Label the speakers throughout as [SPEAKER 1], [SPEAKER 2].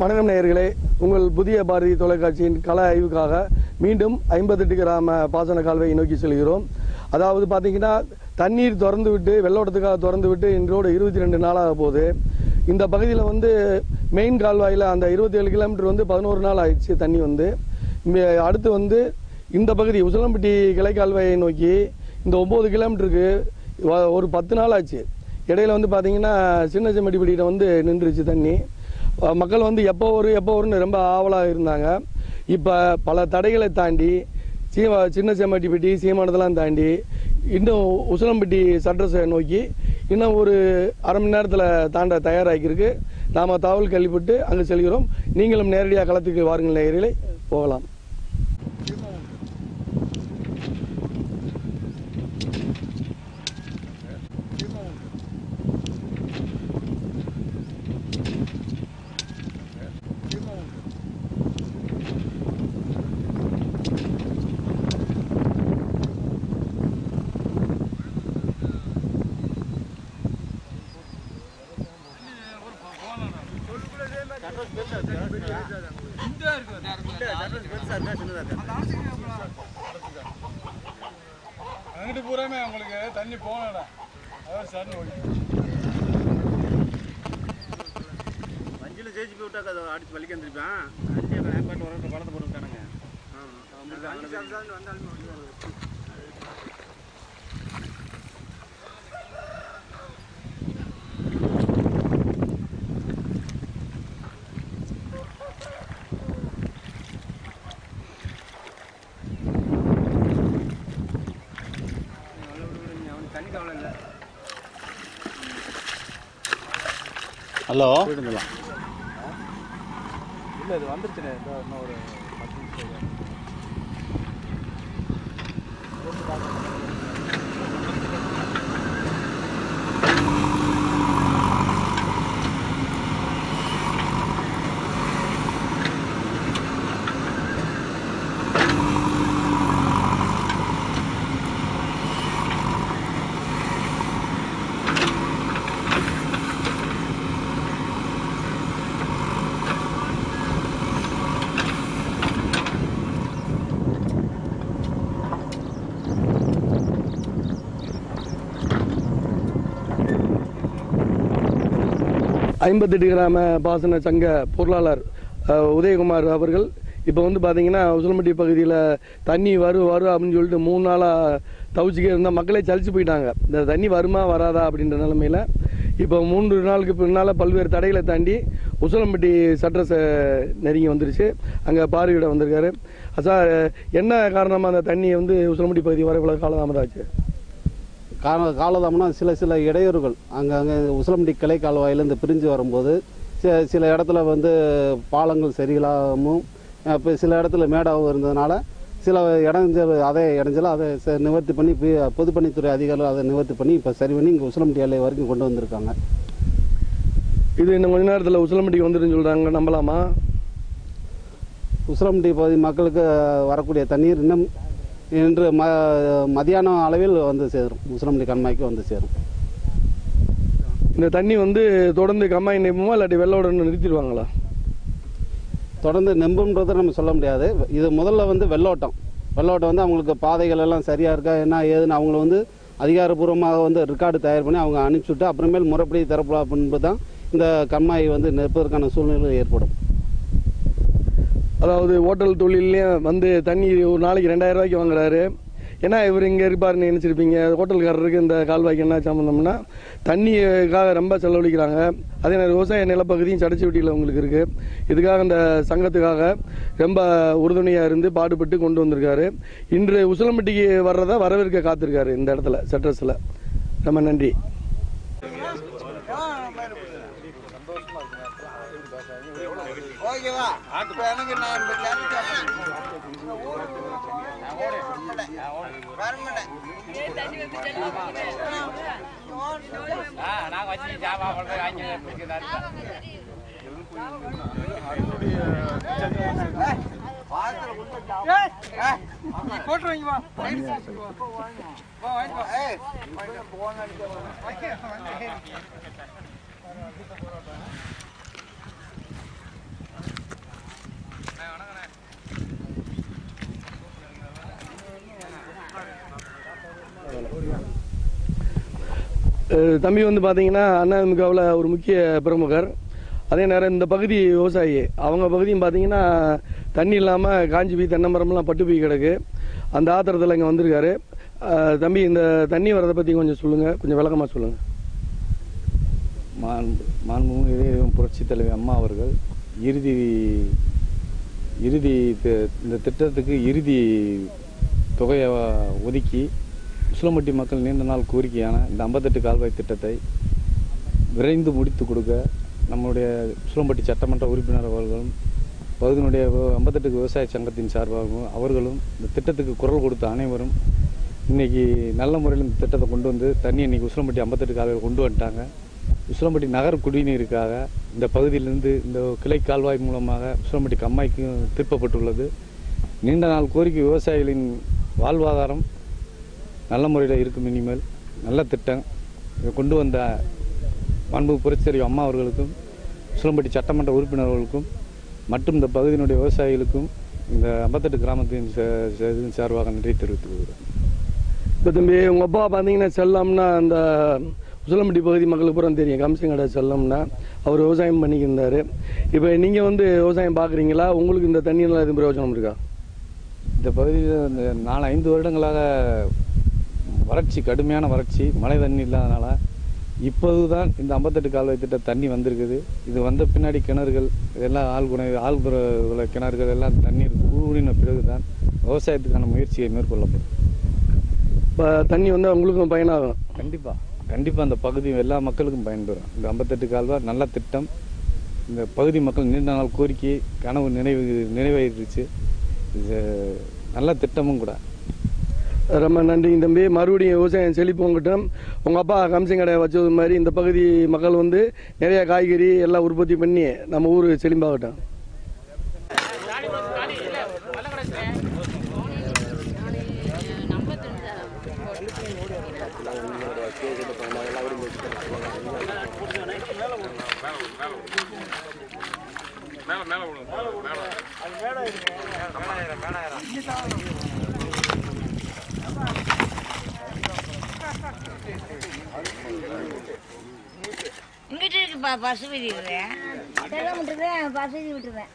[SPEAKER 1] வணக்கம் நேயர்களே உங்கள் புதிய பாரதி தொலைக்காட்சியின் கள ஆய்வுக்காக மீண்டும் ஐம்பத்தெட்டு கிராம பாசன கால்வாயை நோக்கி செல்கிறோம் அதாவது பார்த்தீங்கன்னா தண்ணீர் திறந்து விட்டு வெள்ளோட்டத்துக்காக திறந்து விட்டு இன்றோடு இருபத்தி ரெண்டு நாளாக போகுது இந்த பகுதியில் வந்து மெயின் கால்வாயில் அந்த இருபத்தி ஏழு கிலோமீட்டர் வந்து பதினோரு நாள் ஆயிடுச்சு தண்ணி வந்து இங்க அடுத்து வந்து இந்த பகுதி உசிலம்பட்டி கிளை கால்வாயை நோக்கி இந்த ஒம்பது கிலோமீட்டருக்கு வ- ஒரு பத்து நாள் ஆச்சு இடையில வந்து பார்த்தீங்கன்னா சின்ன செம்மடிப்படியில் வந்து நின்றுச்சு தண்ணி அஹ் மக்கள் வந்து எப்போ வரும் எப்போ வரும்னு ரொம்ப ஆவலாக இருந்தாங்க இப்போ பல தடைகளை தாண்டி சீமா சின்ன செம்மட்டிப்பட்டி சீமானதெல்லாம் தாண்டி இன்னும் உசிலம்பட்டி சட்டரசை நோக்கி இன்னும் ஒரு அரை மணி நேரத்தில் தாண்ட தயாராகிருக்கு நாம் தகவல் கேள்விப்பட்டு அங்கே செல்கிறோம் நீங்களும் நேரடியாக களத்துக்கு வாருங்கள் நேயர்களே போகலாம்
[SPEAKER 2] அங்கிட்டு பூராமே உங்களுக்கு தண்ணி போனடா அதான் சரண் ஓடி
[SPEAKER 3] வஞ்சில ஜெயிச்சு போய் விட்டாக்க அதை அடிச்சு வலிக்க வந்துருப்பேன் அஞ்சு ஏற்பாட்டு வர படத்தை போட்டு விட்டானுங்க தண்ணி கவலை இல்லை
[SPEAKER 4] ஹலோ
[SPEAKER 2] இல்லை இது வந்துருச்சுண்ணே இந்த இன்னும் ஒரு பத்து நிமிஷம்
[SPEAKER 1] ஐம்பத்தெட்டு கிராம பாசன சங்க பொருளாளர் அஹ், உதயகுமார் அவர்கள் இப்போ வந்து பார்த்தீங்கன்னா உசிலம்பட்டி பகுதியில் தண்ணி வரும் வரும் அப்படின்னு சொல்லிட்டு மூணு நாளாக தவிச்சிக்கே இருந்தால் மக்களே சலிச்சு போயிட்டாங்க இந்த தண்ணி வருமா வராதா அப்படின்ற நிலமையில இப்போ மூன்று நாளுக்கு பின்னால் பல்வேறு தடைகளை தாண்டி உசிலம்பட்டி சட்டரச நெருங்கி வந்துருச்சு அங்கே பார்வையிட வந்திருக்காரு சார் என்ன காரணமாக அந்த தண்ணி வந்து உசிலம்பட்டி பகுதி வர இவ்வளோ காலதாமதம் ஆச்சு
[SPEAKER 4] கால காலதாமனா சில சில இடையூறுகள் அங்கங்கே உசிலம்பட்டி கிளை கால்வாயிலேருந்து பிரிஞ்சு வரும்போது சில சில இடத்துல வந்து பாலங்கள் சரியில்லாமல் இப்போ சில இடத்துல மேடாகவும் இருந்ததுனால சில இடைஞ்சல் அதே இடைஞ்சல் அதை ச- நிவர்த்தி பண்ணி பி- பொதுப்பணித்துறை அதிகாரிகள் அதை நிவர்த்தி பண்ணி இப்போ சரி பண்ணி இங்கே உசிலம்பட்டி எல்லை வரைக்கும் கொண்டு வந்திருக்காங்க
[SPEAKER 1] இது இன்னும் கொஞ்ச நேரத்தில் உசிலம்பட்டிக்கு வந்துருன்னு சொல்கிறாங்க நம்பலாமா
[SPEAKER 4] உசிலம்பட்டி பகுதி மக்களுக்கு வரக்கூடிய தண்ணீர் இன்னும் இன்று ம மதியானம் அளவில் வந்து சேரும் உசிலம்பட்டி கண்மாய்க்கு வந்து சேரும்
[SPEAKER 1] இந்த தண்ணி வந்து தொடர்ந்து கம்மாய் நிற்போமா இல்லாட்டி வெள்ளோட நிறுத்திடுவாங்களா
[SPEAKER 4] தொடர்ந்து நெம்புன்றதை நம்ம சொல்ல முடியாது இது முதல்ல வந்து வெள்ளோட்டம் வெள்ளோட்டம் வந்து அவங்களுக்கு பாதைகள் எல்லாம் சரியாக இருக்கா என்ன ஏதுன்னு அவங்கள வந்து அதிகாரப்பூர்வமாக வந்து ரெக்கார்டு தயார் பண்ணி அவங்க அனுப்பிச்சுட்டு அப்புறமேல் முறைப்படி தரப்படா பின்பு தான் இந்த கண்மாய் வந்து நிற்பதற்கான சூழ்நிலை ஏற்படும்
[SPEAKER 1] அதாவது ஹோட்டல் தொழிலையும் வந்து தண்ணி ஒரு நாளைக்கு ரெண்டாயிரம் ரூபாய்க்கு வாங்குறாரு ஏன்னா இவர் இங்கே இருப்பாருன்னு நினச்சிருப்பீங்க ஹோட்டல்காரருக்கு இந்த கால்வாய்க்கு என்ன சம்மந்தம்னா தண்ணிக்காக ரொம்ப செலவழிக்கிறாங்க அதே நேரம் விவசாய நிலப்பகுதியும் சடைச்சி வெட்டியில் உங்களுக்கு இருக்குது இதுக்காக இந்த சங்கத்துக்காக ரொம்ப உறுதுணையாக இருந்து பாடுபட்டு கொண்டு வந்திருக்காரு இன்று உசிலம்பட்டிக்கு வர்றதை வரவேற்க காத்திருக்காரு இந்த இடத்துல செட்ரஸில் ரொம்ப நன்றி
[SPEAKER 5] ஓகேவா இப்ப எனக்கு நான் இந்த கேரட் வரமாட்டேன்
[SPEAKER 2] போட்டுருவீங்க வா
[SPEAKER 5] ஏய்
[SPEAKER 1] அஹ் தம்பி வந்து பார்த்தீங்கன்னா அதிமுகவில் ஒரு முக்கிய பிரமுகர் அதே நேரம் இந்த பகுதி விவசாயி அவங்க பகுதியும் பார்த்தீங்கன்னா தண்ணி இல்லாமல் காஞ்சி போய் தென்னை மரம்லாம் பட்டு போய் கிடக்கு அந்த ஆத்திரத்தில் இங்கே வந்திருக்காரு அஹ் தம்பி இந்த தண்ணி வரதை பற்றி கொஞ்சம் சொல்லுங்கள் கொஞ்சம் விளக்கமாக சொல்லுங்கள்
[SPEAKER 6] மாண்பு மாண்புமிகு இதயம் புரட்சித் தலைவி அம்மா அவர்கள் இறுதி இறுதி தி- இந்த திட்டத்துக்கு இறுதி தொகையை ஒதுக்கி உசிலம்பட்டி மக்கள் நீண்ட நாள் கோரிக்கையான இந்த ஐம்பத்தெட்டு கால்வாய் திட்டத்தை விரைந்து முடித்து கொடுக்க நம்முடைய உசிலம்பட்டி சட்டமன்ற உறுப்பினர் அவர்களும் பகுதியினுடைய விவ- ஐம்பத்தெட்டு விவசாய சங்கத்தின் சார்பாகவும் அவர்களும் இந்த திட்டத்துக்கு குரல் கொடுத்த அனைவரும் இன்னைக்கு நல்ல முறையில் இந்த திட்டத்தை கொண்டு வந்து தண்ணி இன்னைக்கு உசிலம்பட்டி ஐம்பத்தெட்டு கால்வாயில் கொண்டு வந்துட்டாங்க உசிலம்பட்டி நகர் குடிநீருக்காக இந்த பகுதியிலிருந்து இந்த கிளை கால்வாய் மூலமாக உசிலம்பட்டி கம்மாய்க்கு திருப்பப்பட்டுள்ளது நீண்ட நாள் கோரிக்கை விவசாயிகளின் வாழ்வாதாரம் நல்ல முறையில் இருக்கும் இனிமேல் நல்ல திட்டம் இதை கொண்டு வந்த மாண்பு புரட்சித்தலைவி அம்மா அவர்களுக்கும் உசிலம்பட்டி சட்டமன்ற உறுப்பினர்களுக்கும் மற்றும் இந்த பகுதியினுடைய விவசாயிகளுக்கும் இந்த ஐம்பத்தெட்டு கிராமத்தின் ச- ச- இதன் சார்பாக நன்றி தெரிவித்துக் கொள்கிறேன்
[SPEAKER 1] இப்போ தம்பி உங்கள் அப்பா பார்த்தீங்கன்னா செல்லம்னா அந்த உசிலம்பட்டி பகுதி மக்களுக்கு பூரா தெரியும் கம்சங்கடை செல்லம்னா அவர் விவசாயம் பண்ணிக்கிருந்தார் இப்போ நீங்கள் வந்து விவசாயம் பார்க்குறீங்களா உங்களுக்கு இந்த தண்ணியெல்லாம் எதுவும் பிரயோஜனம் இருக்கா
[SPEAKER 6] இந்த பகுதியில் இந்த நாலு ஐந்து வருடங்களாக வறட்சி கடுமையான வறட்சி மழை தண்ணி இல்லாதனால இப்போதுதான் இந்த ஐம்பத்தெட்டு கால்வாய் திட்ட தண்ணி வந்திருக்குது இது வந்த பின்னாடி கிணறுகள் இதெல்லாம் ஆழ்குணை ஆழ்புற உள்ள கிணறுகள் எல்லாம் தண்ணீர் கூடின பிறகுதான் விவசாயத்துக்கான முயற்சியை மேற்கொள்ளப்படும்
[SPEAKER 1] இப்போ தண்ணி வந்து உங்களுக்கும் பயனாகும்
[SPEAKER 6] கண்டிப்பாக கண்டிப்பாக அந்த பகுதி எல்லா மக்களுக்கும் பயன்பெறும் இந்த ஐம்பத்தெட்டு கால்வாய் நல்ல திட்டம் இந்த பகுதி மக்கள் நீண்ட நாள் கோரிக்கை கனவு நினைவு நிறைவேறிடுச்சு இது நல்ல திட்டமும் கூட
[SPEAKER 1] ரொம்ப நன்றிங்க தம்பி மறுபடியும் விவசாயம் செழிப்போங்கட்டும் உங்கள் அப்பா கம்சன் கடையை வச்சது மாதிரி இந்த பகுதி மக்கள் வந்து நிறைய காய்கறி எல்லாம் உற்பத்தி பண்ணி நம்ம ஊர் செழிப்பாகட்டும்
[SPEAKER 7] இங்கிட்டு இருக்குப்பா பசு விடுறேன் செல்லம் விட்டுருவேன் பசு விட்டுருவேன்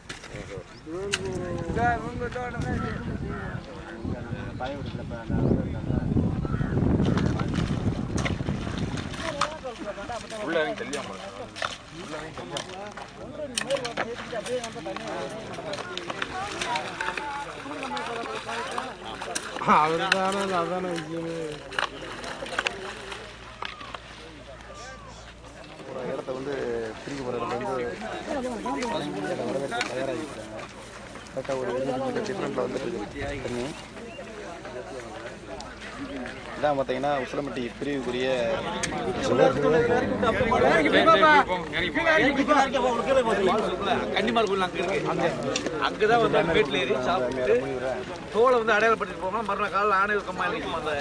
[SPEAKER 5] இடத்த வந்து பிரிக்க போகிற இடத்துல வந்து வரவேற்க தயாராகிருக்காங்க கரெக்டாக ஒரு இருபது மீட்டர் டிஃப்ரெண்ட்டில் வந்துட்டு இருக்குது தண்ணி இதான் பார்த்தீங்கன்னா உசிலம்பட்டி பிரிவுக்குரிய
[SPEAKER 3] கன்னிமார் கோயில் அங்கே இருக்கு அங்கே அங்கே தான் வந்து வீட்டில் ஏறி சாப்பிட்டு தோலை வந்து அடையாளப்படுத்திட்டு போகணும் மறுநாள் காலையில் ஆணை கம்மா நிற்கும் அந்த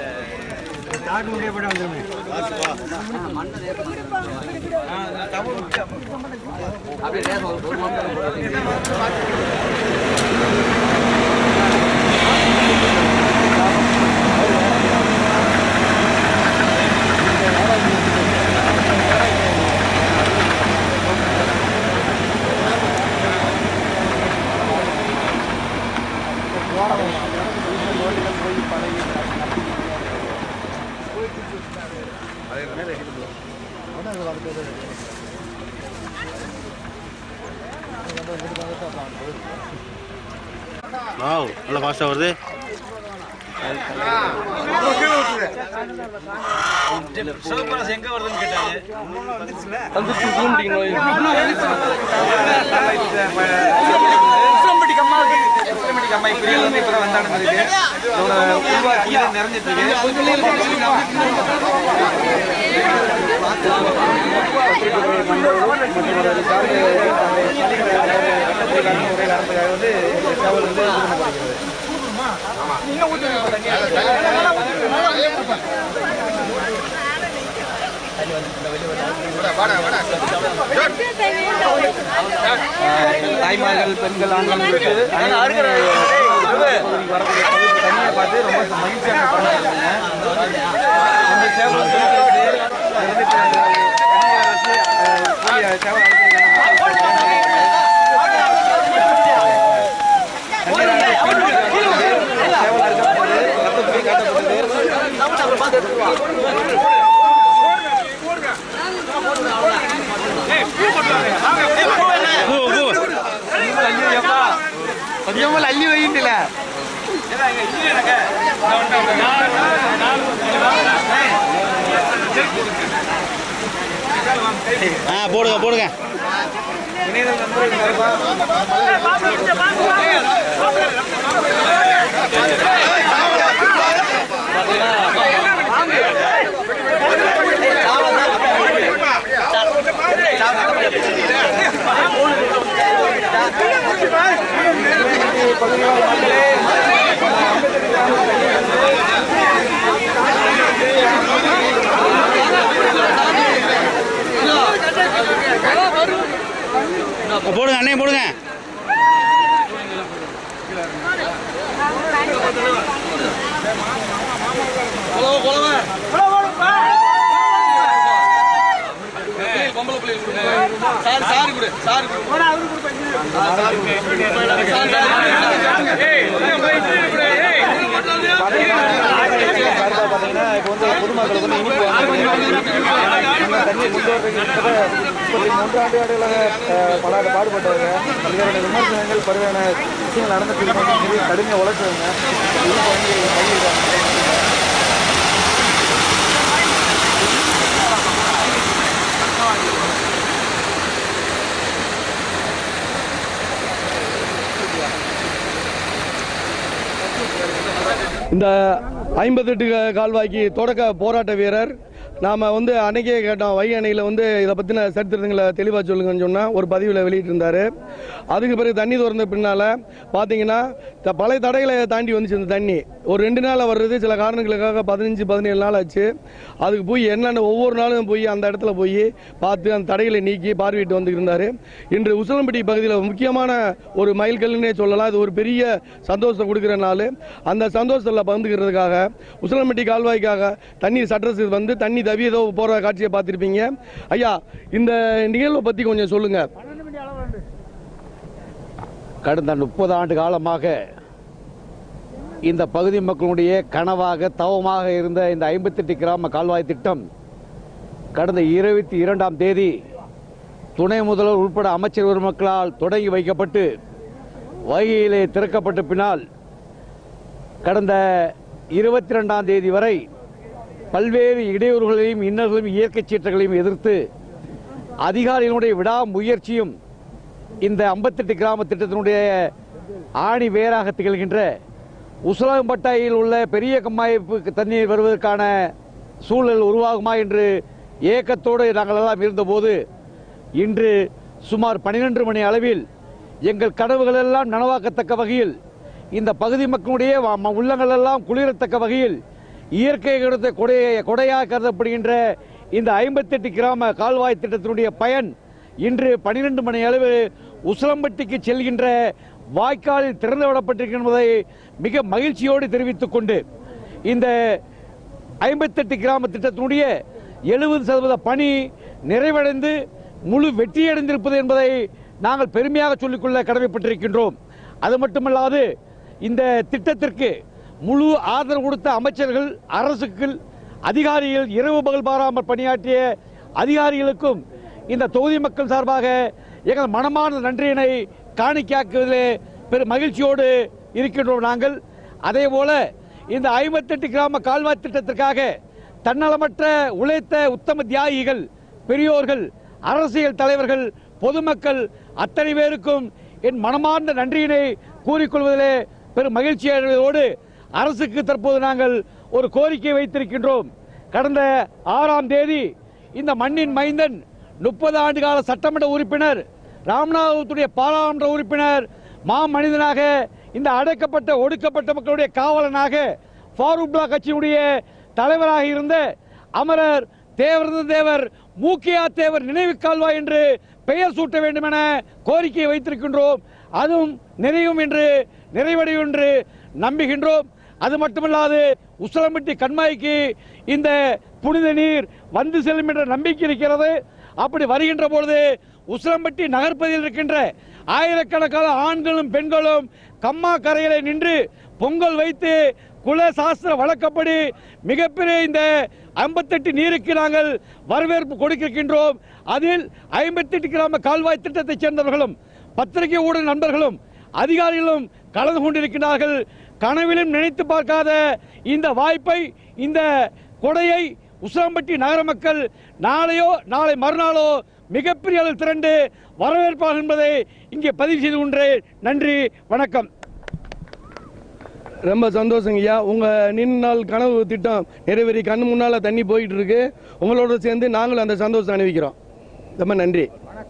[SPEAKER 3] ஆ, தமிழ் முக்கியம்.
[SPEAKER 8] வாவ் நல்லா ஃபாஸ்ட்டாக வருது
[SPEAKER 3] சிவபராசு எங்க வருதுன்னு கேட்டாரு உசிலம்பட்டி கம்மாவுக்கு உசிலம்பட்டி கம்மாய் பிரிவு வந்து இப்போ வந்தாங்க இருக்கு இதோட உருவாக்கி இதை நிறைஞ்சிட்டு தாய்மார்கள் பெண்கள் ஆண்கள்
[SPEAKER 5] பகுதிக்கு வரக்கூடிய பகுதி தண்ணியை பார்த்து ரொம்ப மகிழ்ச்சியாக பண்ணிருக்காங்க இந்த சேவல் வந்து அது வந்து இப்ப தண்ணியை வச்சு அஹ், கூலி சேவல் அழைச்சிருக்காங்க சேவல் அழைக்கப்பட்டது ரத்தத்துக்கு காட்டப்பட்டது கொஞ்சம் அள்ளி வைண்டில
[SPEAKER 8] ஆ போடுங்க போடுங்க
[SPEAKER 5] இணையதள நண்பர்கள் சார்பா
[SPEAKER 8] போடுங்க அண்ணே போடுங்க
[SPEAKER 5] சார்பா பார்த்தீங்கன்னா இப்போ வந்து பொதுமக்களுக்கு வந்து இனிப்பு வாங்க நம்ம தண்ணியை கொண்டு வர்றதுக்கு முப்பத்தி மூன்று ஆண்டுகளாக அஹ், பல ஆண்டு பாடுபட்டவங்க பல்வேறு விமர்சனங்கள் பல்வேறு விஷயங்கள் நடந்துட்டு இருக்கும் சொல்லி கடுமையாக உழைச்சவங்க இனிப்பு வாங்கி கையிருக்காங்க
[SPEAKER 1] இந்த ஐம்பத்தெட்டு கால்வாய்க்கு தொடக்க போராட்ட வீரர் நாம் வந்து அன்னைக்கே கேட்டோம் வை அணையில் வந்து இதை பற்றின சரித்திரங்களை தெளிவாக சொல்லுங்கன்னு சொன்னால் ஒரு பதிவில் வெளியிட்டிருந்தாரு அதுக்கு பிறகு தண்ணி திறந்த பின்னால் பார்த்தீங்கன்னா த- பல தடைகளை தாண்டி வந்துச்சு இந்த தண்ணி ஒரு ரெண்டு நாளில் வர்றது சில காரணங்களுக்காக பதினஞ்சு பதினேழு நாள் ஆச்சு அதுக்கு போய் என்னென்ன ஒவ்வொரு நாளும் போய் அந்த இடத்துல போய் பார்த்து அந்த தடைகளை நீக்கி பார்வையிட்டு வந்துட்டு இருந்தார் இன்று உசிலம்பட்டி பகுதியில் முக்கியமான ஒரு மைல்கல்னே சொல்லலாம் இது ஒரு பெரிய சந்தோஷத்தை கொடுக்குற நாள் அந்த சந்தோஷத்தில் பகிர்ந்துக்கிறதுக்காக உசிலம்பட்டி கால்வாய்க்காக தண்ணீர் சட்டரசு வந்து தண்ணி தவி ஏதோ போகிற காட்சியை பார்த்துருப்பீங்க ஐயா இந்த நிகழ்வை பற்றி கொஞ்சம் சொல்லுங்கள்
[SPEAKER 9] கடந்த முப்பது ஆண்டு காலமாக இந்த பகுதி மக்களுடைய கனவாக தவமாக இருந்த இந்த ஐம்பத்தெட்டு கிராம கால்வாய் திட்டம் கடந்த இருபத்தி இரண்டாம் தேதி துணை முதல்வர் உட்பட அமைச்சர் பெருமக்களால் தொடங்கி வைக்கப்பட்டு வைகையிலே திறக்கப்பட்ட பின்னால் கடந்த இருபத்தி ரெண்டாம் தேதி வரை பல்வேறு இடையூறுகளையும் இன்னல்களையும் இயற்கை சீற்றங்களையும் எதிர்த்து அதிகாரிகளுடைய விடாமுயற்சியும் இந்த ஐம்பத்தெட்டு கிராம திட்டத்தினுடைய ஆணி வேராக திகழ்கின்ற உசலம்பட்டாயில் உள்ள பெரிய கம்மாய்ப்புக்கு தண்ணீர் வருவதற்கான சூழல் உருவாகுமா என்று ஏக்கத்தோடு நாங்கள் எல்லாம் இருந்தபோது இன்று சுமார் பன்னிரண்டு மணி அளவில் எங்கள் கனவுகள் எல்லாம் நனவாக்கத்தக்க வகையில் இந்த பகுதி மக்களுடைய வ- ம- உள்ளங்கள் எல்லாம் குளிரத்தக்க வகையில் இயற்கை கொடுத்த கொடையை கொடையாக கருதப்படுகின்ற இந்த ஐம்பத்தெட்டு கிராம கால்வாய் திட்டத்தினுடைய பயன் இன்று பனிரெண்டு மணி அளவு உசிலம்பட்டிக்கு செல்கின்ற வாய்க்காலில் திறந்து விடப்பட்டிருக்கின்றதை மிக மகிழ்ச்சியோடு தெரிவித்துக் கொண்டு இந்த ஐம்பத்தெட்டு கிராம திட்டத்தினுடைய எழுபது சதவீத பணி நிறைவடைந்து முழு வெற்றியடைந்திருப்பது என்பதை நாங்கள் பெருமையாக சொல்லிக்கொள்ள கடமைப்பட்டிருக்கின்றோம் அது மட்டுமல்லாது இந்த திட்டத்திற்கு முழு ஆதரவு கொடுத்த அமைச்சர்கள் அரசுகள் அதிகாரிகள் இரவு பகல் பாராமல் பணியாற்றிய அதிகாரிகளுக்கும் இந்த தொகுதி மக்கள் சார்பாக எங்கள் மனமார்ந்த நன்றியினை காணிக்காக்குவதிலே பெரும் மகிழ்ச்சியோடு இருக்கின்றோம் நாங்கள் அதே போல இந்த ஐம்பத்தெட்டு கிராம கால்வாய் திட்டத்திற்காக தன்னலமற்ற உழைத்த உத்தம தியாகிகள் பெரியோர்கள் அரசியல் தலைவர்கள் பொதுமக்கள் அத்தனை பேருக்கும் என் மனமார்ந்த நன்றியினை கூறிக்கொள்வதிலே பெரும் மகிழ்ச்சி அடைவதோடு அரசுக்கு தற்போது நாங்கள் ஒரு கோரிக்கை வைத்திருக்கின்றோம் கடந்த ஆறாம் தேதி இந்த மண்ணின் மைந்தன் முப்பது ஆண்டு கால சட்டமன்ற உறுப்பினர் ராமநாதபுரத்துடைய பாராளுமன்ற உறுப்பினர் மா மனிதனாக இந்த அடைக்கப்பட்ட ஒடுக்கப்பட்ட மக்களுடைய காவலனாக ஃபாரூக்லா கட்சியினுடைய தலைவராக இருந்த அமரர் தேவரத தேவர் மூக்கியா தேவர் நினைவு கால்வாய் என்று பெயர் சூட்ட வேண்டும் என கோரிக்கை வைத்திருக்கின்றோம் அதுவும் நிறையும் என்று நிறைவடையும் என்று நம்புகின்றோம் அது மட்டுமல்லாது உசிலம்பட்டி கண்மாய்க்கு இந்த புனித நீர் வந்து செல்லும் என்ற நம்பிக்கை இருக்கிறது அப்படி வருகின்ற பொழுது உசிலம்பட்டி நகர்ப்பதில் இருக்கின்ற ஆயிரக்கணக்கான ஆண்களும் பெண்களும் கம்மா கரையிலே நின்று பொங்கல் வைத்து குல சாஸ்திர வழக்கப்படி மிகப்பெரிய இந்த ஐம்பத்தெட்டு நீருக்கு நாங்கள் வரவேற்பு கொடுக்கின்றோம் அதில் ஐம்பத்தெட்டு கிராம கால்வாய் திட்டத்தைச் சேர்ந்தவர்களும் பத்திரிகை ஊடக நண்பர்களும் அதிகாரிகளும் கலந்து கொண்டிருக்கிறார்கள் கனவிலும் நினைத்து பார்க்காத இந்த வாய்ப்பை இந்த கொடையை உசிலம்பட்டி நகர மக்கள் நாளையோ நாளை மறுநாளோ மிகப்பெரிய அளவில் திரண்டு வரவேற்பார்கள் என்பதை இங்கே பதிவு செய்து கொண்டேன் நன்றி வணக்கம்
[SPEAKER 1] ரொம்ப சந்தோஷங்க ஐயா உங்க நீண்ட நாள் கனவு திட்டம் நிறைவேறி கண்ணு முன்னால தண்ணி போயிட்டு இருக்கு உங்களோட சேர்ந்து நாங்களும் அந்த சந்தோஷத்தை அனுபவிக்கிறோம் ரொம்ப நன்றி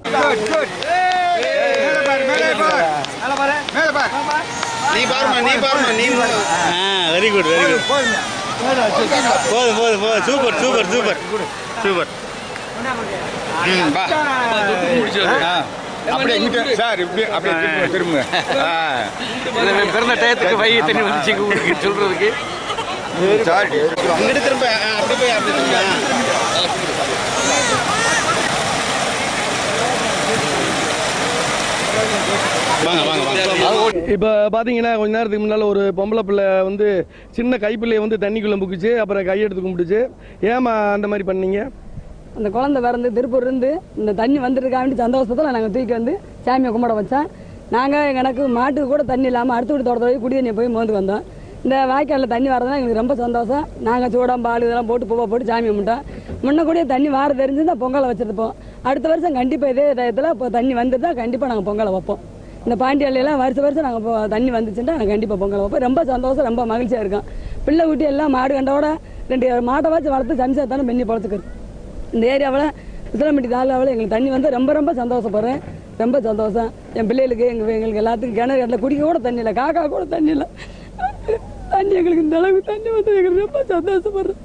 [SPEAKER 8] நீ பாருமா நீ பாருமா நீ ஆ வெரி குட் வெரி குட் போதும் போதும் போதும் சூப்பர் சூப்பர் சூப்பர் சூப்பர் ம் பா ஆ. அப்படியே இங்கிட்டு சார் இப்படி அப்படியே திரும்ப திரும்ப ஆ
[SPEAKER 3] பிறந்த டயத்துக்கு வை தண்ணி வந்துச்சு உங்களுக்கு சொல்றதுக்கு
[SPEAKER 8] சாரி இங்கிட்டு திரும்ப ஆ, அப்படி போய் அப்படி திரும்ப ஆ. வாங்க வாங்க வாங்க
[SPEAKER 1] இப்போ பார்த்தீங்கன்னா கொஞ்ச நேரத்துக்கு முன்னால் ஒரு பொம்பளை பிள்ளை வந்து சின்ன கைப்பிள்ளைய வந்து தண்ணிக்குள்ளே முக்குச்சு அப்புறம் கையெடுத்து கும்பிட்டுச்சு ஏமா அந்த மாதிரி பண்ணீங்க
[SPEAKER 10] அந்த குழந்தை பிறந்து திருப்பூர் இருந்து இந்த தண்ணி வந்துருக்காண்டி சந்தோஷத்தில் நாங்கள் தூக்கி வந்து சாமியை கும்பிட வச்சோம் நாங்கள் எனக்கு மாட்டுக்கு கூட தண்ணி இல்லாமல் அடுத்த வீட்டு தோட்டத்தில் போய் குடி தண்ணியை போய் மோந்து வந்தோம் இந்த வாய்க்காலில் தண்ணி வரதுனா எங்களுக்கு ரொம்ப சந்தோஷம் நாங்கள் சூடம் பால் இதெல்லாம் போட்டு பூவை போட்டு சாமி கும்பிட்டோம் முன்ன கூட தண்ணி வார தெரிஞ்சு தான் பொங்கலை வச்சுருப்போம் அடுத்த வருஷம் கண்டிப்பாக இதே டயத்தில் இப்போ தண்ணி வந்துருந்தா கண்டிப்பாக நாங்கள் பொங்கலை வைப்போம் இந்த பாண்டியாலையெல்லாம் வருஷம் வருஷம் நாங்கள் இப்போ தண்ணி வந்துச்சுன்னா நாங்கள் கண்டிப்பாக பொங்கல் வைப்போம் ரொம்ப சந்தோஷம் ரொம்ப மகிழ்ச்சியாக இருக்கோம் பிள்ளை குட்டி எல்லாம் மாடு கண்டோட ரெண்டு மாட்டை வச்சு வளர்த்து சம்சா தானே பெண்ணி பொழைச்சிக்கிறது இந்த ஏரியாவில் உசிலம்பட்டி தாலுகாவில் எங்களுக்கு தண்ணி வந்து ரொம்ப ரொம்ப சந்தோஷப்படுறேன் ரொம்ப சந்தோஷம் என் பிள்ளைகளுக்கு எங்கள் எங்களுக்கு எல்லாத்துக்கும் கிணறு இடத்துல குடிக்க கூட தண்ணி இல்லை காக்கா கூட தண்ணி இல்லை தண்ணி எங்களுக்கு இந்த அளவுக்கு தண்ணி வந்து எங்களுக்கு ரொம்ப சந்தோஷப்படுறேன்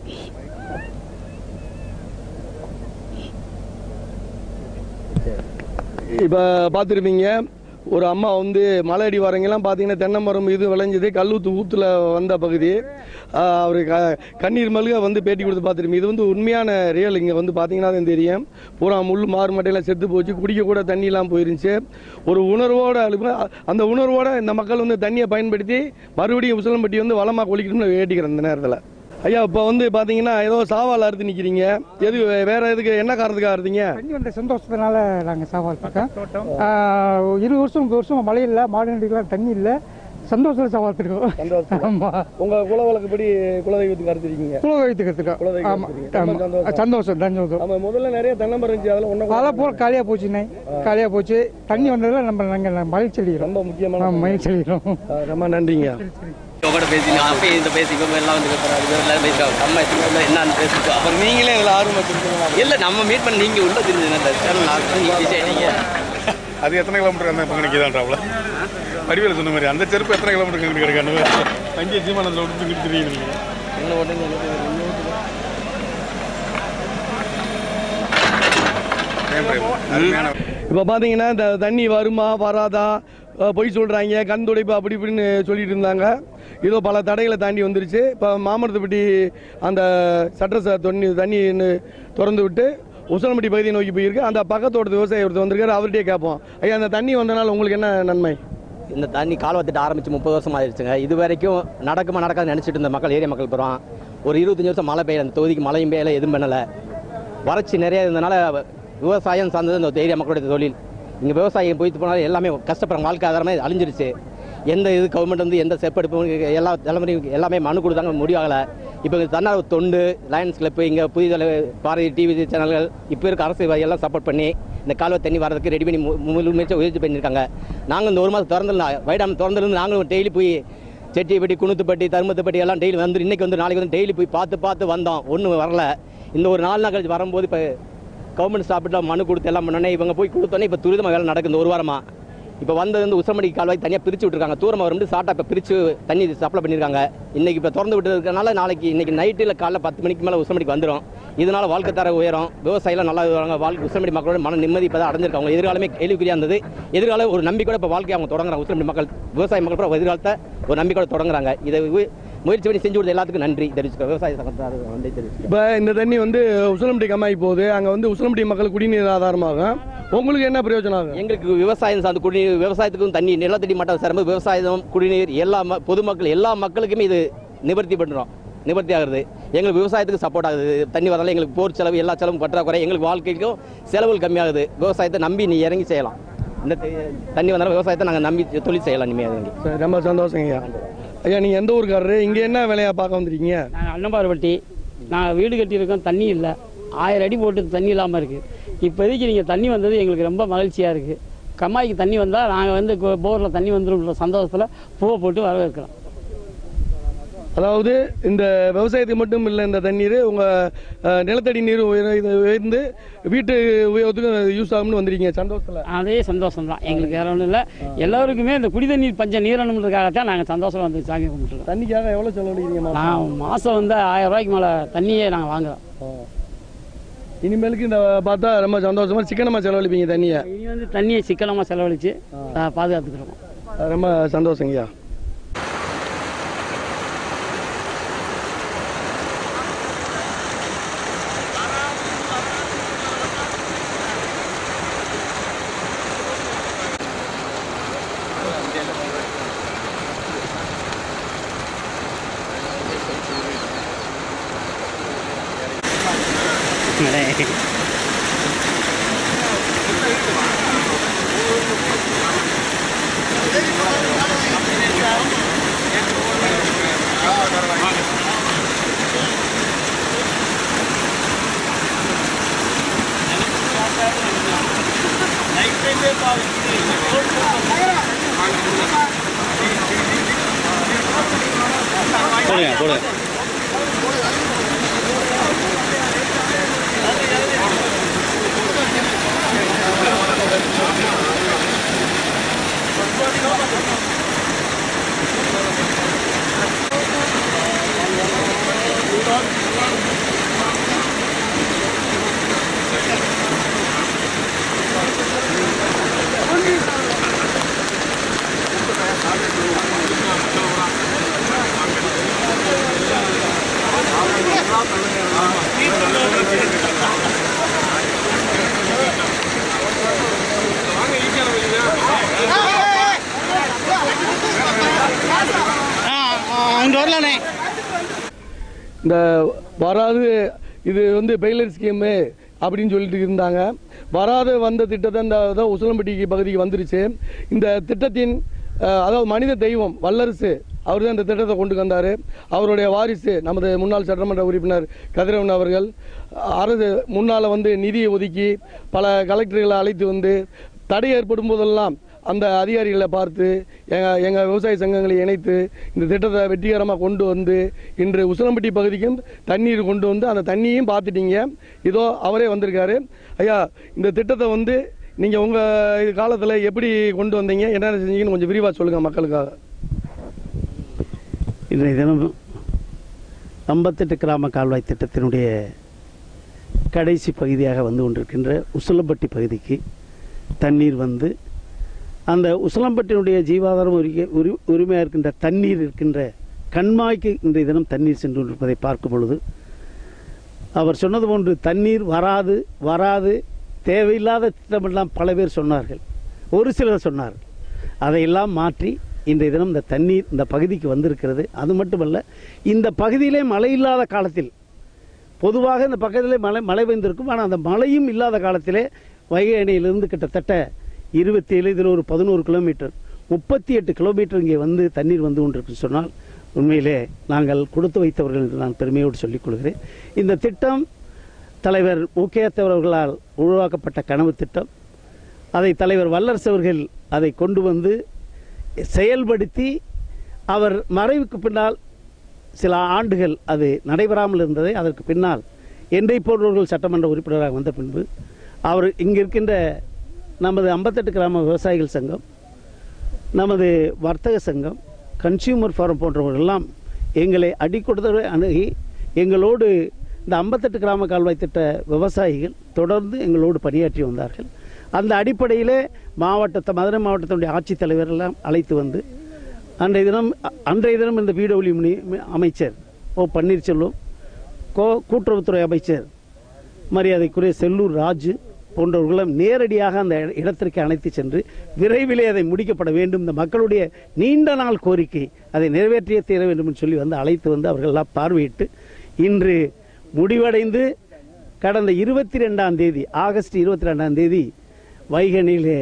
[SPEAKER 1] இப்போ பார்த்துருப்பீங்க ஒரு அம்மா வந்து மலை அடி வரங்கெல்லாம் பார்த்தீங்கன்னா தென்னை மரம் இது விளைஞ்சது கல்லூத்து ஊத்துல வந்த பகுதி ஆஹ் அவரு க கண்ணீர் மல்க வந்து பேட்டி கொடுத்து பார்த்துருப்பீங்க இது வந்து உண்மையான ரியல் இங்கே வந்து பார்த்தீங்கன்னா தான் தெரியும் பூரா முள் மாறு மட்டையெல்லாம் செத்து போச்சு குடிக்க கூட தண்ணியெல்லாம் போயிருந்துச்சு ஒரு உணர்வோட அழுப்ப அந்த உணர்வோட இந்த மக்கள் வந்து தண்ணியை பயன்படுத்தி மறுபடியும் உசிலம்பட்டி வந்து வளமாக கொளிக்கணும்னு வேட்டிக்கிறேன் இந்த நேரத்தில் ஐயா இப்போ வந்து பார்த்தீங்கன்னா ஏதோ சாவால் அறுத்து நிற்கிறீங்க எது வேற எதுக்கு என்ன காரணத்துக்காக அறுத்தீங்க
[SPEAKER 11] தண்ணி வந்த சந்தோஷத்தினால நாங்கள் சாவால் இருக்கோம் ஆஹ் இருபது வருஷம் முப்பது வருஷம் மழை இல்லை மாடுகளுக்கெல்லாம் தண்ணி இல்லை சந்தோஷத்தில் சவால் இருக்கோம் ஆமாம்
[SPEAKER 1] உங்க குல வழக்குப்படி குலதெய்வத்துக்கு அறுத்திருக்கீங்க
[SPEAKER 11] குலதெய்வத்துக்கு
[SPEAKER 1] குலதெய்வம்
[SPEAKER 11] ஆமாம்
[SPEAKER 1] அறுத்திருக்கீங்க. ரொம்ப
[SPEAKER 11] ஆமாம்
[SPEAKER 1] சந்தோஷம்.
[SPEAKER 11] சந்தோஷம் சந்தோஷம்
[SPEAKER 1] ஆமா முதல்ல நிறைய தென்னமரம் இருந்துச்சு அதெல்லாம் ஒன்றும்
[SPEAKER 11] அதெல்லாம் பூரா காலியாக போச்சுண்ணே காலியாக போச்சு தண்ணி வந்ததில் நம்ம நாங்கள் மகிழ்ச்சி அடைகிறோம்
[SPEAKER 1] ரொம்ப முக்கியமான
[SPEAKER 11] ஆமாம் மகிழ்ச்சி அடைகிறோம்
[SPEAKER 1] ரொம்ப நன்றிங்க
[SPEAKER 3] உங்களோட பேசி அப்பயே இந்த பேசிக்கோ எல்லாம் வந்து போறாங்க எல்லாரும் பேசிக்கோ அம்மா இல்லை என்னன்னு பேசிக்கோ அப்புறம் நீங்களே இதில் ஆர்வம் வச்சிருக்கீங்க இல்லை நம்ம மீட் பண்ணி நீங்கள் உள்ள தெரிஞ்சு நீங்க
[SPEAKER 12] அது எத்தனை கிலோமீட்டர் அந்த பக்கம் நிற்கிதான்றாவில் வடிவேல சொன்ன மாதிரி அந்த செருப்பு எத்தனை கிலோமீட்டர் இங்கிட்டு கிடக்கானு அங்கேயே ஜீமானந்தில் விட்டு இங்கிட்டு தெரியுங்க
[SPEAKER 3] என்ன உடனே
[SPEAKER 12] அருமையான
[SPEAKER 1] இப்போ பார்த்தீங்கன்னா இந்த தண்ணி வருமா வராதா அஹ் பொய் சொல்கிறாங்க கண் துடைப்பு அப்படி இப்படின்னு சொல்லிட்டு இருந்தாங்க ஏதோ பல தடைகளை தாண்டி வந்துருச்சு இப்போ மாமரத்துப்பட்டி அந்த சட்ட தண்ணி தண்ணி திறந்து விட்டு உசலம்பட்டி பகுதியை நோக்கி போயிருக்கு அந்த பக்கத்தோட விவசாயி ஒருத்தர் வந்திருக்காரு அவர்கிட்டயே கேட்போம் ஐயா அந்த தண்ணி வந்தனால உங்களுக்கு என்ன நன்மை
[SPEAKER 13] இந்த தண்ணி கால்வாத்திட்டு ஆரம்பிச்சு முப்பது வருஷம் ஆயிடுச்சுங்க இது வரைக்கும் நடக்குமா நடக்காது நினச்சிட்டு இருந்த மக்கள் ஏரியா மக்கள் போகிறோம் ஒரு இருபத்தஞ்சி வருஷம் மழை பெய்யல அந்த தொகுதிக்கு மழையும் பெய்யல எதுவும் பண்ணலை வறட்சி நிறைய இருந்தனால விவசாயம் சார்ந்தது இந்த ஏரியா மக்களுடைய தொழில் இங்கே விவசாயம் போயிட்டு போனாலும் எல்லாமே கஷ்டப்படுற வாழ்க்கை ஆதாரமே அழிஞ்சிருச்சு எந்த இது கவர்மெண்ட் வந்து எந்த செப்படுப்பு எல்லா தலைமுறையும் எல்லாமே மனு கொடுத்தாங்க முடிவாகலை இப்போ தன்னார்வ தொண்டு லயன்ஸ் கிளப்பு இங்கே புதிய தலை- பாரதி டிவி சேனல்கள் இப்போ இருக்க அரசு எல்லாம் சப்போர்ட் பண்ணி இந்த கால்வாய் தண்ணி வரதுக்கு ரெடி பண்ணி மு- முழு முயற்சி உயர்ச்சி பண்ணியிருக்காங்க நாங்கள் இந்த ஒரு மாதம் திறந்துல வைடாம் திறந்துருந்து நாங்களும் டெய்லி போய் செட்டிப்பட்டி குணுத்துப்பட்டி தருமத்துப்பட்டி எல்லாம் டெய்லி வந்து இன்னைக்கு வந்து நாளைக்கு வந்து டெய்லி போய் பார்த்து பார்த்து வந்தோம் ஒன்றும் வரல இந்த ஒரு நாலு நாள் கழிச்சு வரும்போது இப்போ கவர்மெண்ட் ஸ்டாப்பில் மனு கொடுத்து எல்லாம் பண்ணோன்னே இவங்க போய் கொடுத்தோன்னே இப்போ துரிதமாக வேலை நடக்குது இந்த ஒரு வாரமாக இப்போ வந்தது வந்து உசமடி கால்வாய் தனியாக பிரித்து விட்டுருக்காங்க தூரமாக வந்து சாட்டா இப்போ பிரித்து தண்ணி சப்ளை பண்ணியிருக்காங்க இன்னைக்கு இப்போ திறந்து விட்டதுனால நாளைக்கு இன்னைக்கு நைட்டில் காலைல பத்து மணிக்கு மேலே உசமடிக்கு வந்துடும் இதனால் வாழ்க்கை தர உயரம் விவசாயிலாம் நல்லா வருவாங்க வாழ்க்கை உசிலம்பட்டி மக்களோட மன நிம்மதி இப்போ தான் அடைஞ்சிருக்காங்க அவங்க எதிர்காலமே கேள்விக்குறியாக இருந்தது எதிர்காலம் ஒரு நம்பிக்கையோட இப்போ வாழ்க்கையை அவங்க தொடங்குறாங்க உசிலம்பட்டி மக்கள் விவசாய மக்கள் கூட எதிர்காலத்தை ஒரு நம்பிக்கையோட தொடங்குறாங்க இதை உ- முயற்சி பண்ணி செஞ்சு கொடுத்த எல்லாத்துக்கும் நன்றி தெரிவிச்சுக்கோ விவசாய சங்கத்தார் வந்து தெரிவிச்சு
[SPEAKER 1] இப்போ இந்த தண்ணி வந்து உசிலம்பட்டி கம்மாய் போகுது அங்கே வந்து உசிலம்பட்டி மக்கள் குடிநீர் ஆதாரமாகும் உங்களுக்கு என்ன பிரயோஜனம் ஆகும்
[SPEAKER 13] எங்களுக்கு விவசாயம் சார்ந்த குடிநீர் விவசாயத்துக்கும் தண்ணி நிலத்தடி மட்டம் சேரும்போது விவசாயம் குடிநீர் எல்லா ம- பொதுமக்கள் எல்லா மக்களுக்குமே இது நிவர்த்தி பண்ணுறோம் நிவர்த்தி ஆகுது எங்களுக்கு விவசாயத்துக்கு சப்போர்ட் ஆகுது தண்ணி வரதால எங்களுக்கு போர் செலவு எல்லா செலவும் பற்றாக்குறை எங்களுக்கு வாழ்க்கைக்கும் செலவுகள் கம்மியாகுது விவசாயத்தை நம்பி நீ இறங்கி செய்யலாம் இந்த த- தண்ணி வந்தாலும் விவசாயத்தை நாங்கள் நம்பி தொழில் செய்யலாம் இனிமேல் இறங்கி
[SPEAKER 1] சரி, ரொம்ப சந்தோஷங்க ஐயா ஐயா நீங்கள் எந்த ஊருக்காரரு இங்கே என்ன வேலையா பார்க்க வந்திருக்கீங்க
[SPEAKER 14] நாங்கள் அன்னம்பாறுபட்டி நாங்கள் வீடு கட்டியிருக்கோம் தண்ணி இல்லை ஆயிரம் அடி போட்டு தண்ணி இல்லாமல் இருக்குது இப்போதைக்கு நீங்கள் தண்ணி வந்தது எங்களுக்கு ரொம்ப மகிழ்ச்சியாக இருக்குது கம்மாய்க்கு தண்ணி வந்தால் நாங்கள் வந்து போரில் தண்ணி வந்துடும் சந்தோஷத்தில் பூவை போட்டு வரவேற்கிறோம்
[SPEAKER 1] அதாவது இந்த விவசாயத்துக்கு மட்டும் இல்லை இந்த தண்ணீர் உங்கள் நிலத்தடி நீர் உயர- இது உயர்ந்து வீட்டு உபயோகத்துக்கும் யூஸ் ஆகும்னு வந்திருக்கீங்க சந்தோஷத்தில்
[SPEAKER 14] அதே சந்தோஷம் தான் எங்களுக்கு வேற ஒன்றும் இல்லை எல்லாருக்குமே இந்த குடி தண்ணீர் பஞ்சம் நீரணுன்றதுக்காகத்தான் நாங்கள் சந்தோஷம் வந்து சாமி கும்பிட்டுருக்கோம்
[SPEAKER 1] தண்ணிக்காக எவ்வளோ செலவழிக்கிறீங்க மாசம்?
[SPEAKER 14] நான் மாதம் வந்து ஆயிரம் ரூபாய்க்கு மேலே தண்ணியே நாங்கள் வாங்குறோம்
[SPEAKER 1] இனிமேலுக்கு இந்த பார்த்தா ரொம்ப சந்தோஷமா சிக்கனமாக செலவழிப்பீங்க தண்ணியை
[SPEAKER 14] இனி வந்து தண்ணியை சிக்கனமாக செலவழித்து பாதுகாத்துக்கிறோம்
[SPEAKER 1] ரொம்ப சந்தோஷங்கய்யா
[SPEAKER 8] போடுங்க போடுங்க
[SPEAKER 1] அங்கே வரலானே இந்த வராது இது வந்து பெயிலர் ஸ்கீமு அப்படின்னு சொல்லிட்டு இருந்தாங்க வராத வந்த திட்டத்தை இந்த தான் உசிலம்பட்டி பகுதிக்கு வந்துருச்சு இந்த திட்டத்தின் அஹ், அதாவது மனித தெய்வம் வல்லரசு அவர் தான் இந்த திட்டத்தை கொண்டு வந்தார் அவருடைய வாரிசு நமது முன்னாள் சட்டமன்ற உறுப்பினர் கதிரவன் அவர்கள் அரசு முன்னால் வந்து நிதியை ஒதுக்கி பல கலெக்டர்களை அழைத்து வந்து தடை ஏற்படும் போதெல்லாம் அந்த அதிகாரிகளை பார்த்து எங்கள் எங்கள் விவசாய சங்கங்களை இணைத்து இந்த திட்டத்தை வெற்றிகரமாக கொண்டு வந்து இன்று உசிலம்பட்டி பகுதிக்கும் தண்ணீர் கொண்டு வந்து அந்த தண்ணியும் பார்த்துட்டீங்க இதோ அவரே வந்திருக்காரு ஐயா இந்த திட்டத்தை வந்து நீங்கள் உங்கள் காலத்தில் எப்படி கொண்டு வந்தீங்க என்னென்ன செஞ்சீங்கன்னு கொஞ்சம் விரிவாக சொல்லுங்கள் மக்களுக்காக
[SPEAKER 15] இன்றைய தினம் ஐம்பத்தெட்டு கிராம கால்வாய் திட்டத்தினுடைய கடைசி பகுதியாக வந்து கொண்டிருக்கின்ற உசிலம்பட்டி பகுதிக்கு தண்ணீர் வந்து அந்த உசிலம்பட்டினுடைய ஜீவாதாரம் உரிய உரி உரிமையாக இருக்கின்ற தண்ணீர் இருக்கின்ற கண்மாய்க்கு இன்றைய தினம் தண்ணீர் சென்று கொண்டிருப்பதை பார்க்கும் பொழுது அவர் சொன்னது போன்று தண்ணீர் வராது வராது தேவையில்லாத திட்டமெல்லாம் பல பேர் சொன்னார்கள் ஒரு சிலர் சொன்னார்கள் அதையெல்லாம் மாற்றி இன்றைய தினம் இந்த தண்ணீர் இந்த பகுதிக்கு வந்திருக்கிறது அது மட்டுமல்ல இந்த பகுதியிலே மழை இல்லாத காலத்தில் பொதுவாக இந்த பக்கத்திலே மழை மழை பெய்ந்திருக்கும் ஆனால் அந்த மழையும் இல்லாத காலத்திலே வைகை அணையிலிருந்து கிட்டத்தட்ட இருபத்தேழு இதில் ஒரு பதினோரு கிலோமீட்டர் முப்பத்தி எட்டு கிலோமீட்டர் இங்கே வந்து தண்ணீர் வந்து கொண்டிருக்கு சொன்னால் உண்மையிலே நாங்கள் கொடுத்து வைத்தவர்கள் என்று நான் பெருமையோடு சொல்லிக் கொள்கிறேன் இந்த திட்டம் தலைவர் முக்கியத்தவர் அவர்களால் உருவாக்கப்பட்ட கனவு திட்டம் அதை தலைவர் வல்லரசு அவர்கள் அதை கொண்டு வந்து செயல்படுத்தி அவர் மறைவுக்கு பின்னால் சில ஆண்டுகள் அது நடைபெறாமல் இருந்ததை அதற்கு பின்னால் என்னை போன்றவர்கள் சட்டமன்ற உறுப்பினராக வந்த பின்பு அவர் இங்கே இருக்கின்ற நமது ஐம்பத்தெட்டு கிராம விவசாயிகள் சங்கம் நமது வர்த்தக சங்கம் கன்சியூமர் ஃபாரம் போன்றவர்களெல்லாம் எங்களை அடிக்கொடுத்தவரை அணுகி எங்களோடு இந்த ஐம்பத்தெட்டு கிராம கால்வாய் திட்ட விவசாயிகள் தொடர்ந்து எங்களோடு பணியாற்றி வந்தார்கள் அந்த அடிப்படையிலே மாவட்டத்தை மதுரை மாவட்டத்தினுடைய ஆட்சித்தலைவர் எல்லாம் அழைத்து வந்து அன்றைய தினம் அ- அன்றைய தினம் இந்த பிடபிள்யூ அமைச்சர் ஓ பன்னீர்செல்வம் கோ கூட்டுறவுத்துறை அமைச்சர் மரியாதைக்குரிய செல்லூர் ராஜு போன்றவர்களும் நேரடியாக அந்த இட- இடத்திற்கு அழைத்து சென்று விரைவிலே அதை முடிக்கப்பட வேண்டும் இந்த மக்களுடைய நீண்ட நாள் கோரிக்கை அதை நிறைவேற்றியே தீர வேண்டும் என்று சொல்லி வந்து அழைத்து வந்து அவர்கள் எல்லாம் பார்வையிட்டு இன்று முடிவடைந்து கடந்த இருபத்தி ரெண்டாம் தேதி ஆகஸ்ட் இருபத்தி ரெண்டாம் தேதி வைகனிலே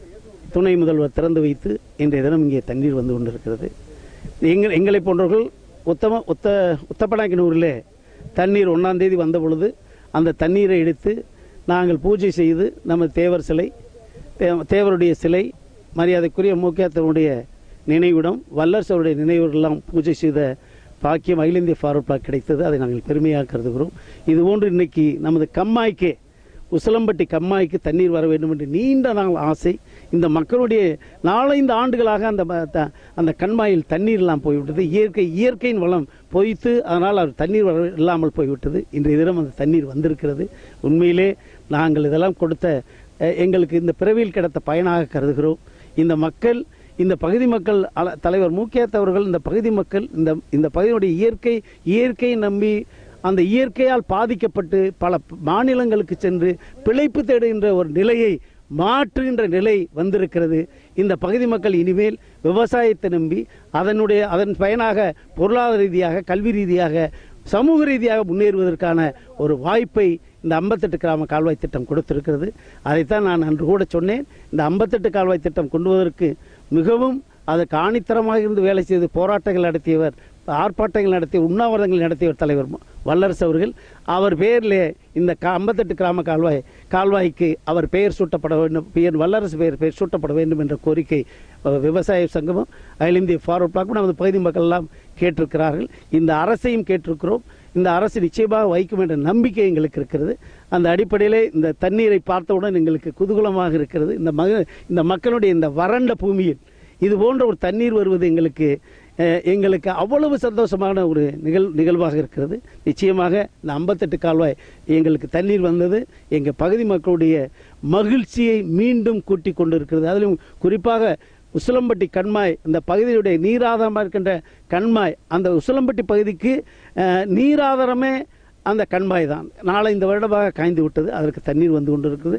[SPEAKER 15] துணை முதல்வர் திறந்து வைத்து இன்றைய தினம் இங்கே தண்ணீர் வந்து கொண்டிருக்கிறது எங்கள் எங்களை போன்றவர்கள் உத்தம உத்த உத்தப்பனாக்கினூரில் தண்ணீர் ஒன்றாம் தேதி வந்த பொழுது அந்த தண்ணீரை எடுத்து நாங்கள் பூஜை செய்து நம்ம தேவர் சிலை தே- தேவருடைய சிலை மரியாதைக்குரிய மூக்கியத்தனுடைய நினைவிடம் வல்லரசருடைய நினைவுகளெல்லாம் பூஜை செய்த பாக்கியம் அகில இந்திய ஃபார்வர்ட் பிளாக் கிடைத்தது அதை நாங்கள் பெருமையாக கருதுகிறோம் இதுபோன்று இன்னைக்கு நமது கம்மாய்க்கே உசிலம்பட்டி கம்மாய்க்கு தண்ணீர் வர வேண்டும் என்று நீண்ட நாள் ஆசை இந்த மக்களுடைய நாலைந்து ஆண்டுகளாக அந்த ம- த- அந்த கண்மாயில் தண்ணீர் எல்லாம் போய்விட்டது இயற்கை இயற்கையின் வளம் பொய்த்து அதனால் அவர் தண்ணீர் வர இல்லாமல் போய்விட்டது இன்றைய தினம் அந்த தண்ணீர் வந்திருக்கிறது உண்மையிலே நாங்கள் இதெல்லாம் கொடுத்த அஹ், எங்களுக்கு இந்த பிறவியில் கிடைத்த பயனாக கருதுகிறோம் இந்த மக்கள் இந்த பகுதி மக்கள் அல- தலைவர் மூக்கியாத் அவர்கள் இந்த பகுதி மக்கள் இந்த இந்த பகுதியுடைய இயற்கை இயற்கையை நம்பி அந்த இயற்கையால் பாதிக்கப்பட்டு பல ப- மாநிலங்களுக்கு சென்று பிழைப்பு தேடுகின்ற ஒரு நிலையை மாற்றுகின்ற நிலை வந்திருக்கிறது இந்த பகுதி மக்கள் இனிமேல் விவசாயத்தை நம்பி அதனுடைய அதன் பயனாக பொருளாதார ரீதியாக கல்வி ரீதியாக சமூக ரீதியாக முன்னேறுவதற்கான ஒரு வாய்ப்பை இந்த ஐம்பத்தெட்டு கிராம கால்வாய் திட்டம் கொடுத்திருக்கிறது அதைத்தான் நான் அன்று கூட சொன்னேன் இந்த ஐம்பத்தெட்டு கால்வாய் திட்டம் கொண்டு வருவதற்கு மிகவும் அதற்கு ஆணித்தரமாக இருந்து வேலை செய்து போராட்டங்கள் நடத்தியவர் ஆர்ப்பாட்டங்கள் நடத்திய உண்ணாவிரதங்கள் நடத்தியவர் தலைவர் மு- வல்லரசு அவர்கள் அவர் பெயரிலே இந்த கா ஐம்பத்தெட்டு கிராம கால்வாய் கால்வாய்க்கு அவர் பெயர் சூட்டப்பட வேண்டும் பெயர் வல்லரசு பெயர் பெயர் சூட்டப்பட வேண்டும் என்ற கோரிக்கை அஹ், விவசாய சங்கமும் அகில இந்திய ஃபார்வர்ட் பிளாக்கும் நமது பகுதி மக்கள் எல்லாம் கேட்டிருக்கிறார்கள் இந்த அரசையும் கேட்டிருக்கிறோம் இந்த அரசு நிச்சயமாக வைக்கும் என்ற நம்பிக்கை எங்களுக்கு இருக்கிறது அந்த அடிப்படையிலே இந்த தண்ணீரை பார்த்தவுடன் எங்களுக்கு குதூகலமாக இருக்கிறது இந்த மக இந்த மக்களுடைய இந்த வறண்ட பூமியில் இது போன்ற ஒரு தண்ணீர் வருவது எங்களுக்கு அஹ், எங்களுக்கு அவ்வளவு சந்தோஷமான ஒரு நிகழ் நிகழ்வாக இருக்கிறது நிச்சயமாக இந்த ஐம்பத்தெட்டு கால்வாய் எங்களுக்கு தண்ணீர் வந்தது எங்கள் பகுதி மக்களுடைய மகிழ்ச்சியை மீண்டும் கூட்டி கொண்டு இருக்கிறது அதிலும் குறிப்பாக உசிலம்பட்டி கண்மாய் இந்த பகுதியுடைய நீராதாரமாக இருக்கின்ற கண்மாய் அந்த உசிலம்பட்டி பகுதிக்கு அஹ், நீராதாரமே அந்த கண்மாய் தான் நாளை இந்த வருடமாக காய்ந்து விட்டது அதற்கு தண்ணீர் வந்து கொண்டு இருக்குது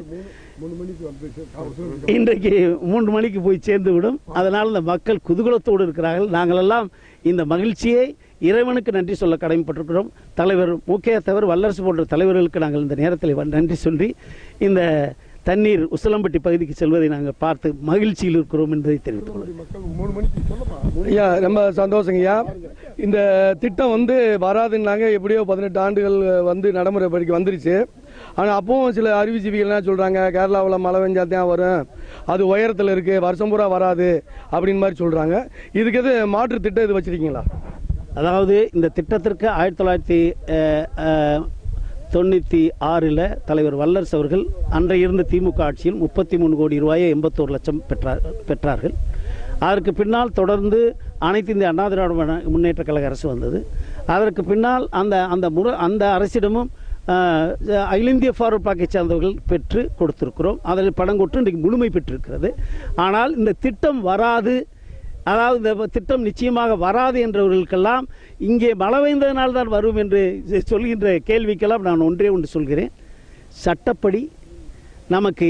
[SPEAKER 15] இன்றைக்கு மூன்று மணிக்கு போய் சேர்ந்து விடும் அதனால் இந்த மக்கள் குதூகலத்தோடு இருக்கிறார்கள் நாங்களெல்லாம் இந்த மகிழ்ச்சியை இறைவனுக்கு நன்றி சொல்ல கடமைப்பட்டிருக்கிறோம் தலைவர் முக்கிய தவிர வல்லரசு போன்ற தலைவர்களுக்கு நாங்கள் இந்த நேரத்தில் வ- நன்றி சொல்லி இந்த தண்ணீர் உசிலம்பட்டி பகுதிக்கு செல்வதை நாங்கள் பார்த்து மகிழ்ச்சியில் இருக்கிறோம் என்பதை தெரிவித்துக் கொள்கிறேன்
[SPEAKER 1] ஐயா ரொம்ப சந்தோஷங்கய்யா இந்த திட்டம் வந்து வராதுன்னாங்க எப்படியோ பதினெட்டு ஆண்டுகள் வந்து நடைமுறைப்படிக்கு வந்துருச்சு ஆனால் அப்பவும் சில அறிவுஜீவிகள் என்ன சொல்கிறாங்க கேரளாவில் மழை பெஞ்சா தான் வரும் அது உயரத்தில் இருக்குது வருஷம் பூரா வராது அப்படின்னு மாதிரி சொல்கிறாங்க இதுக்கு எது மாற்று திட்டம் இது வச்சுருக்கீங்களா
[SPEAKER 15] அதாவது இந்த திட்டத்திற்கு ஆயிரத்தி தொள்ளாயிரத்தி அஹ், அஹ், தொண்ணூற்றி ஆறில் தலைவர் வல்லரசு அவர்கள் அன்றைய இருந்த திமுக ஆட்சியில் முப்பத்தி மூணு கோடி ரூபாயை எண்பத்தோரு லட்சம் பெற்றார் பெற்றார்கள் அதற்கு பின்னால் தொடர்ந்து அனைத்து இந்திய அண்ணா திராவிட முன்ன- முன்னேற்ற கழக அரசு வந்தது அதற்கு பின்னால் அந்த அந்த முறை அந்த அரசிடமும் அஹ், அகில இந்திய ஃபார்வர்ட் பிளாக்கை சேர்ந்தவர்கள் பெற்று கொடுத்திருக்கிறோம் அதில் படம் கொட்டு இன்றைக்கு முழுமை பெற்றிருக்கிறது ஆனால் இந்த திட்டம் வராது அதாவது இந்த திட்டம் நிச்சயமாக வராது என்றவர்களுக்கெல்லாம் இங்கே மழை பெய்ந்ததனால் தான் வரும் என்று சொல்கின்ற கேள்விக்கெல்லாம் நான் ஒன்றே ஒன்று சொல்கிறேன் சட்டப்படி நமக்கு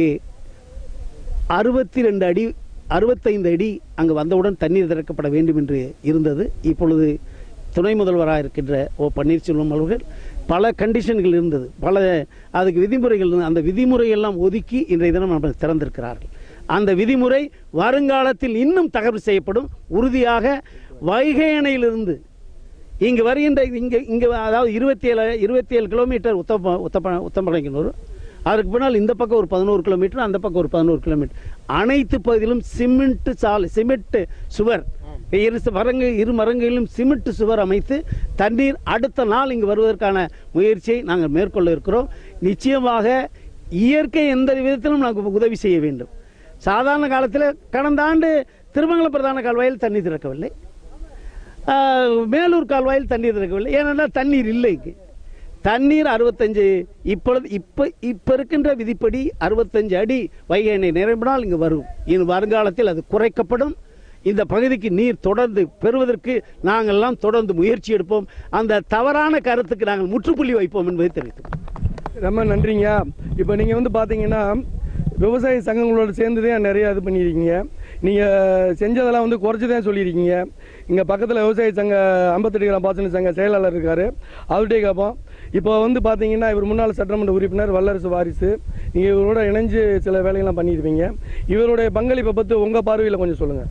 [SPEAKER 15] அறுபத்தி ரெண்டு அடி அறுபத்தைந்து அடி அங்கு வந்தவுடன் தண்ணீர் திறக்கப்பட வேண்டும் என்று இருந்தது இப்பொழுது துணை முதல்வராக இருக்கின்ற ஓ பன்னீர்செல்வம் அவர்கள் பல கண்டிஷன்கள் இருந்தது பல அதுக்கு விதிமுறைகள் இருந்தது. அந்த விதிமுறையெல்லாம் ஒதுக்கி இன்றைய தினம் நம்ம திறந்திருக்கிறார்கள் அந்த விதிமுறை வருங்காலத்தில் இன்னும் தகவல் செய்யப்படும் உறுதியாக வைகை அணையிலிருந்து இங்கு வருகின்ற இங்கே இங்கே அதாவது இருபத்தி ஏழு இருபத்தி ஏழு கிலோமீட்டர் உத்தப்ப உத்தப்ப உத்தம்படைக்கனூர் அதுக்கு பின்னால் இந்த பக்கம் ஒரு பதினோரு கிலோமீட்டர் அந்த பக்கம் ஒரு பதினோரு கிலோமீட்டர் அனைத்து பகுதியிலும் சிமெண்ட் சாலை சிமெண்ட் சுவர் இரு மரங்கு இரு மரங்களிலும் சிமெண்ட் சுவர் அமைத்து தண்ணீர் அடுத்த நாள் இங்கு வருவதற்கான முயற்சியை நாங்கள் மேற்கொள்ள இருக்கிறோம் நிச்சயமாக இயற்கை எந்த விதத்திலும் நாங்கள் உதவி செய்ய வேண்டும் சாதாரண காலத்தில் கடந்த ஆண்டு திருமங்கல பிரதான கால்வாயில் தண்ணீர் திறக்கவில்லை ஆஹ், மேலூர் கால்வாயில் தண்ணீர் திறக்கவில்லை ஏனென்றால் தண்ணீர் இல்லை இங்கு தண்ணீர் அறுபத்தஞ்சு இப்பொழுது இப்போ இப்போ இருக்கின்ற விதிப்படி அறுபத்தஞ்சு அடி வைகை அணை நிரம்பினால் இங்கு வரும் இனி வருங்காலத்தில் அது குறைக்கப்படும் இந்த பகுதிக்கு நீர் தொடர்ந்து பெறுவதற்கு நாங்கள் எல்லாம் தொடர்ந்து முயற்சி எடுப்போம் அந்த தவறான கருத்துக்கு நாங்கள் முற்றுப்புள்ளி வைப்போம் என்பதை தெரிவித்துக்
[SPEAKER 1] ரொம்ப நன்றிங்க இப்போ நீங்கள் வந்து பார்த்தீங்கன்னா விவசாய சங்கங்களோட சேர்ந்து தான் நிறைய இது பண்ணியிருக்கீங்க நீங்கள் செஞ்சதெல்லாம் வந்து குறைச்சி தான் சொல்லியிருக்கீங்க இங்கே பக்கத்தில் விவசாய சங்க ஐம்பத்தெட்டு கிராம் பாசன சங்க செயலாளர் இருக்கார் அவர்கிட்டே கேட்போம் இப்போ வந்து பார்த்தீங்கன்னா இவர் முன்னாள் சட்டமன்ற உறுப்பினர் வல்லரசு வாரிசு நீங்கள் இவரோட இணைஞ்சு சில வேலைகள்லாம் பண்ணியிருப்பீங்க இவருடைய பங்களிப்பை பற்றி உங்கள் பார்வையில் கொஞ்சம் சொல்லுங்கள்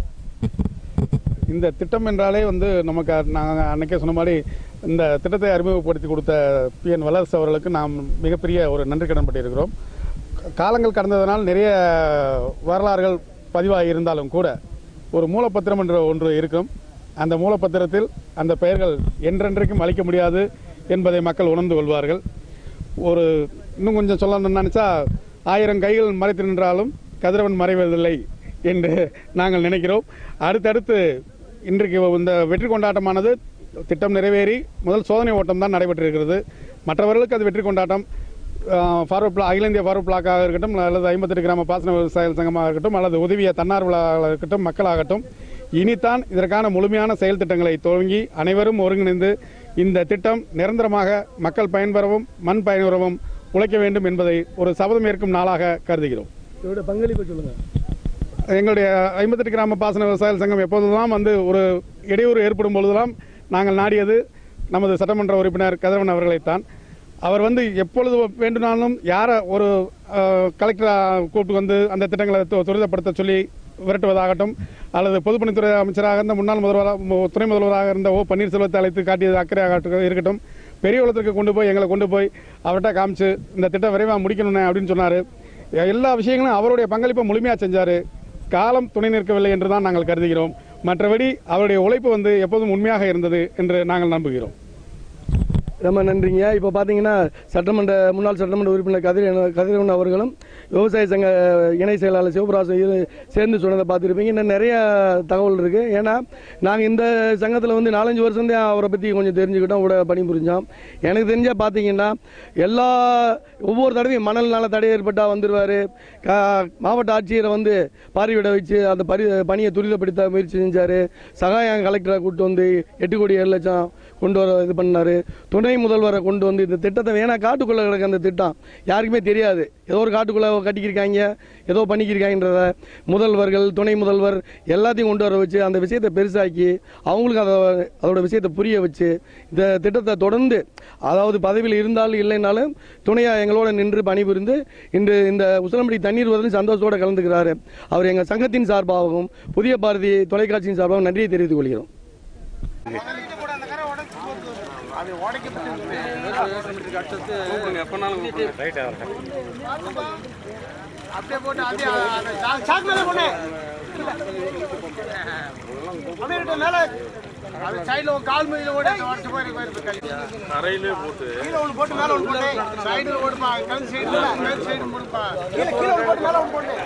[SPEAKER 12] இந்த திட்டம் என்றாலே வந்து நமக்கு நாங்கள் அன்னைக்கே சொன்ன மாதிரி இந்த திட்டத்தை அறிமுகப்படுத்தி கொடுத்த பி என் வல்லரசு அவர்களுக்கு நாம் மிகப்பெரிய ஒரு நன்றி கடன் பட்டிருக்கிறோம் காலங்கள் கடந்ததனால் நிறைய வரலாறுகள் பதிவாகி இருந்தாலும் கூட ஒரு மூலப்பத்திரம் என்ற ஒன்று இருக்கும் அந்த மூலப்பத்திரத்தில் அந்த பெயர்கள் என்றென்றைக்கும் அழிக்க முடியாது என்பதை மக்கள் உணர்ந்து கொள்வார்கள் ஒரு இன்னும் கொஞ்சம் சொல்லணும்னு நினச்சா ஆயிரம் கைகள் மறைத்து நின்றாலும் கதிரவன் மறைவதில்லை என்று நாங்கள் நினைக்கிறோம் அடுத்தடுத்து இன்றைக்கு இந்த வெற்றி கொண்டாட்டமானது திட்டம் நிறைவேறி முதல் சோதனை ஓட்டம் தான் நடைபெற்றிருக்கிறது மற்றவர்களுக்கு அது வெற்றி கொண்டாட்டம் ஃபார்வர்ட் பிளா அகில இந்திய ஃபார்வர்ட் பிளாக்காக இருக்கட்டும் அல்லது ஐம்பத்தெட்டு கிராம பாசன விவசாய சங்கமாக இருக்கட்டும் அல்லது உதவிய தன்னார்வலாக இருக்கட்டும் மக்களாகட்டும் இனித்தான் இதற்கான முழுமையான செயல் திட்டங்களை துவங்கி அனைவரும் ஒருங்கிணைந்து இந்த திட்டம் நிரந்தரமாக மக்கள் பயன்பெறவும் மண் பயன்பெறவும் உழைக்க வேண்டும் என்பதை ஒரு சபதம் ஏற்கும் நாளாக கருதுகிறோம்
[SPEAKER 1] இவருடைய பங்களிப்பை சொல்லுங்கள்
[SPEAKER 12] எங்களுடைய ஐம்பத்தெட்டு கிராம பாசன விவசாய சங்கம் எப்போதெல்லாம் வந்து ஒரு இடையூறு ஏற்படும் பொழுதெல்லாம் நாங்கள் நாடியது நமது சட்டமன்ற உறுப்பினர் கதிரவன் அவர்களைத்தான் அவர் வந்து எப்பொழுது வேண்டுமானாலும் யாரை ஒரு கலெக்டரை கூப்பிட்டு வந்து அந்த திட்டங்களை து- துரிதப்படுத்த சொல்லி விரட்டுவதாகட்டும் அல்லது பொதுப்பணித்துறை அமைச்சராக இருந்த முன்னாள் முதல்வராக மு- துணை முதல்வராக இருந்த ஓ பன்னீர்செல்வத்தை அழைத்து காட்டியது அக்கறையாக இருக்கட்டும் பெரியகுளத்திற்கு கொண்டு போய் எங்களை கொண்டு போய் அவர்கிட்ட காமிச்சு இந்த திட்டம் விரைவாக முடிக்கணும்னே அப்படின்னு சொன்னார் எல்லா விஷயங்களும் அவருடைய பங்களிப்பை முழுமையாக செஞ்சார் காலம் துணை நிற்கவில்லை என்று தான் நாங்கள் கருதுகிறோம் மற்றபடி அவருடைய உழைப்பு வந்து எப்போதும் உண்மையாக இருந்தது என்று நாங்கள் நம்புகிறோம்
[SPEAKER 1] ரொம்ப நன்றிங்க இப்போ பார்த்தீங்கன்னா சட்டமன்ற முன்னாள் சட்டமன்ற உறுப்பினர் கதிர கதிரவன் அவர்களும் விவசாய சங்க இணை செயலாளர் சிவபிராசம் இரு சேர்ந்து சொன்னதை பார்த்துருப்பீங்க இன்னும் நிறைய தகவல் இருக்குது ஏன்னா நாங்கள் இந்த சங்கத்தில் வந்து நாலஞ்சு வருஷம் தான் அவரை பற்றி கொஞ்சம் தெரிஞ்சுக்கிட்டோம் கூட பணிபுரிஞ்சோம் எனக்கு தெரிஞ்சால் பார்த்தீங்கன்னா எல்லா ஒவ்வொரு தடவையும் மணல்னால தடை ஏற்பட்டால் வந்துடுவார் மாவட்ட ஆட்சியரை வந்து பார்வையிட வச்சு அந்த பரி பணியை துரிதப்படுத்த முயற்சி செஞ்சார் சகாயம் கலெக்டரை கூப்பிட்டு வந்து எட்டு கோடி ஏழு லட்சம் கொண்டு வர இது பண்ணார் துணை முதல்வரை கொண்டு வந்து இந்த திட்டத்தை வேணா காட்டுக்குள்ளே கிடக்க அந்த திட்டம் யாருக்குமே தெரியாது ஏதோ ஒரு காட்டுக்குள்ளே கட்டிக்கிருக்காங்க ஏதோ பண்ணிக்கிருக்காங்கன்றத முதல்வர்கள் துணை முதல்வர் எல்லாத்தையும் கொண்டு வர வச்சு அந்த விஷயத்தை பெருசாக்கி அவங்களுக்கு அதை அதோட விஷயத்தை புரிய வச்சு இந்த திட்டத்தை தொடர்ந்து அதாவது பதவியில் இருந்தாலும் இல்லைனாலும் துணையாக எங்களோட நின்று பணிபுரிந்து இன்று இந்த உசிலம்படி தண்ணீர் வந்து சந்தோஷத்தோட கலந்துக்கிறாரு அவர் எங்கள் சங்கத்தின் சார்பாகவும் புதிய பாரதி தொலைக்காட்சியின் சார்பாகவும் நன்றியை தெரிவித்துக் கொள்கிறோம்
[SPEAKER 16] அப்படியே போட்டு அதே சாக்கு மேல போனே அமீர்கிட்ட மேல அது சைடுல ஒரு கால் மயில ஓடி உடச்சு போயிருக்கு
[SPEAKER 2] தரையிலே போட்டு
[SPEAKER 16] கீழே ஒன்று போட்டு மேல ஒன்று போட்டு சைடுல ஓடுப்பா கல் சைடுல கல் சைடு முடிப்பா கீழே கீழே ஒன்று போட்டு மேல ஒன்று போட்டு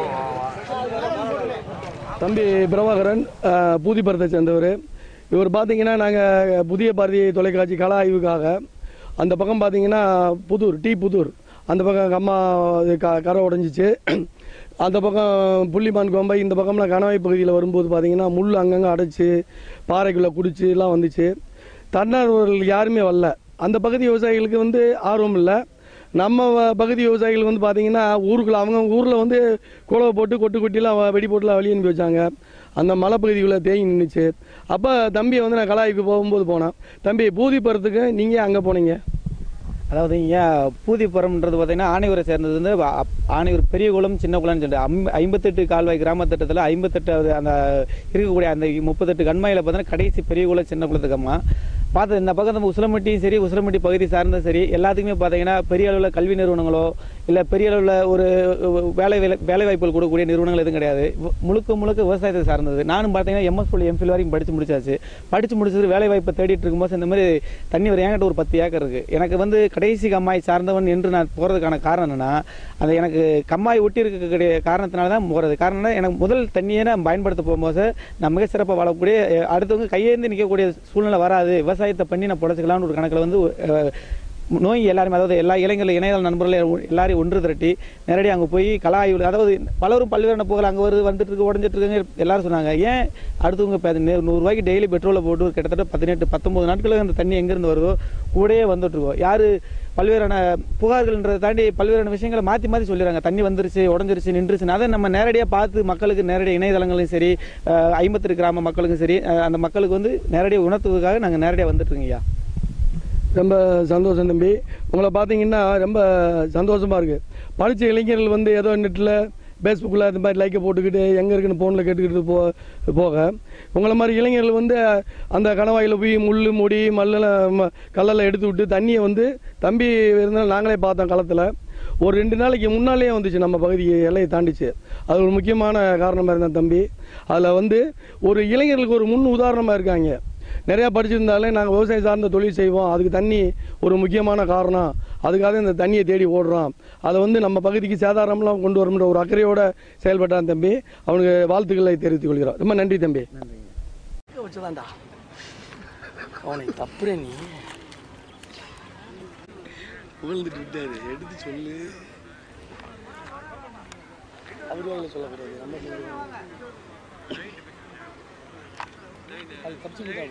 [SPEAKER 1] தம்பி பிரபாகரன் அஹ், பூதிபுரத்தை சேர்ந்தவர் இவர் பார்த்தீங்கன்னா நாங்கள் புதிய பாரதி தொலைக்காட்சி கல ஆய்வுக்காக அந்த பக்கம் பார்த்தீங்கன்னா புதூர் டி புதூர் அந்த பக்கம் எங்கள் அம்மா இது க கரை உடஞ்சிச்சு அந்த பக்கம் புள்ளிமான் கோம்பை இந்த பக்கம்லாம் கணவாய் பகுதியில் வரும்போது பார்த்தீங்கன்னா முள் அங்கங்கே அடைச்சி பாறைக்குள்ளே குடிச்சு எல்லாம் வந்துச்சு தன்னார்வர்கள் யாருமே வரல அந்த பகுதி விவசாயிகளுக்கு வந்து ஆர்வம் இல்லை நம்ம வ- பகுதி விவசாயிகள் வந்து பார்த்தீங்கன்னா ஊருக்குள்ள அவங்க ஊரில் வந்து குளவை போட்டு கொட்டு கொட்டிலாம் வ- வெடி போட்டுலாம் வெளியே அனுப்பி வச்சாங்க அந்த மலைப்பகுதிக்குள்ளே தேங்கி நின்றுச்சு அப்போ தம்பியை வந்து நான் கலாய்க்கு போகும்போது போனேன் தம்பி பூதிப்புறத்துக்கு நீங்கள் அங்கே போனீங்க
[SPEAKER 5] அதாவது இங்கே பூதிப்புறம்ன்றது பார்த்தீங்கன்னா ஆணையூரை சேர்ந்தது வந்து அ- ஆணையூர் பெரிய குளம் சின்ன குளம்னு சொல்லிட்டு ஐம் ஐம்பத்தெட்டு கால்வாய் கிராம திட்டத்தில் ஐம்பத்தெட்டு அந்த இருக்கக்கூடிய அந்த முப்பத்தெட்டு கண்மாயில் பார்த்தீங்கன்னா கடைசி பெரிய குளம் சின்ன குளத்துக்கம்மா பார்த்து இந்த பக்கம் நம்ம உசிலம்பட்டியும் சரி உசிலம்பட்டி பகுதி சார்ந்த சரி எல்லாத்துக்குமே பார்த்தீங்கன்னா பெரிய அளவில் கல்வி நிறுவனங்களோ இல்லை பெரிய அளவில் ஒரு வேலை வேலை- வேலை வாய்ப்புகள் கொடுக்கக்கூடிய நிறுவனங்கள் எதுவும் கிடையாது வ- முழுக்க முழுக்க விவசாயத்தை சார்ந்தது நானும் பார்த்தீங்கன்னா எம்எஸ் போல் எம்ஃபில் வரைக்கும் படித்து முடிச்சாச்சு படித்து முடிச்சது வேலை வாய்ப்பை தேடிட்டு இருக்கும்போது இந்த மாதிரி தண்ணி ஒரு என்கிட்ட ஒரு பத்து ஏக்கர் இருக்குது எனக்கு வந்து கடைசி கம்மாய் சார்ந்தவன் என்று நான் போகிறதுக்கான காரணம் என்னன்னா அது எனக்கு கம்மாய் ஒட்டி இருக்கக்கூடிய காரணத்தினால தான் போகிறது காரணம் என்ன, எனக்கு முதல் தண்ணியை நான் பயன்படுத்த போகும்போது நான் மிக சிறப்பாக வாழக்கூடிய அஹ், அடுத்தவங்க கையேந்து நிற்கக்கூடிய சூழ்நிலை வராது விவசாயத்தை பண்ணி நான் புடச்சிக்கலாம்னு ஒரு கணக்கில் வந்து அஹ், நோய் எல்லாரும் அதாவது எல்லா இளைஞர்கள் இணையதள நண்பர்கள் எல்லாரையும் ஒன்று திரட்டி நேரடியாக அங்கே போய் கல ஆய்வு அதாவது பலரும் பல்வேறு புகழ் அங்கே வருது வந்துட்டு இருக்கு உடஞ்சிட்டு இருக்குங்க எல்லாரும் சொன்னாங்க ஏன் அடுத்தவங்க இப்போ நூறுரூவாய்க்கு டெய்லி பெட்ரோலை போட்டு ஒரு கிட்டத்தட்ட பதினெட்டு பத்தொம்பது நாட்களுக்கு அந்த தண்ணி எங்கேருந்து வருதோ கூடயே வந்துட்டு இருக்கோம் யார் பல்வேறான புகார்கள்ன்றதை தாண்டி பல்வேறான விஷயங்களை மாற்றி மாற்றி சொல்லிடுறாங்க தண்ணி வந்துருச்சு உடஞ்சிருச்சு நின்றுச்சுன்னு அதை நம்ம நேரடியாக பார்த்து மக்களுக்கு நேரடியாக இணையதளங்களையும் சரி ஐம்பத்தெட்டு கிராம மக்களுக்கும் சரி அஹ், அந்த மக்களுக்கு வந்து நேரடியாக உணர்த்துவதற்காக நாங்கள் நேரடியாக வந்துட்டுருங்க ஐயா
[SPEAKER 1] ரொம்ப சந்தோஷம் தம்பி உங்களை பார்த்தீங்கன்னா ரொம்ப சந்தோஷமாக இருக்குது படித்த இளைஞர்கள் வந்து ஏதோ நெட்டில் ஃபேஸ்புக்கில் இந்த மாதிரி லைக்கை போட்டுக்கிட்டு எங்கே இருக்குன்னு ஃபோனில் கேட்டுக்கிட்டு போ போக உங்களை மாதிரி இளைஞர்கள் வந்து அந்த கணவாயில் போய் முள் முடி மல்லில் ம- கல்லெல்லாம் எடுத்து விட்டு தண்ணியை வந்து தம்பி இருந்தாலும் நாங்களே பார்த்தோம் களத்தில் ஒரு ரெண்டு நாளைக்கு முன்னாலே வந்துச்சு நம்ம பகுதி எல்லையை தாண்டிச்சு அது ஒரு முக்கியமான காரணமாக இருந்தேன் தம்பி அதில் வந்து ஒரு இளைஞர்களுக்கு ஒரு முன் உதாரணமாக இருக்காங்க நிறையா படிச்சிருந்தாலே நாங்கள் விவசாயம் சார்ந்த தொழில் செய்வோம் அதுக்கு தண்ணி ஒரு முக்கியமான காரணம் அதுக்காக இந்த தண்ணியை தேடி ஓடுறோம் அதை வந்து நம்ம பகுதிக்கு சேதாரம்லாம் கொண்டு வரணுன்ற ஒரு அக்கறையோட செயல்பட்டான் தம்பி அவனுக்கு வாழ்த்துக்களை தெரிவித்துக் கொள்கிறோம் ரொம்ப நன்றி தம்பி வச்சுதான்டா அவனை தப்புற நீ புகழ்ந்துட்டு விட்டாரு எடுத்து சொல்லு அவர் வாயில சொல்லக்கூடாது நம்ம சொல்லக்கூடாது. அது தப்பிச்சு போயிட்டாப்ல.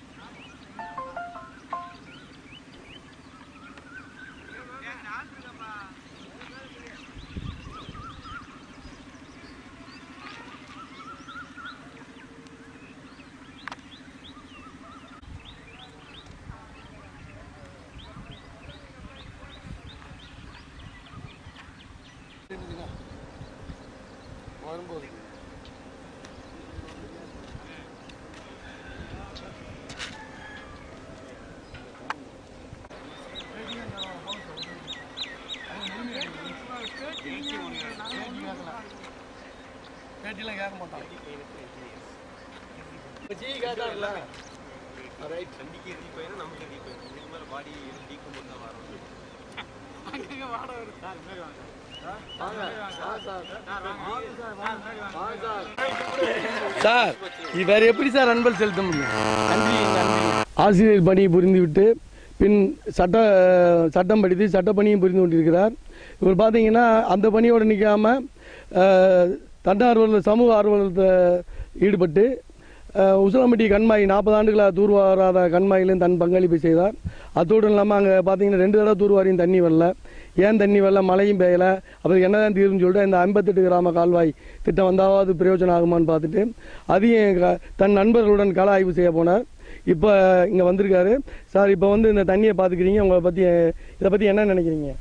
[SPEAKER 1] வரும்போது பேட்டிலாம் கேட்க மாட்டான் ஜி கேட்டார்ல ரைட் வண்டிக்கு எரி போயிடும் நமக்கு எரி போயிடும் இதுக்கு மேலே பாடி டீக்கும் போட்டு தான் வரும் அங்கங்க வாட வருது சார் முன்னாடி வாங்க சார் இது வேற எப்படி சார் அன்பல் செலுத்த முடியும் ஆசிரியர் பணி புரிந்துவிட்டு பின் சட்ட சட்டம் படித்து சட்ட பணியும் புரிந்து கொண்டிருக்கிறார் இவர் பார்த்தீங்கன்னா அந்த பணியோடு நிற்காம தன்னார்வலர் சமூக ஆர்வலத்தில் ஈடுபட்டு அஹ், உசிலம்பட்டி கண்மாய் நாற்பது ஆண்டுகளாக தூர்வாராத கண்மாயிலும் தன் பங்களிப்பு செய்தார் அத்தோடு இல்லாமல் அங்கே பார்த்தீங்கன்னா ரெண்டு தடவை தூர்வாரியும் தண்ணி வரல ஏன் தண்ணி வரல மழையும் பெய்யல அப்புறம் என்னதான் தீர்வுன்னு சொல்லிட்டு இந்த ஐம்பத்தெட்டு கிராம கால்வாய் திட்டம் வந்தாவது பிரயோஜனம் ஆகுமான்னு பார்த்துட்டு அதையும் க- தன் நண்பர்களுடன் கள ஆய்வு செய்ய போனார் இப்போ இங்கே வந்திருக்காரு சார் இப்போ வந்து இந்த தண்ணியை பார்த்துக்கிறீங்க உங்களை பற்றி இதை பற்றி என்ன நினைக்கிறீங்க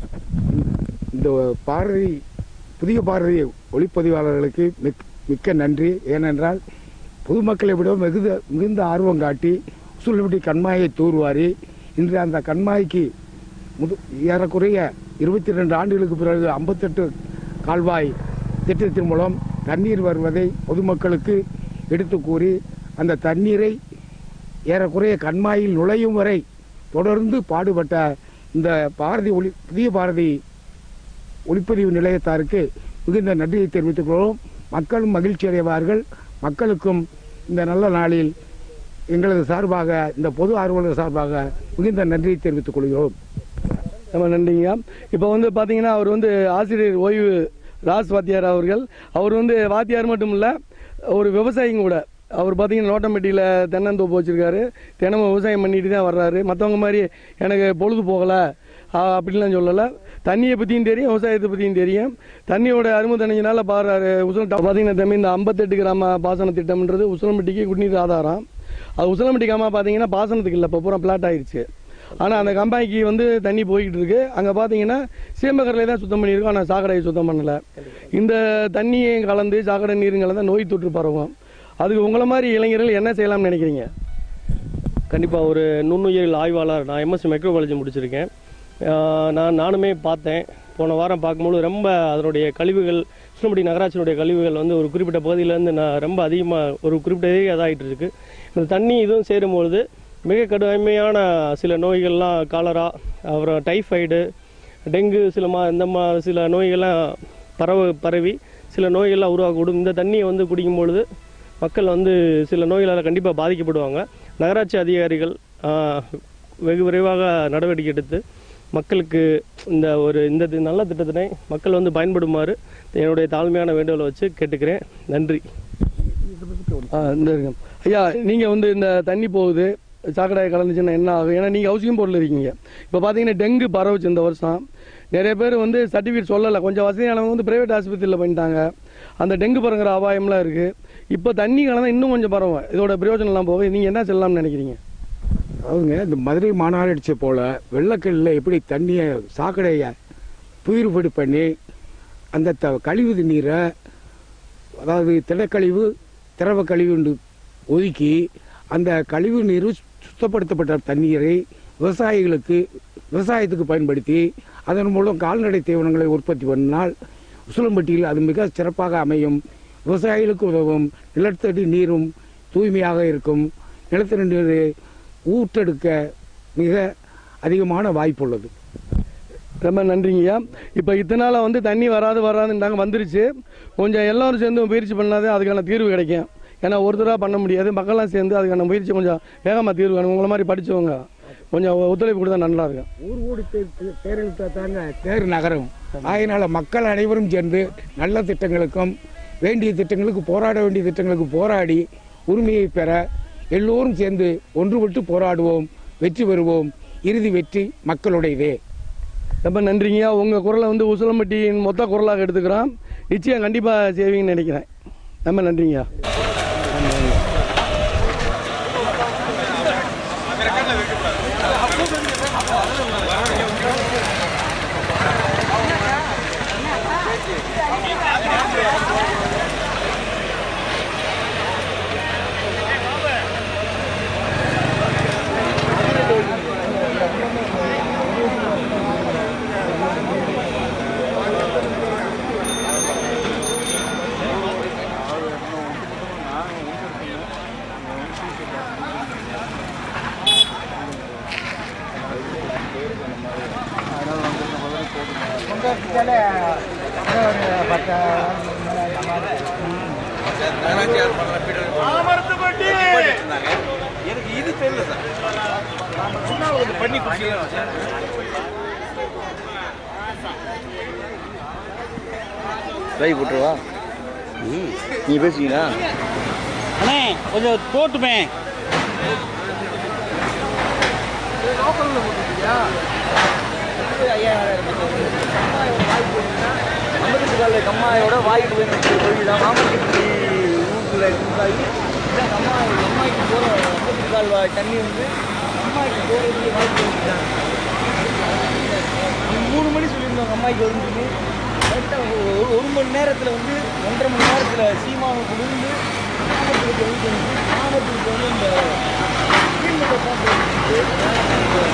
[SPEAKER 17] இந்த பாரதி புதிய பாரதி ஒளிப்பதிவாளர்களுக்கு மிக் மிக்க நன்றி ஏனென்றால் பொதுமக்களை விட மிகுந்த மிகுந்த ஆர்வம் காட்டி உசுலப்பட்டி கண்மாயை தூர்வாரி இன்று அந்த கண்மாய்க்கு முது ஏறக்குறைய இருபத்தி ரெண்டு ஆண்டுகளுக்கு பிறகு ஐம்பத்தெட்டு கால்வாய் திட்டத்தின் மூலம் தண்ணீர் வருவதை பொதுமக்களுக்கு எடுத்து கூறி அந்த தண்ணீரை ஏறக்குறைய கண்மாயில் நுழையும் வரை தொடர்ந்து பாடுபட்ட இந்த பாரதி ஒளி புதிய பாரதி ஒளிப்பதிவு நிலையத்தாருக்கு மிகுந்த நன்றியை தெரிவித்துக் கொள்கிறோம் மக்களும் மகிழ்ச்சி அடைவார்கள் மக்களுக்கும் இந்த நல்ல நாளில் எங்களது சார்பாக இந்த பொது ஆர்வலர் சார்பாக மிகுந்த நன்றியை தெரிவித்துக் கொள்கிறோம்
[SPEAKER 1] ரொம்ப நன்றிங்க இப்போ வந்து பார்த்தீங்கன்னா அவர் வந்து ஆசிரியர் ஓய்வு ராஸ் வாத்தியார் அவர்கள் அவர் வந்து வாத்தியார் மட்டும் இல்லை ஒரு விவசாயிங்க கூட அவர் பார்த்தீங்கன்னா நோட்டம்பட்டியில் தென்னந்தோப்பு வச்சுருக்காரு தினமும் விவசாயம் பண்ணிட்டு தான் வர்றாரு மற்றவங்க மாதிரி எனக்கு பொழுது போகலை அப்படின்லாம் சொல்லலை தண்ணியை பற்றியும் தெரியும் விவசாயத்தை பற்றியும் தெரியும் தண்ணியோட அருமை தண்ணினால பாடுறாரு உசுலம் பார்த்தீங்கன்னா தம்பி இந்த ஐம்பத்தெட்டு கிராம பாசன திட்டம்ன்றது உசுலம்பட்டிக்கு குடிநீர் ஆதாரம் அது உசுலம்பட்டி கிராமம் பார்த்தீங்கன்னா பாசனத்துக்கு இல்லை இப்போ பூரா பிளாட் ஆயிடுச்சு ஆனால் அந்த கம்பாய்க்கு வந்து தண்ணி போய்கிட்டு இருக்கு அங்கே பார்த்தீங்கன்னா சீமக்கரில் தான் சுத்தம் பண்ணியிருக்கோம் ஆனால் சாக்கடையை சுத்தம் பண்ணலை இந்த தண்ணியும் கலந்து சாக்கடை நீரும் கலந்து நோய் தொற்று பரவும் அதுக்கு உங்களை மாதிரி இளைஞர்கள் என்ன செய்யலாம்னு நினைக்கிறீங்க
[SPEAKER 18] கண்டிப்பாக ஒரு நுண்ணுயிரியல் ஆய்வாளர் நான் எம்எஸ்சி மைக்ரோபாலஜி முடிச்சிருக்கேன் ஆஹ் நான் நானுமே பார்த்தேன் போன வாரம் பார்க்கும்போது ரொம்ப அதனுடைய கழிவுகள் கிருஷ்ணபடி நகராட்சியினுடைய கழிவுகள் வந்து ஒரு குறிப்பிட்ட பகுதியிலேருந்து நான் ரொம்ப அதிகமாக ஒரு குறிப்பிட்ட ஏரியா இதாகிட்டு இருக்கு இந்த தண்ணி இதுவும் சேரும்பொழுது மிக கடுமையான சில நோய்கள்லாம் காலரா அப்புறம் டைஃபாய்டு டெங்கு சில மா இந்த மா சில நோய்கள்லாம் பரவ பரவி சில நோய்கள்லாம் உருவாக்கக்கூடும் இந்த தண்ணியை வந்து குடிக்கும் பொழுது மக்கள் வந்து சில நோய்களால் கண்டிப்பாக பாதிக்கப்படுவாங்க நகராட்சி அதிகாரிகள் ஆஹ், வெகு விரைவாக நடவடிக்கை எடுத்து மக்களுக்கு இந்த ஒரு இந்த தி- நல்ல திட்டத்தினை மக்கள் வந்து பயன்படுமாறு என்னுடைய தாழ்மையான வேண்டுகோளை வச்சு கேட்டுக்கிறேன் நன்றி
[SPEAKER 1] ஆ, இந்த இருக்கு. ஐயா நீங்கள் வந்து இந்த தண்ணி போகுது சாக்கடையை கலந்துச்சுன்னா என்ன ஆகும் ஏன்னா நீங்கள் ஹவுசிங் போர்டில் இருக்கீங்க இப்போ பார்த்தீங்கன்னா டெங்கு பரவுச்சு இந்த வருஷம் நிறைய பேர் வந்து சர்டிஃபிகேட் சொல்லலை கொஞ்சம் வசதியானவங்க வந்து ப்ரைவேட் ஆஸ்பத்திரியில் பண்ணிட்டாங்க அந்த டெங்கு பரங்குற அபாயம்லாம் இருக்குது இப்போ தண்ணி கலந்தா இன்னும் கொஞ்சம் பரவும் இதோட பிரயோஜனம்லாம் போக நீங்கள் என்ன செய்யலாம்னு நினைக்கிறீங்க
[SPEAKER 17] அவங்க இந்த மதுரை மாநாடு போல வெள்ளக்கல்லில் எப்படி தண்ணியை சாக்கடையை புயிர்படி பண்ணி அந்த த கழிவு நீரை அதாவது திடக்கழிவு திரவ கழிவுண்டு ஒதுக்கி அந்த கழிவு நீர் சுத்தப்படுத்தப்பட்ட தண்ணீரை விவசாயிகளுக்கு விவசாயத்துக்கு பயன்படுத்தி அதன் மூலம் கால்நடை தீவனங்களை உற்பத்தி பண்ணினால் உசிலம்பட்டியில் அது மிக சிறப்பாக அமையும் விவசாயிகளுக்கு உதவும் நிலத்தடி நீரும் தூய்மையாக இருக்கும் நிலத்தடி நீரை ஊற்றெடுக்க மிக அதிகமான வாய்ப்புள்ளது
[SPEAKER 1] ரொம்ப நன்றிங்கய்யா இப்போ இத்தனால வந்து தண்ணி வராது வராதுன்றாங்க வந்துருச்சு கொஞ்சம் எல்லாரும் சேர்ந்து முயற்சி பண்ணாதே அதுக்கான தீர்வு கிடைக்கும் ஏன்னா ஒருத்தராக பண்ண முடியாது மக்கள்லாம் சேர்ந்து அதுக்கான முயற்சி கொஞ்சம் வேகமாக தீர்வு காணும் உங்களை மாதிரி படித்தவங்க கொஞ்சம் ஒத்துழைப்பு கொடுத்தா நல்லா இருக்கும்
[SPEAKER 17] ஊர் கூடி தேர்தல் தாங்க தேர் நகரம் ஆகையினால மக்கள் அனைவரும் சேர்ந்து நல்ல திட்டங்களுக்கும் வேண்டிய திட்டங்களுக்கு போராட வேண்டிய திட்டங்களுக்கு போராடி உரிமையை பெற எல்லோரும் சேர்ந்து ஒன்றுபட்டு போராடுவோம் வெற்றி பெறுவோம் இறுதி வெற்றி மக்களுடையதே
[SPEAKER 1] ரொம்ப நன்றிங்கய்யா உங்கள் குரலை வந்து உசிலம்பட்டியின் மொத்த குரலாக எடுத்துக்கிறோம் நிச்சயம் கண்டிப்பாக செய்வீங்கன்னு நினைக்கிறேன் ரொம்ப நன்றிங்கய்யா
[SPEAKER 8] எனக்கு இது தெரியல சார் சும்மா ஒரு பண்ணி குடிக்கலாம் சார்
[SPEAKER 3] ட்ரை போட்டுருவா நீ பேசுவீங்களா
[SPEAKER 8] அண்ணே கொஞ்சம் போட்டுமே
[SPEAKER 5] ஐம்பத்தெட்டு கால கம்மாயோட வாய்க்கு போய் நிற்கிற கோயில் தான் மாமல்லி ஊருக்குள்ள இருந்தாகி இதான் கம்மாய் கம்மாய்க்கு போகிற ஐம்பத்தெட்டு கால் வா- தண்ணி வந்து கம்மாய்க்கு போகிறதுக்கு வாய்ப்பு வந்துட்டாங்க மூணு மணி சொல்லியிருந்தோம் கம்மாய்க்கு வரும்னு சொல்லி கரெக்டாக ஒரு ஒரு மணி நேரத்தில் வந்து ஒன்றரை மணி நேரத்தில் சீமாவை விழுந்து கிராமத்துக்கு வந்து கிராமத்துக்கு வந்து இந்த கீழ்மட்ட பார்த்து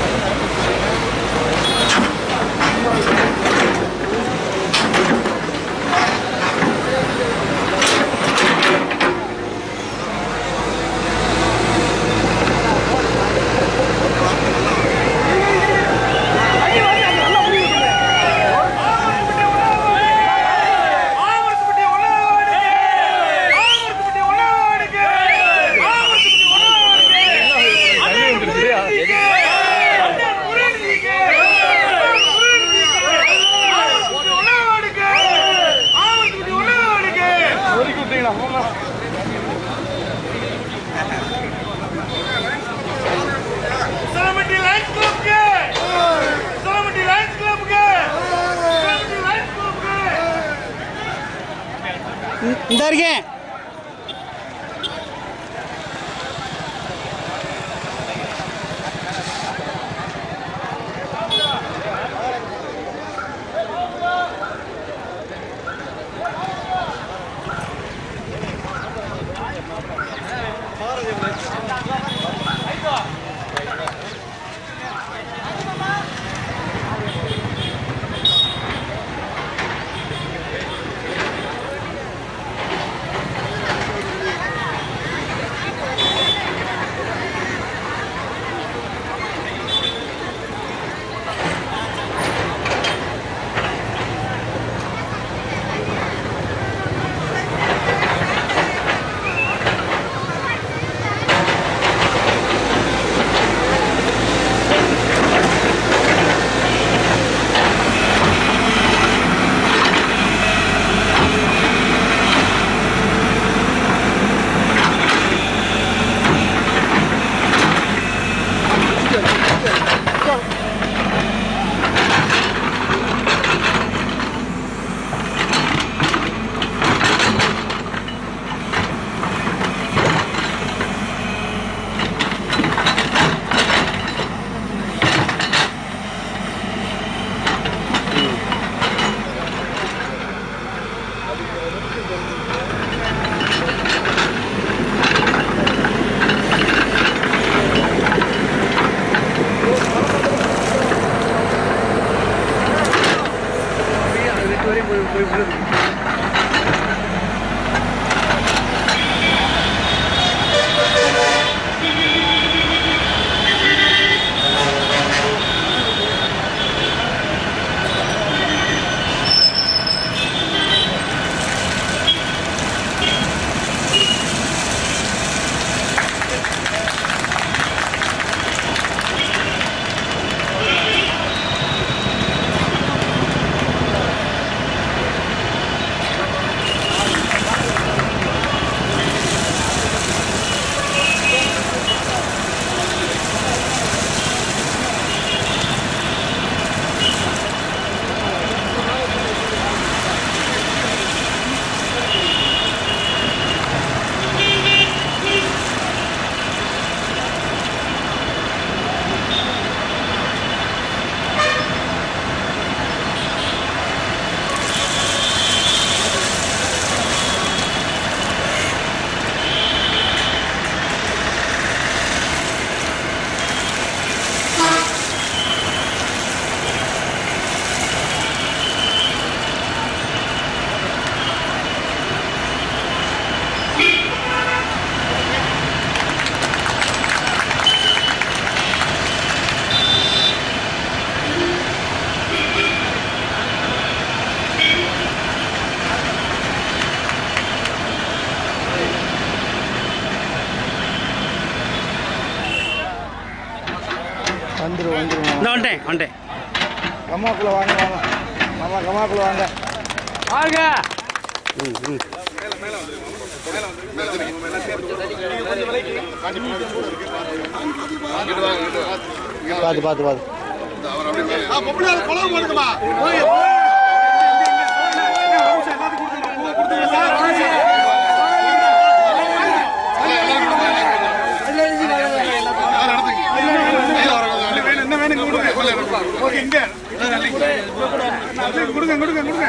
[SPEAKER 16] சலமட்டி லைன்ஸ் கிளப்க்கு சலமட்டி லைன்ஸ் கிளப்க்கு சலமட்டி லைன்ஸ் கிளப்க்கு
[SPEAKER 8] இந்த இருக்கேன்
[SPEAKER 16] ஆ
[SPEAKER 5] வந்துடும் வந்துடும்
[SPEAKER 8] இந்த வந்துட்டேன் வந்துட்டேன்
[SPEAKER 5] கம்மாக்குள்ள வாங்க வாங்க மாமா கம்மாக்குள்ள வாங்க
[SPEAKER 8] வாழ்க
[SPEAKER 5] பார்த்து பார்த்து பார்த்து
[SPEAKER 16] கொடுங்க கொடுங்க கொடுங்க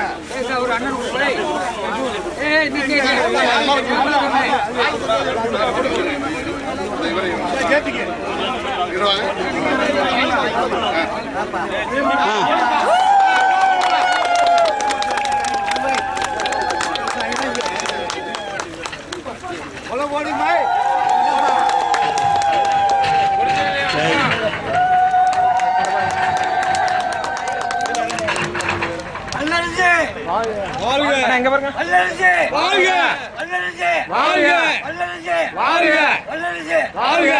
[SPEAKER 8] வாழ்க எங்க பாருங்க வாழ்க வாழ்க வாழ்க வாழ்க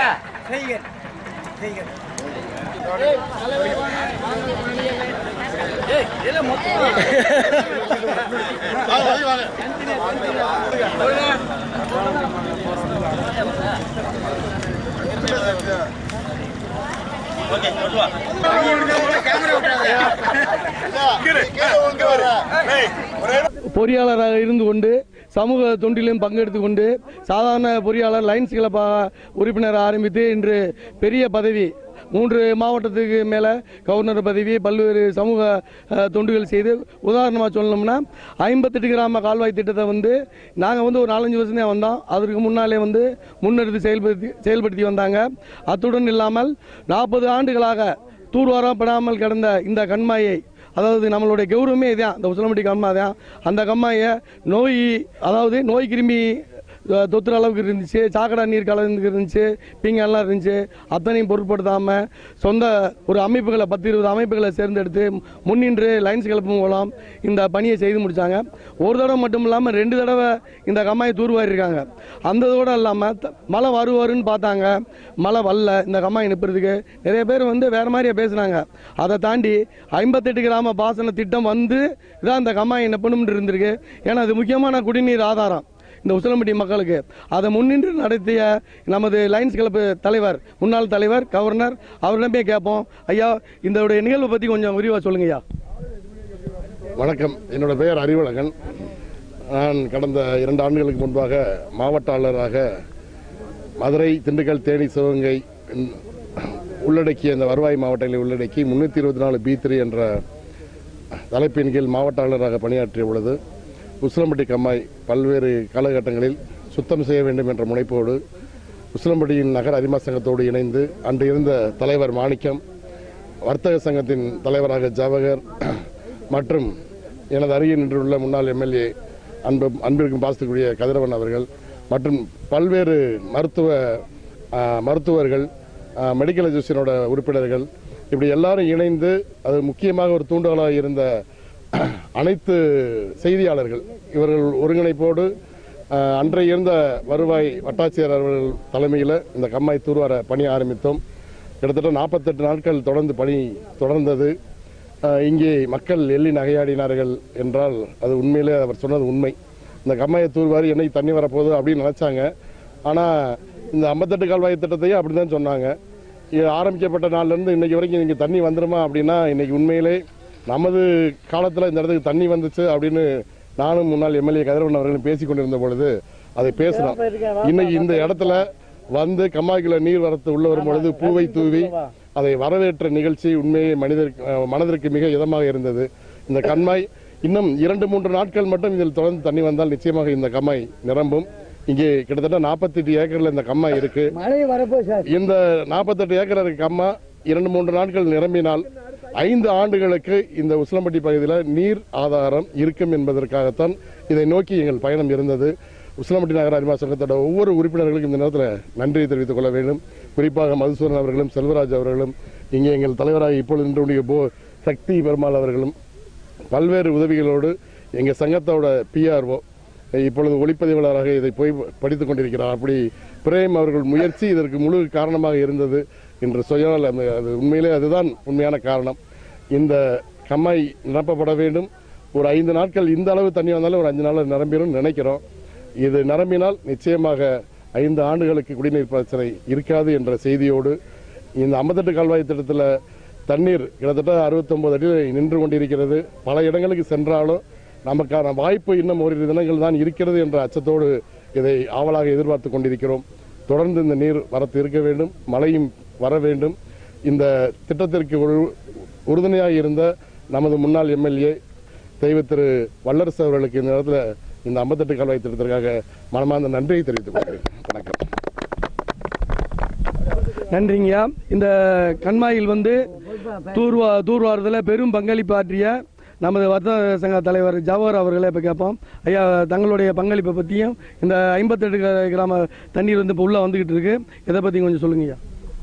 [SPEAKER 1] பொறியாளராக இருந்து கொண்டு சமூக தொண்டிலும் பங்கெடுத்து கொண்டு சாதாரண பொறியாளர் லைன்ஸ் கிளப் உறுப்பினர் ஆரம்பித்து இன்று பெரிய பதவி மூன்று மாவட்டத்துக்கு மேலே கவர்னர் பதவி பல்வேறு சமூக அஹ், தொண்டுகள் செய்து உதாரணமாக சொல்லணும்னா ஐம்பத்தெட்டு கிராம கால்வாய் திட்டத்தை வந்து நாங்கள் வந்து ஒரு நாலஞ்சு வருஷம் தான் வந்தோம் அதற்கு முன்னாலே வந்து முன்னெடுத்து செயல்படுத்தி செயல்படுத்தி வந்தாங்க அத்துடன் இல்லாமல் நாற்பது ஆண்டுகளாக தூர்வாரப்படாமல் கிடந்த இந்த கண்மாயை அதாவது நம்மளுடைய கௌரவமே இதான் இந்த உசிலம்பட்டி கம்மா தான் அந்த கம்மாயை நோய் அதாவது நோய் கிருமி அஹ், தொத்துற அளவுக்கு இருந்துச்சு சாக்கடை நீர் கலந்து இருந்துச்சு பீங்கெல்லாம் இருந்துச்சு அத்தனையும் பொருட்படுத்தாமல் சொந்த ஒரு அமைப்புகளை பத்து இருபது அமைப்புகளை தேர்ந்தெடுத்து முன்னின்று லைன்ஸ் கிளப்பு மூலம் இந்த பணியை செய்து முடித்தாங்க ஒரு தடவை மட்டும் இல்லாமல் ரெண்டு தடவை இந்த கம்மாயை தூர்வாரிருக்காங்க அந்த இதோட இல்லாமல் த- மழை வருவாருன்னு பார்த்தாங்க மழை வரல இந்த கம்மாயை நிற்பதுக்கு நிறைய பேர் வந்து வேறு மாதிரியே பேசுனாங்க அதை தாண்டி ஐம்பத்தெட்டு கிராம பாசன திட்டம் வந்து இதான் இந்த கம்மாயை நிப்பணும்னு இருந்திருக்கு ஏன்னா அது முக்கியமான குடிநீர் ஆதாரம் இந்த உசிலம்பட்டி மக்களுக்கு அதை முன்னின்று நடத்திய நமது லைன்ஸ் கிளப்பு தலைவர் முன்னாள் தலைவர் கவர்னர் அவரிடமே கேட்போம் ஐயா இந்த நிகழ்வை பற்றி கொஞ்சம் விரிவாக சொல்லுங்க ஐயா
[SPEAKER 19] வணக்கம் என்னோட பெயர் அறிவழகன் நான் கடந்த இரண்டு ஆண்டுகளுக்கு முன்பாக மாவட்ட ஆளுநராக மதுரை திண்டுக்கல் தேனி சிவகங்கை ம், உள்ளடக்கிய இந்த வருவாய் மாவட்டங்களை உள்ளடக்கி முன்னூற்றி இருபத்தி நாலு பி த்ரீ என்ற தலைப்பின் கீழ் மாவட்ட ஆளுநராக பணியாற்றிய பொழுது உசிலம்பட்டி கம்மாய் பல்வேறு காலகட்டங்களில் சுத்தம் செய்ய வேண்டும் என்ற முனைப்போடு உசிலம்பட்டியின் நகர அரிமா சங்கத்தோடு இணைந்து அன்று இருந்த தலைவர் மாணிக்கம் வர்த்தக சங்கத்தின் தலைவராக ஜவஹர் மற்றும் எனது அருகில் நின்றுள்ள முன்னாள் எம்எல்ஏ அன்பு அன்பிற்கும் பாசத்துக்குரிய கதிரவன் அவர்கள் மற்றும் பல்வேறு மருத்துவ ஆ, மருத்துவர்கள் ஆ, மெடிக்கல் அசோசியனோட உறுப்பினர்கள் இப்படி எல்லாரும் இணைந்து அது முக்கியமாக ஒரு தூண்டுகோலாக இருந்த அனைத்து செய்தியாளர்கள் இவர்கள் ஒருங்கிணைப்போடு ஆ, அன்றைய இருந்த வருவாய் வட்டாட்சியர் அவர்கள் தலைமையில் இந்த கம்மாய் தூர்வார பணி ஆரம்பித்தோம் கிட்டத்தட்ட நாற்பத்தெட்டு நாட்கள் தொடர்ந்து பணி தொடர்ந்தது அஹ், இங்கே மக்கள் எள்ளி நகையாடினார்கள் என்றால் அது உண்மையிலே அவர் சொன்னது உண்மை இந்த கம்மாயை தூர்வாரி என்னைக்கு தண்ணி வரப்போகுது அப்படின்னு நினச்சாங்க ஆனால் இந்த ஐம்பத்தெட்டு கால்வாய் திட்டத்தையும் அப்படி தான் சொன்னாங்க இது ஆரம்பிக்கப்பட்ட நாள்லேருந்து இன்னைக்கு வரைக்கும் இங்கே தண்ணி வந்துருமா அப்படின்னா இன்னைக்கு உண்மையிலே நமது காலத்தில் இந்த இடத்துக்கு தண்ணி வந்துச்சு அப்படின்னு நானும் முன்னாள் எம்எல்ஏ கதிரவன் அவர்களும் பேசி கொண்டிருந்த பொழுது அதை பேசினோம் இன்னைக்கு இந்த இடத்துல வந்து கம்மாய்க்குள்ள நீர் வரத்து உள்ள வரும் பொழுது பூவை தூவி அதை வரவேற்ற நிகழ்ச்சி உண்மையே மனிதருக்கு அஹ், மனதிற்கு மிக இதமாக இருந்தது இந்த கண்மாய் இன்னும் இரண்டு மூன்று நாட்கள் மட்டும் இதில் தொடர்ந்து தண்ணி வந்தால் நிச்சயமாக இந்த கம்மாய் நிரம்பும் இங்கே கிட்டத்தட்ட நாற்பத்தெட்டு ஏக்கர்ல இந்த கம்மாய் இருக்கு
[SPEAKER 11] மழை வரப்போ சார்
[SPEAKER 19] இந்த நாற்பத்தெட்டு ஏக்கர் இருக்க கம்மா இரண்டு மூன்று நாட்கள் நிரம்பினால் ஐந்து ஆண்டுகளுக்கு இந்த உசிலம்பட்டி பகுதியில் நீர் ஆதாரம் இருக்கும் என்பதற்காகத்தான் இதை நோக்கி எங்கள் பயணம் இருந்தது உசிலம்பட்டி நகர அறிமா சங்கத்தோட ஒவ்வொரு உறுப்பினர்களுக்கும் இந்த நேரத்தில் நன்றி தெரிவித்துக் கொள்ள வேண்டும் குறிப்பாக மதுசூரன் அவர்களும் செல்வராஜ் அவர்களும் இங்கே எங்கள் தலைவராக இப்பொழுது நின்றுடைய போ சக்தி பெருமாள் அவர்களும் பல்வேறு உதவிகளோடு எங்கள் சங்கத்தோட பிஆர்ஓ இப்பொழுது ஒளிப்பதிவாளராக இதை போய் படித்துக் கொண்டிருக்கிறார் அப்படி பிரேம் அவர்கள் முயற்சி இதற்கு முழு காரணமாக இருந்தது என்று சொன்னால் அந்த- அது உண்மையிலே அதுதான் உண்மையான காரணம் இந்த கம்மாய் நிரப்பப்பட வேண்டும் ஒரு ஐந்து நாட்கள் இந்த அளவு தண்ணி வந்தாலும் ஒரு அஞ்சு நாள் நிரம்பிடும் நினைக்கிறோம் இது நிரம்பினால் நிச்சயமாக ஐந்து ஆண்டுகளுக்கு குடிநீர் பிரச்சனை இருக்காது என்ற செய்தியோடு இந்த ஐம்பத்தெட்டு கால்வாய் திட்டத்தில் தண்ணீர் கிட்டத்தட்ட அறுபத்தொம்பது அடி நின்று கொண்டிருக்கிறது பல இடங்களுக்கு சென்றாலும் நமக்கான வாய்ப்பு இன்னும் ஓரிரு தினங்கள் தான் இருக்கிறது என்ற அச்சத்தோடு இதை ஆவலாக எதிர்பார்த்து கொண்டிருக்கிறோம் தொடர்ந்து இந்த நீர் வரத்து இருக்க வேண்டும் மழையும் வர வேண்டும் இந்த திட்டத்திற்கு ஒரு- உறுதுணையாக இருந்த நமது முன்னாள் எம்எல்ஏ தெய்வ திரு வல்லரசு அவர்களுக்கு இந்த நேரத்தில் இந்த ஐம்பத்தெட்டு கால்வாய் திட்டத்திற்காக மனமார்ந்த நன்றியை தெரிவித்துக் கொள்கிறேன் வணக்கம்
[SPEAKER 1] நன்றிங்கய்யா இந்த கண்மாயில் வந்து தூர்வா தூர்வாரத்தில் பெரும் பங்களிப்பு ஆற்றிய நமது வர்த்தக சங்க தலைவர் ஜவஹர் அவர்களை இப்போ கேட்போம் ஐயா தங்களுடைய பங்களிப்பை பற்றியும் இந்த ஐம்பத்தெட்டு க- கிராம தண்ணீர் வந்து இப்போ உள்ளே வந்துக்கிட்டு இருக்கு இதை பற்றி கொஞ்சம் சொல்லுங்கய்யா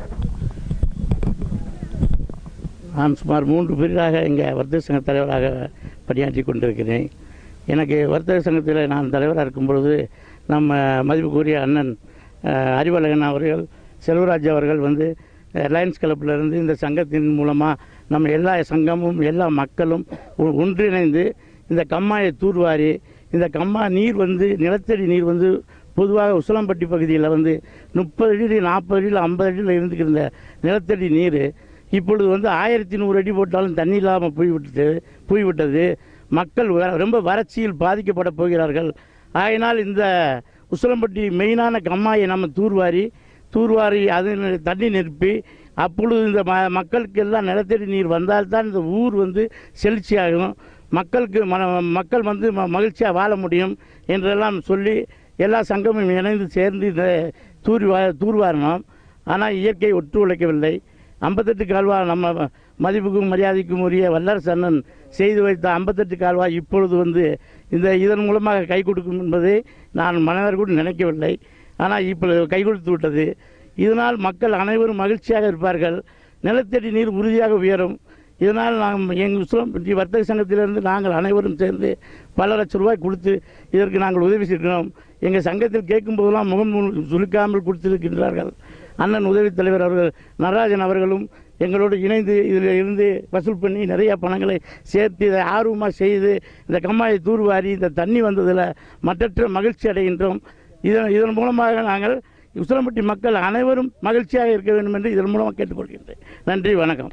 [SPEAKER 15] நான் சுமார் மூன்று பேராக இங்கே வர்த்தக சங்க தலைவராக பணியாற்றி கொண்டிருக்கிறேன் எனக்கு வர்த்தக சங்கத்தில் நான் தலைவராக இருக்கும் பொழுது நம்ம மதிப்புக்குரிய அண்ணன் அஹ், அறிவழகன் அவர்கள் செல்வராஜ் அவர்கள் வந்து அஹ், லயன்ஸ் கிளப்ல இருந்து இந்த சங்கத்தின் மூலமாக நம்ம எல்லா சங்கமும் எல்லா மக்களும் ஒ- ஒன்றிணைந்து இந்த கம்மாயை தூர்வாரி இந்த கம்மா நீர் வந்து நிலத்தடி நீர் வந்து பொதுவாக உசிலம்பட்டி பகுதியில் வந்து முப்பது அடி நாற்பது அடியில் ஐம்பது அடியில் இருந்துக்கிற நிலத்தடி நீர் இப்பொழுது வந்து ஆயிரத்தி நூறு அடி போட்டாலும் தண்ணி இல்லாமல் போய்விட்டது போய்விட்டது மக்கள் வ- ரொம்ப வறட்சியில் பாதிக்கப்பட போகிறார்கள் ஆகையினால் இந்த உசிலம்பட்டி மெயினான கம்மாயை நம்ம தூர்வாரி தூர்வாரி அது தண்ணி நிரப்பி அப்பொழுது இந்த ம மக்களுக்கு எல்லாம் நிலத்தடி நீர் வந்தால்தான் இந்த ஊர் வந்து செழிச்சியாகும் மக்களுக்கு மன மக்கள் வந்து ம மகிழ்ச்சியாக வாழ முடியும் என்றெல்லாம் சொல்லி எல்லா சங்கமும் இணைந்து சேர்ந்து இந்த தூர்வா தூர்வாரணும் ஆனால் இயற்கை ஒத்து உழைக்கவில்லை ஐம்பத்தெட்டு கால்வாய் நம்ம மதிப்புக்கும் மரியாதைக்கும் உரிய வல்லரசு அண்ணன் செய்து வைத்த ஐம்பத்தெட்டு கால்வாய் இப்பொழுது வந்து இந்த இதன் மூலமாக கை கொடுக்கும் என்பதை நான் மனதில் கூட நினைக்கவில்லை ஆனால் இப்பொழுது கை கொடுத்து விட்டது இதனால் மக்கள் அனைவரும் மகிழ்ச்சியாக இருப்பார்கள் நிலத்தடி நீர் உறுதியாக உயரும் இதனால் நாம் எங்கள் உஸ்லம் வர்த்தக சங்கத்திலிருந்து நாங்கள் அனைவரும் சேர்ந்து பல லட்ச ரூபாய் கொடுத்து இதற்கு நாங்கள் உதவி செய்கிறோம் எங்கள் சங்கத்தில் கேட்கும் போதெல்லாம் முகம் நூல் சுருக்காமல் கொடுத்திருக்கின்றார்கள் அண்ணன் உதவித் தலைவர் அவர்கள் நடராஜன் அவர்களும் எங்களோடு இணைந்து இதில் இருந்து வசூல் பண்ணி நிறைய பணங்களை சேர்த்து இதை ஆர்வமாக செய்து இந்த கம்மாயை தூர்வாரி இந்த தண்ணி வந்ததில் மற்றற்ற மகிழ்ச்சி அடைகின்றோம் இதன் இதன் மூலமாக நாங்கள் உசிலம்பட்டி மக்கள் அனைவரும் மகிழ்ச்சியாக இருக்க வேண்டும் என்று இதன் மூலமாக கேட்டுக்கொள்கின்றேன் நன்றி வணக்கம்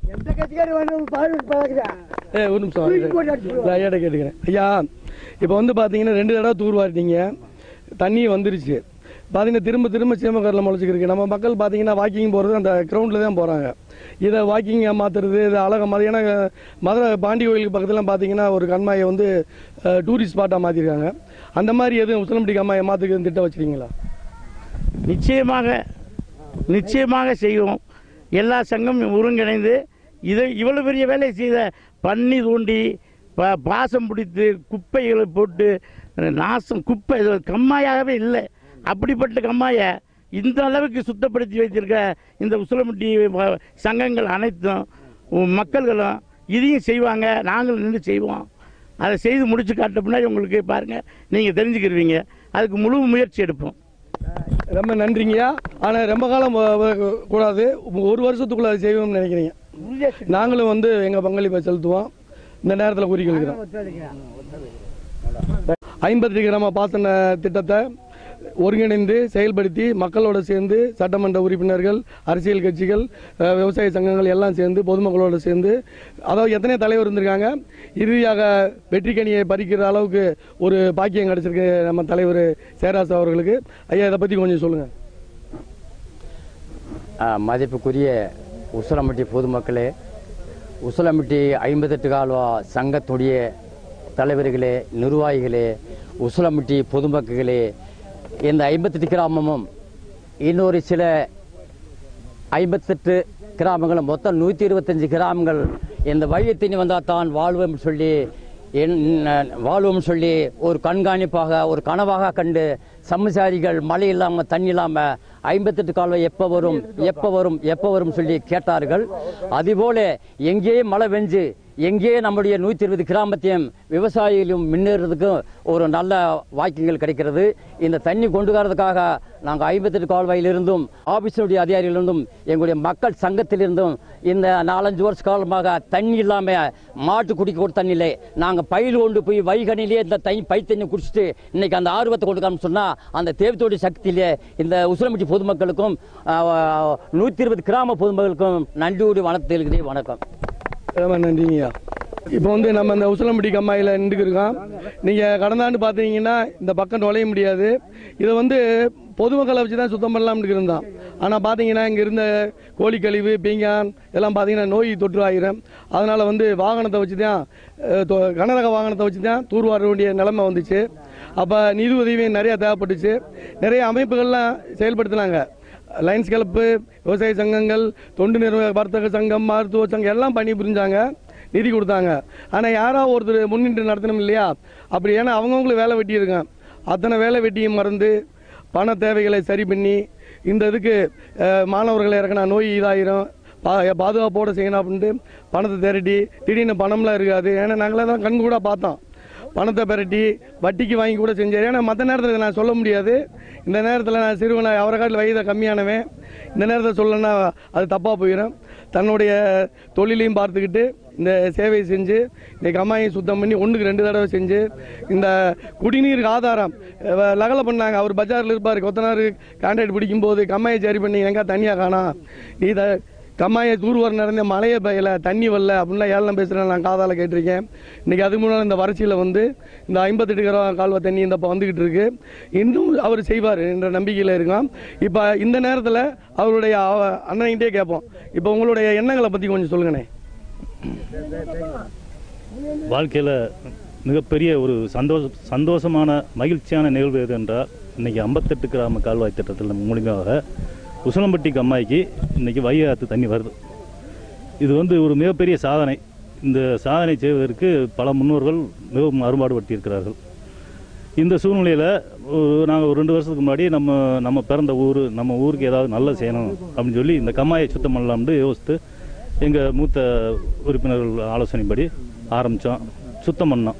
[SPEAKER 1] ஏ ஒரு நிமிஷம் இல்லை, ஐயாட்ட கேட்டுக்கிறேன் ஐயா இப்போ வந்து பார்த்தீங்கன்னா ரெண்டு தடவை தூர்வாரிட்டீங்க தண்ணி வந்துருச்சு பார்த்தீங்கன்னா திரும்ப திரும்ப சீமக்கரில் முளைச்சிக்கிருக்கு நம்ம மக்கள் பார்த்தீங்கன்னா வாக்கிங் போகிறது அந்த கிரவுண்டில் தான் போகிறாங்க இதை வாக்கிங்கை மாற்றுறது இதை அழகாக மாற்றி ஏன்னா மதுரை பாண்டி கோயிலுக்கு பக்கத்தில் பார்த்தீங்கன்னா ஒரு கண்மாயை வந்து டூரிஸ்ட் ஸ்பாட்டாக மாற்றிருக்காங்க அந்த மாதிரி எதுவும் உசிலம்பட்டி கம்மாயை மாற்றுக்கு திட்டம் வச்சுருக்கீங்களா
[SPEAKER 15] நிச்சயமாக நிச்சயமாக செய்வோம் எல்லா சங்கமும் ஒருங்கிணைந்து இதை இவ்வளவு பெரிய வேலை செய்த பண்ணி தூண்டி பா- பாசம் பிடித்து குப்பைகளை போட்டு நாசம் குப்பை இது கம்மாயாகவே இல்லை அப்படிப்பட்ட கம்மாயை இந்த அளவுக்கு சுத்தப்படுத்தி வைத்திருக்க இந்த உசிலம்பட்டி வ- சங்கங்கள் அனைத்தும் உ- மக்கள்களும் இதையும் செய்வாங்க நாங்களும் நின்று செய்வோம் அதை செய்து முடிச்சு காட்ட முன்னாடி உங்களுக்கு பாருங்கள் நீங்கள் தெரிஞ்சுக்கிருவீங்க அதுக்கு முழு முயற்சி எடுப்போம்
[SPEAKER 1] ரொம்ப நன்றிங்கய்யா ஆனால் ரொம்ப காலம் வ- வ- கூடாது ஒரு வருஷத்துக்குள்ள அதை செய்வோம்னு நினைக்கிறீங்க நாங்களும் வந்து எங்கள் பங்களிப்பை செலுத்துவோம் இந்த நேரத்தில் குறிக்கொள்கிறோம் ஐம்பத்தி கிராம பாசன திட்டத்தை ஒருங்கிணைந்து செயல்படுத்தி மக்களோட சேர்ந்து சட்டமன்ற உறுப்பினர்கள் அரசியல் கட்சிகள் அஹ், விவசாய சங்கங்கள் எல்லாம் சேர்ந்து பொதுமக்களோட சேர்ந்து அதாவது எத்தனை தலைவர் இருந்திருக்காங்க இறுதியாக வெற்றிக்கனியை பறிக்கிற அளவுக்கு ஒரு பாக்கியம் கிடைச்சிருக்கு நம்ம தலைவர் சேராசு அவர்களுக்கு ஐயா இதை பற்றி கொஞ்சம் சொல்லுங்கள்
[SPEAKER 20] ஆ, மதிப்புக்குரிய உசிலம்பட்டி பொதுமக்களே உசிலம்பட்டி ஐம்பத்தெட்டு கால்வா சங்கத்துடைய தலைவர்களே நிர்வாகிகளே உசிலம்பட்டி பொதுமக்களே இந்த ஐம்பத்தெட்டு கிராமமும் இன்னொரு சில ஐம்பத்தெட்டு கிராமங்களும் மொத்தம் நூற்றி இருபத்தஞ்சி கிராமங்கள் இந்த வழியத்தினி வந்தால் தான் வாழ்வோம் சொல்லி என் வாழ்வோம் சொல்லி ஒரு கண்காணிப்பாக ஒரு கனவாக கண்டு சமசாரிகள் மழை இல்லாமல் தண்ணி இல்லாமல் ஐம்பத்தெட்டு கால்வாய் எப்போ வரும் எப்போ வரும் எப்போ வரும் சொல்லி கேட்டார்கள் அதுபோல எங்கேயும் மழை பெஞ்சு எங்கே நம்முடைய நூற்றி இருபது கிராமத்தையும் விவசாயிகளும் முன்னேறதுக்கும் ஒரு நல்ல வாக்கியங்கள் கிடைக்கிறது இந்த தண்ணி கொண்டு வரதுக்காக நாங்கள் ஐம்பத்தெட்டு கால்வாயிலிருந்தும் ஆபீஸினுடைய அதிகாரிகளிருந்தும் எங்களுடைய மக்கள் சங்கத்திலிருந்தும் இந்த நாலஞ்சு வருஷ காலமாக தண்ணி இல்லாமல் மாட்டு குடிக்க கூட தண்ணி இல்லை நாங்கள் பயில் கொண்டு போய் வைகனிலே இந்த தண்ணி பை தண்ணி குடிச்சிட்டு இன்னைக்கு அந்த ஆர்வத்தை கொடுக்கணும்னு சொன்னால் அந்த தேவத்தோடைய சக்தியிலே இந்த உசிலம்பட்டி பொதுமக்களுக்கும் நூற்றி இருபது கிராம பொதுமக்களுக்கும் நன்றியோடு வணக்கம் தெரிவிக்கிறேன் வணக்கம்
[SPEAKER 1] ரொம்ப நன்றிங்கய்யா இப்போ வந்து நம்ம இந்த உசிலம்பட்டி கம்மாயில் நின்றுக்கிருக்கோம் நீங்கள் கடந்த ஆண்டு பார்த்தீங்கன்னா இந்த பக்கம் நுழைய முடியாது இதை வந்து பொதுமக்களை வச்சு தான் சுத்தம் பண்ணலாம்னு இருந்தான் ஆனால் பார்த்தீங்கன்னா இங்கே இருந்த கோழி கழிவு பீங்கான் எல்லாம் பார்த்தீங்கன்னா நோய் தொற்று ஆகிரும் அதனால் வந்து வாகனத்தை வச்சு தான் அஹ், தொ- கனரக வாகனத்தை வச்சு தான் தூர்வார வேண்டிய நிலைமை வந்துச்சு அப்போ நிதி உதவி நிறையா தேவைப்பட்டுச்சு நிறைய அமைப்புகள்லாம் செயல்படுத்தினாங்க லைன்ஸ் கிளப்பு விவசாய சங்கங்கள் தொண்டு நிறுவன வர்த்தக சங்கம் மருத்துவ சங்கம் எல்லாம் பண்ணி புரிஞ்சாங்க நிதி கொடுத்தாங்க ஆனால் யாராவது ஒருத்தர் முன்னின்று நடத்தணும் இல்லையா அப்படி ஏன்னா அவங்கவுங்களுக்கு வேலை வெட்டி இருக்கான் அத்தனை வேலை வெட்டியும் மறந்து பண தேவைகளை சரி பண்ணி இந்த இதுக்கு அஹ், மாணவர்களை இறக்கினா நோய் இதாயிரும் பா பாதுகாப்போடு செய்யணும் அப்படின்ட்டு பணத்தை திரட்டி திடீர்னு பணம்லாம் இருக்காது ஏன்னா நாங்களே தான் கண் கூட பார்த்தோம் பணத்தை பெரட்டி வட்டிக்கு வாங்கி கூட செஞ்சார் ஏன்னா மற்ற நேரத்தில் நான் சொல்ல முடியாது இந்த நேரத்தில் நான் சிறுவனை அவரை காட்டில் வயதை கம்மியானவன் இந்த நேரத்தில் சொல்லணும்னா அது தப்பாக போயிடும் தன்னுடைய தொழிலையும் பார்த்துக்கிட்டு இந்த சேவையை செஞ்சு இந்த கம்மாயை சுத்தம் பண்ணி ஒன்றுக்கு ரெண்டு தடவை செஞ்சு இந்த குடிநீருக்கு ஆதாரம் அஹ், லகலை பண்ணாங்க அவர் பஜாரில் இருப்பார் கொத்தனார் கான்ட்ராக்ட் பிடிக்கும்போது கம்மாயை சரி பண்ணி எங்க தனியாக காணோம் நீ த கம்மாயை தூர்வார் நடந்த மழையை பெய்யல தண்ணி வரல அப்படின்லாம் ஏழனம் பேசுகிறேன் நான் காதால் கேட்டிருக்கேன் இன்றைக்கி அதுக்கு முன்னால் இந்த வறட்சியில் வந்து இந்த ஐம்பத்தெட்டு கிலோ கால்வா தண்ணி இந்த இப்போ வந்துக்கிட்டு இருக்கு இன்னும் அவர் செய்வார் என்ற நம்பிக்கையில் இருக்கோம் இப்போ இந்த நேரத்தில் அவருடைய அவ- அண்ணன்கிட்டே கேட்போம் இப்போ உங்களுடைய எண்ணங்களை பற்றி கொஞ்சம் சொல்லுங்கண்ணே
[SPEAKER 21] வாழ்க்கையில் மிகப்பெரிய ஒரு சந்தோஷ சந்தோஷமான மகிழ்ச்சியான நிகழ்வு எது என்றால் இன்றைக்கி ஐம்பத்தெட்டு கிராம கால்வாய் திட்டத்தில் மூலியமாக உசலம்பட்டி கம்மாய்க்கு இன்றைக்கி வைகாத்து தண்ணி வருது இது வந்து ஒரு மிகப்பெரிய சாதனை இந்த சாதனை செய்வதற்கு பல முன்னோர்கள் மிகவும் அரும்பாடுபட்டிருக்கிறார்கள் இந்த சூழ்நிலையில் நாங்கள் ஒரு ரெண்டு வருஷத்துக்கு முன்னாடி நம்ம நம்ம பிறந்த ஊர் நம்ம ஊருக்கு ஏதாவது நல்லது செய்யணும் அப்படின்னு சொல்லி இந்த கம்மாயை சுத்தம் பண்ணலாம்னு யோசித்து எங்கள் மூத்த உறுப்பினர்கள் ஆலோசனைப்படி ஆரம்பித்தோம் சுத்தம் பண்ணோம்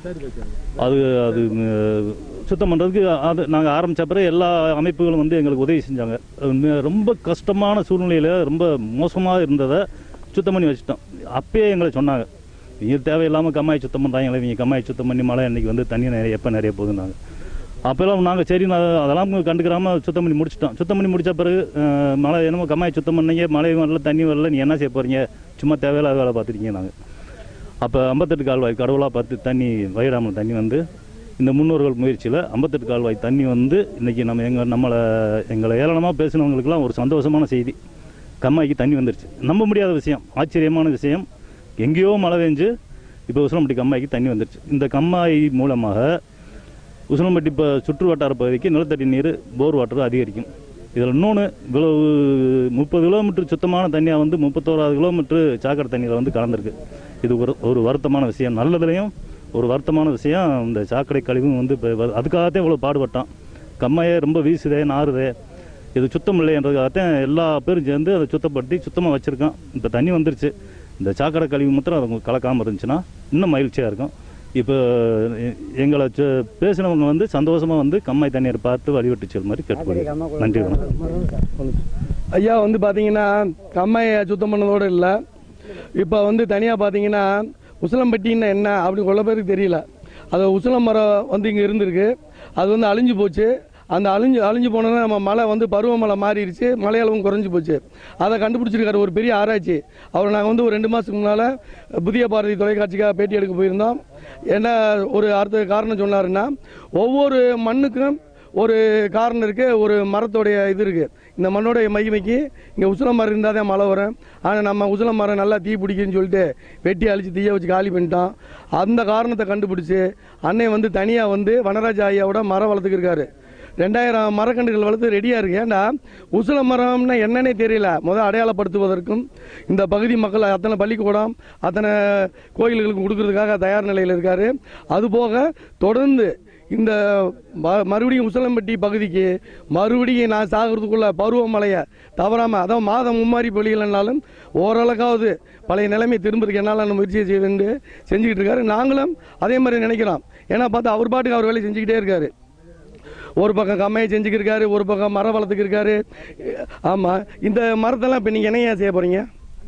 [SPEAKER 21] அது அது ம், சுத்தம் பண்ணுறதுக்கு அது நாங்கள் ஆரம்பித்த பிறகு எல்லா அமைப்புகளும் வந்து எங்களுக்கு உதவி செஞ்சாங்க அது மி- ரொம்ப கஷ்டமான சூழ்நிலையில் ரொம்ப மோசமாக இருந்ததை சுத்தம் பண்ணி வச்சுட்டோம் அப்பயே எங்களை சொன்னாங்க இங்கே தேவையில்லாமல் கம்மாய் சுத்தம் பண்ணுறாங்க இவங்க கம்மாய் சுத்தம் பண்ணி மழை அன்றைக்கி வந்து தண்ணி நிறைய எப்போ நிறைய போகுதுன்னாங்க அப்போல்லாம் நாங்கள் சரி நான் அதெல்லாம் கண்டுக்கிறாமல் சுத்தம் பண்ணி முடிச்சிட்டோம் சுத்தம் பண்ணி முடிச்ச பிறகு அஹ், மழை என்னமோ கம்மாய் சுத்தம் பண்ணீங்க மழை வரல தண்ணி வரல நீ என்ன செய்ய போகிறீங்க சும்மா தேவையில்லாத வேலை பார்த்துருக்கீங்க நாங்கள் அப்போ ஐம்பத்தெட்டு கால்வாய் கடவுளாக பார்த்து தண்ணி வயிறாமல் தண்ணி வந்து இந்த முன்னோர்கள் முயற்சியில் ஐம்பத்தெட்டு கால்வாய் தண்ணி வந்து இன்றைக்கி நம்ம எங்கள் நம்மளை எங்களை ஏளனமாக பேசினவங்களுக்கெல்லாம் ஒரு சந்தோஷமான செய்தி கம்மாய்க்கு தண்ணி வந்துருச்சு நம்ப முடியாத விஷயம் ஆச்சரியமான விஷயம் எங்கேயோ மழை பெஞ்சு இப்போ உசிலம்பட்டி கம்மாய்க்கு தண்ணி வந்துருச்சு இந்த கம்மாய் மூலமாக உசிலம்பட்டி இப்போ சுற்று வட்டார பகுதிக்கு நிலத்தடி நீர் போர் வாட்டர் அதிகரிக்கும் இதில் இன்னொன்று இவ்வளவு முப்பது கிலோமீட்டர் சுத்தமான தண்ணியாக வந்து முப்பத்தோராது கிலோமீட்டர் சாக்கடை தண்ணியில் வந்து கலந்துருக்கு இது ஒரு ஒரு வருத்தமான விஷயம் நல்லதுலேயும் ஒரு வருத்தமான விஷயம் இந்த சாக்கடை கழிவும் வந்து இப்போ வ- அதுக்காகத்தான் இவ்வளோ பாடுபட்டான் கம்மாயே ரொம்ப வீசுதே நாறுதே இது சுத்தம் இல்லைன்றதுக்காகத்தான் எல்லா பேரும் சேர்ந்து அதை சுத்தப்படுத்தி சுத்தமாக வச்சுருக்கோம் இப்போ தண்ணி வந்துருச்சு இந்த சாக்கடை கழிவு மாத்திரம் அதை கலக்காமல் இருந்துச்சுன்னா இன்னும் மகிழ்ச்சியாக இருக்கும் இப்போ எ- எங்களை சு- பேசினவங்க வந்து சந்தோஷமாக வந்து கம்மாய் தண்ணீரை பார்த்து வழிவிட்டு செல் மாதிரி கேட்டுக்கொள்கிறேன் நன்றி வணக்கம்
[SPEAKER 1] ஐயா வந்து பார்த்தீங்கன்னா கம்மாயை சுத்தம் பண்ணதோடு இல்லை இப்போ வந்து தனியாக பார்த்தீங்கன்னா உசிலம்பட்டின்னா என்ன அப்படி கொள்ள பேருக்கு தெரியல அது உசிலம் மரம் வந்து இங்கே இருந்திருக்கு அது வந்து அழிஞ்சு போச்சு அந்த அழிஞ்சு அழிஞ்சு போனோன்னா நம்ம மழை வந்து பருவமழை மாறிடுச்சு மழையளவும் குறைஞ்சி போச்சு அதை கண்டுபிடிச்சிருக்காரு ஒரு பெரிய ஆராய்ச்சி அவர் நாங்கள் வந்து ஒரு ரெண்டு மாதத்துக்கு முன்னால் புதிய பாரதி தொலைக்காட்சிக்காக பேட்டி எடுக்க போயிருந்தோம் என்ன ஒரு அடுத்த காரணம் சொன்னாருன்னா ஒவ்வொரு மண்ணுக்கும் ஒரு காரணம் இருக்குது ஒரு மரத்தோடைய இது இருக்குது இந்த மண்ணோடைய மகிமைக்கு இங்கே உசுல மரம் இருந்தால் தான் மழை வரும் ஆனால் நம்ம உசுல மரம் நல்லா தீ பிடிக்குன்னு சொல்லிட்டு வெட்டி அழிச்சு தீய வச்சு காலி பண்ணிட்டோம் அந்த காரணத்தை கண்டுபிடிச்சி அன்னை வந்து தனியாக வந்து வனராஜ ஐயாவோட மரம் வளர்த்துக்கிருக்காரு ரெண்டாயிரம் மரக்கன்றுகள் வளர்த்து ரெடியாக இருக்கு ஏன்டா உசுல மரம்னா என்னன்னே தெரியல முதல் அடையாளப்படுத்துவதற்கும் இந்த பகுதி மக்கள் அத்தனை பள்ளிக்கூடம் அத்தனை கோயில்களுக்கு கொடுக்கறதுக்காக தயார் நிலையில் இருக்கார் அதுபோக தொடர்ந்து இந்த ம- மறுபடியும் உசலம்பட்டி பகுதிக்கு மறுபடியும் நான் சாகிறதுக்குள்ள பருவமழையை தவறாமல் அதாவது மாதம் மும்மாரி பொழியலைனாலும் ஓரளவுக்காவது பழைய நிலைமை திரும்புறதுக்கு என்னால் முயற்சி செய்ய வேண்டு செஞ்சுக்கிட்டு இருக்காரு நாங்களும் அதே மாதிரி நினைக்கிறோம் ஏன்னா பார்த்தா அவர் பாட்டுக்கு அவர் வேலையை செஞ்சுக்கிட்டே இருக்காரு ஒரு பக்கம் கம்மையை செஞ்சுக்கிட்டு இருக்காரு ஒரு பக்கம் மரம் வளர்த்துக்கு இருக்காரு ஆமாம் இந்த மரத்தெல்லாம் இப்போ நீங்கள் என்னையா செய்ய போகிறீங்க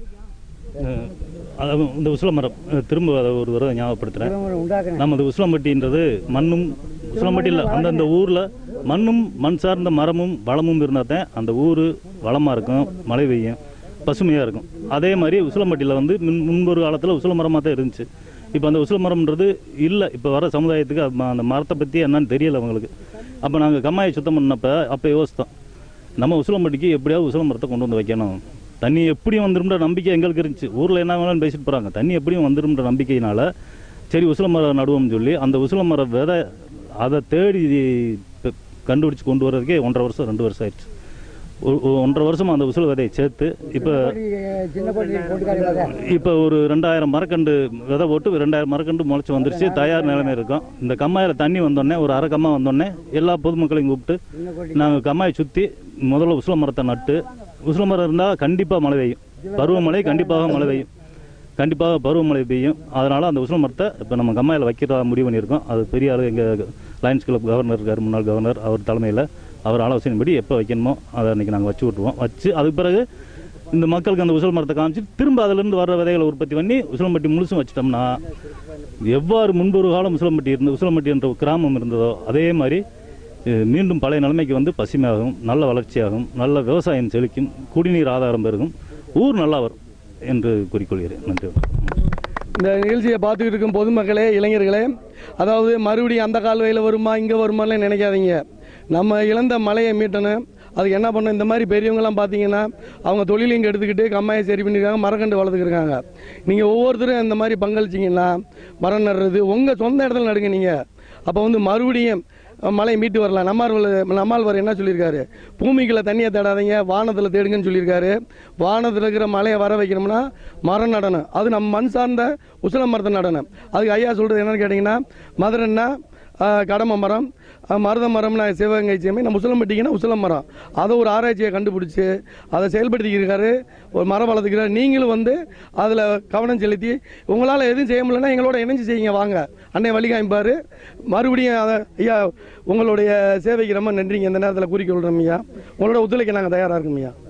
[SPEAKER 21] அஹ் அதாவது இந்த உசில மரம் அஹ் திரும்ப அதை ஒரு தடவை ஞாபகப்படுத்துகிறேன் நமது உசிலம்பட்டின்றது மண்ணும் உசிலம்பட்டி இல்லை அந்தந்த ஊரில் மண்ணும் மண் சார்ந்த மரமும் வளமும் இருந்தால் தான் அந்த ஊர் வளமாக இருக்கும் மழை பெய்யும் பசுமையாக இருக்கும் அதே மாதிரி உசிலம்பட்டியில் வந்து முன் முன்பொரு காலத்தில் உசில மரமாக தான் இருந்துச்சு இப்போ அந்த உசில மரம்ன்றது இல்லை இப்போ வர சமுதாயத்துக்கு அது ம- அந்த மரத்தை பற்றி என்னன்னு தெரியல அவங்களுக்கு அப்போ நாங்கள் கம்மாயை சுத்தம் பண்ணப்போ அப்போ யோசித்தோம் நம்ம உசிலம்பட்டிக்கு எப்படியாவது உசில மரத்தை கொண்டு வந்து வைக்கணும் தண்ணி எப்படியும் வந்துரும்ன்ற நம்பிக்கை எங்களுக்கு இருந்துச்சு ஊரில் என்ன வேணாலும் பேசிட்டு போகிறாங்க தண்ணி எப்படியும் வந்துரும்ன்ற நம்பிக்கையினால சரி உசில மரம் நடுவோம்னு சொல்லி அந்த உசில மர விதை அதை தேடி இப்ப கண்டுபிடிச்சு கொண்டு வர்றதுக்கே ஒன்றரை வருஷம் ரெண்டு வருஷம் ஆயிடுச்சு ஒ- ஒ- ஒன்றரை வருஷமா அந்த உசில விதையை சேர்த்து இப்போ
[SPEAKER 11] சின்ன போட்டு
[SPEAKER 21] இப்போ ஒரு ரெண்டாயிரம் மரக்கண்டு விதை போட்டு ரெண்டாயிரம் மரக்கண்டு முளைச்சி வந்துருச்சு தயார் நிலைமை இருக்கும் இந்த கம்மாயில் தண்ணி வந்தோடனே ஒரு அரை கம்மா வந்தோடனே எல்லா பொதுமக்களையும் கூப்பிட்டு நாங்கள் கம்மாயை சுற்றி முதல்ல உசில மரத்தை நட்டு உசில மரம் இருந்தால் கண்டிப்பாக மழை பெய்யும் பருவமழை கண்டிப்பாக மழை பெய்யும் கண்டிப்பாக பருவமழை பெய்யும் அதனால் அந்த உசில மரத்தை இப்போ நம்ம கம்மாயில் வைக்கிறதா முடிவு பண்ணியிருக்கோம் அது பெரிய ஆளு எங்கள் லயன்ஸ் கிளப் கவர்னர் இருக்கார் முன்னாள் கவர்னர் அவர் தலைமையில் அவர் ஆலோசனைப்படி எப்போ வைக்கணுமோ அதை அன்றைக்கி நாங்கள் வச்சு விட்ருவோம் வச்சு அதுக்கு பிறகு இந்த மக்களுக்கு அந்த உசல் மரத்தை காமிச்சு திரும்ப அதிலிருந்து வர்ற விதைகளை உற்பத்தி பண்ணி உசிலம்பட்டி முழுசும் வச்சிட்டோம்னா எவ்வாறு முன்பொரு காலம் உசிலம்பட்டி இருந்து உசிலம்பட்டி என்ற ஒரு கிராமம் இருந்ததோ அதே மாதிரி அஹ், மீண்டும் பழைய நிலைமைக்கு வந்து பசுமையாகும் நல்ல வளர்ச்சியாகும் நல்ல விவசாயம் செழிக்கும் குடிநீர் ஆதாரம் பெருகும் ஊர் நல்லா வரும் என்று கூறிக்கொள்கிறேன் நன்றி
[SPEAKER 1] இந்த நிகழ்ச்சியை பார்த்துக்கிட்டு இருக்கும் பொதுமக்களே இளைஞர்களே அதாவது மறுபடியும் அந்த கால்வாயில் வருமா இங்கே வருமாலாம் நினைக்காதீங்க நம்ம இழந்த மலையை மீட்டணும் அதுக்கு என்ன பண்ணணும் இந்த மாதிரி பெரியவங்கலாம் பார்த்தீங்கன்னா அவங்க தொழிலையும் இங்கே எடுத்துக்கிட்டு கம்மாயை சரி பண்ணியிருக்காங்க மரக்கண்டு வளர்த்துக்கிருக்காங்க நீங்கள் ஒவ்வொருத்தரும் இந்த மாதிரி பங்களிச்சிங்கன்னா மரம் நடுறது உங்கள் சொந்த இடத்துல நடுங்க நீங்கள் அப்போ வந்து மறுபடியும் மலையை மீட்டு வரலாம் நம்மாழ்வார் நம்மாழ்வார் என்ன சொல்லியிருக்காரு பூமிக்குள்ள தண்ணியை தேடாதீங்க வானத்தில் தேடுங்கன்னு சொல்லியிருக்காரு வானத்தில் இருக்கிற மலையை வர வைக்கணும்னா மரம் நடணும் அது நம்ம மண் சார்ந்த உசல மரத்தை நடணும் அதுக்கு ஐயா சொல்கிறது என்னன்னு கேட்டிங்கன்னா மதுரைன்னா ஆஹ், கடம்ப மரம் ஆஹ், மருத மரம்னா சிவகங்கை சீமை நம்ம உசிலம்பட்டிங்கன்னா உசிலம் மரம் அதை ஒரு ஆராய்ச்சியை கண்டுபிடிச்சி அதை செயல்படுத்திக்கிருக்காரு ஒரு மரம் வளர்த்துக்கிறார் நீங்களும் வந்து அதில் கவனம் செலுத்தி உங்களால் எதுவும் செய்ய முடியலன்னா எங்களோட இணைஞ்சு செய்யுங்க வாங்க அன்னை வழி காமிப்பார் மறுபடியும் அதை ஐயா உங்களுடைய சேவைக்கு ரொம்ப நன்றிங்க இந்த நேரத்தில் கூறிக்கொள்கிறோம் ஐயா உங்களோட ஒத்துழைக்க நாங்கள் தயாராக இருக்கோம் ஐயா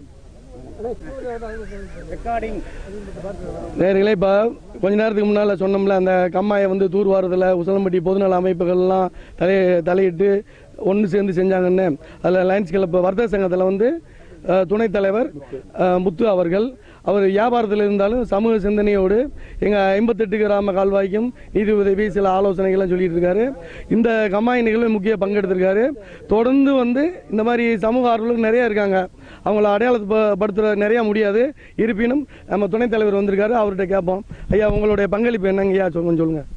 [SPEAKER 1] நேர்களே இப்போ கொஞ்ச நேரத்துக்கு முன்னால் சொன்னோம்ல அந்த கம்மாயை வந்து தூர்வாரத்தில் உசலம்பட்டி பொதுநல அமைப்புகள்லாம் தலை தலையிட்டு ஒன்று சேர்ந்து செஞ்சாங்கன்னு அதில் லயன்ஸ் கிளப் வர்த்தக சங்கத்தில் வந்து அஹ், துணைத் தலைவர் அஹ், முத்து அவர்கள் அவர் வியாபாரத்தில் இருந்தாலும் சமூக சிந்தனையோடு எங்கள் ஐம்பத்தெட்டு கிராம கால்வாய்க்கும் நிதி உதவி சில ஆலோசனைகள்லாம் சொல்லிட்டு இருக்காரு இந்த கம்மாய் நிகழ்வில் முக்கிய பங்கெடுத்திருக்காரு தொடர்ந்து வந்து இந்த மாதிரி சமூக ஆர்வலர்கள் நிறைய இருக்காங்க அவங்கள அடையாளப்படுத்துற நிறைய முடியாது இருப்பினும் நம்ம துணைத் தலைவர் வந்திருக்காரு அவர்கிட்ட கேட்போம் ஐயா உங்களுடைய பங்களிப்பு என்னங்க ஐயா சொ- கொஞ்சம் சொல்லுங்க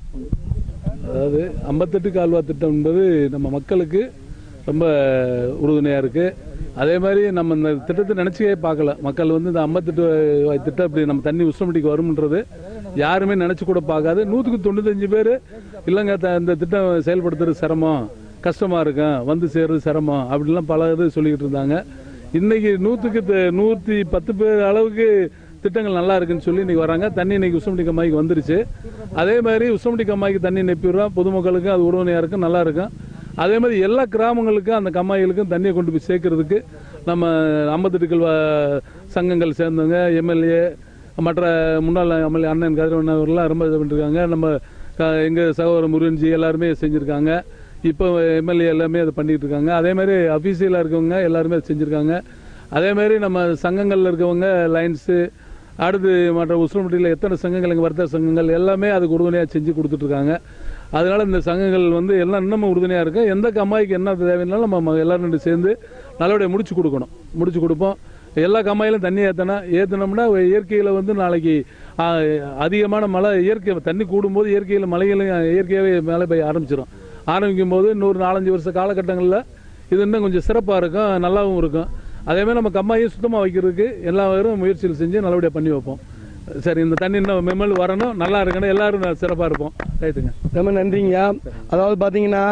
[SPEAKER 12] அதாவது ஐம்பத்தெட்டு கால்வா திட்டம் என்பது நம்ம மக்களுக்கு ரொம்ப உறுதுணையாக இருக்குது அதே மாதிரி நம்ம இந்த திட்டத்தை நினச்சியே பார்க்கல மக்கள் வந்து இந்த ஐம்பத்தெட்டு திட்டம் இப்படி நம்ம தண்ணி உஷ்ணமட்டிக்கு வரும்ன்றது யாருமே நினச்சி கூட பார்க்காது நூற்றுக்கு தொண்ணூத்தஞ்சு பேர் இல்லைங்க த- இந்த திட்டம் செயல்படுத்துறது சிரமம் கஷ்டமாக இருக்கும் வந்து சேர்றது சிரமம் அப்படிலாம் பல இது சொல்லிக்கிட்டு இருந்தாங்க இன்னைக்கு நூற்றுக்கு த- நூற்றி பத்து பேர் அளவுக்கு திட்டங்கள் நல்லா இருக்குன்னு சொல்லி இன்னைக்கு வராங்க தண்ணி இன்னைக்கு உசுமடி கம்மாய்க்கு வந்துருச்சு அதே மாதிரி உசுமடி கம்மாய்க்கு தண்ணி நெப்பிடுறோம் பொதுமக்களுக்கு அது உடனடியாக இருக்கும் நல்லா இருக்கும் அதே மாதிரி எல்லா கிராமங்களுக்கும் அந்த கம்மாய்களுக்கும் தண்ணியை கொண்டு போய் சேர்க்கறதுக்கு நம்ம ஐம்பத்தெட்டு கல்வா சங்கங்கள் சேர்ந்தவங்க எம்எல்ஏ மற்ற முன்னாள் எம்எல்ஏ அண்ணன் கதிரவன் அவர்கள்லாம் ரொம்ப இது பண்ணிருக்காங்க நம்ம எங்கள் சகோதரர் முருகன்ஜி எல்லாருமே செஞ்சுருக்காங்க இப்போ எம்எல்ஏ எல்லாமே அதை பண்ணிட்டு இருக்காங்க அதே மாதிரி அஃபீஷியலாக இருக்கவங்க எல்லாருமே அதை செஞ்சுருக்காங்க அதே மாதிரி நம்ம சங்கங்களில் இருக்கவங்க லைன்ஸு அடுத்து மற்ற உசுரம்பட்டியில் எத்தனை சங்கங்கள் எங்கள் வர்த்தக சங்கங்கள் எல்லாமே அதுக்கு உறுதுணையாக செஞ்சு கொடுத்துட்ருக்காங்க அதனால் இந்த சங்கங்கள் வந்து எல்லாம் இன்னமும் உறுதுணையாக இருக்கு எந்த கம்மாய்க்கு என்ன தேவைன்னாலும் நம்ம ம- எல்லாரும் ரெண்டு சேர்ந்து நல்லபடியாக முடிச்சு கொடுக்கணும் முடிச்சு கொடுப்போம் எல்லா கம்மாயிலும் தண்ணி ஏற்றினா ஏற்றினோம்னா இயற்கையில் வந்து நாளைக்கு ஆ, அதிகமான மழை இயற்கை தண்ணி கூடும்போது இயற்கையில் மழைகளும் இயற்கையாகவே மழை பெய்ய ஆரம்பிச்சிடும் ஆரம்பிக்கும் போது இன்னொரு நாலஞ்சு வருஷ காலகட்டங்களில் இது இன்னும் கொஞ்சம் சிறப்பாக இருக்கும் நல்லாவும் இருக்கும் அதே மாதிரி நம்ம கம்மாயை சுத்தமாக வைக்கிறதுக்கு எல்லா பேரும் முயற்சிகள் செஞ்சு நல்லபடியாக பண்ணி வைப்போம் சரி இந்த தண்ணி இன்னும் மெமல் வரணும் நல்லா இருக்கணும் எல்லாரும் சிறப்பாக இருப்போம் ரைட்டுங்க
[SPEAKER 1] ரொம்ப நன்றிங்கய்யா அதாவது பார்த்தீங்கன்னா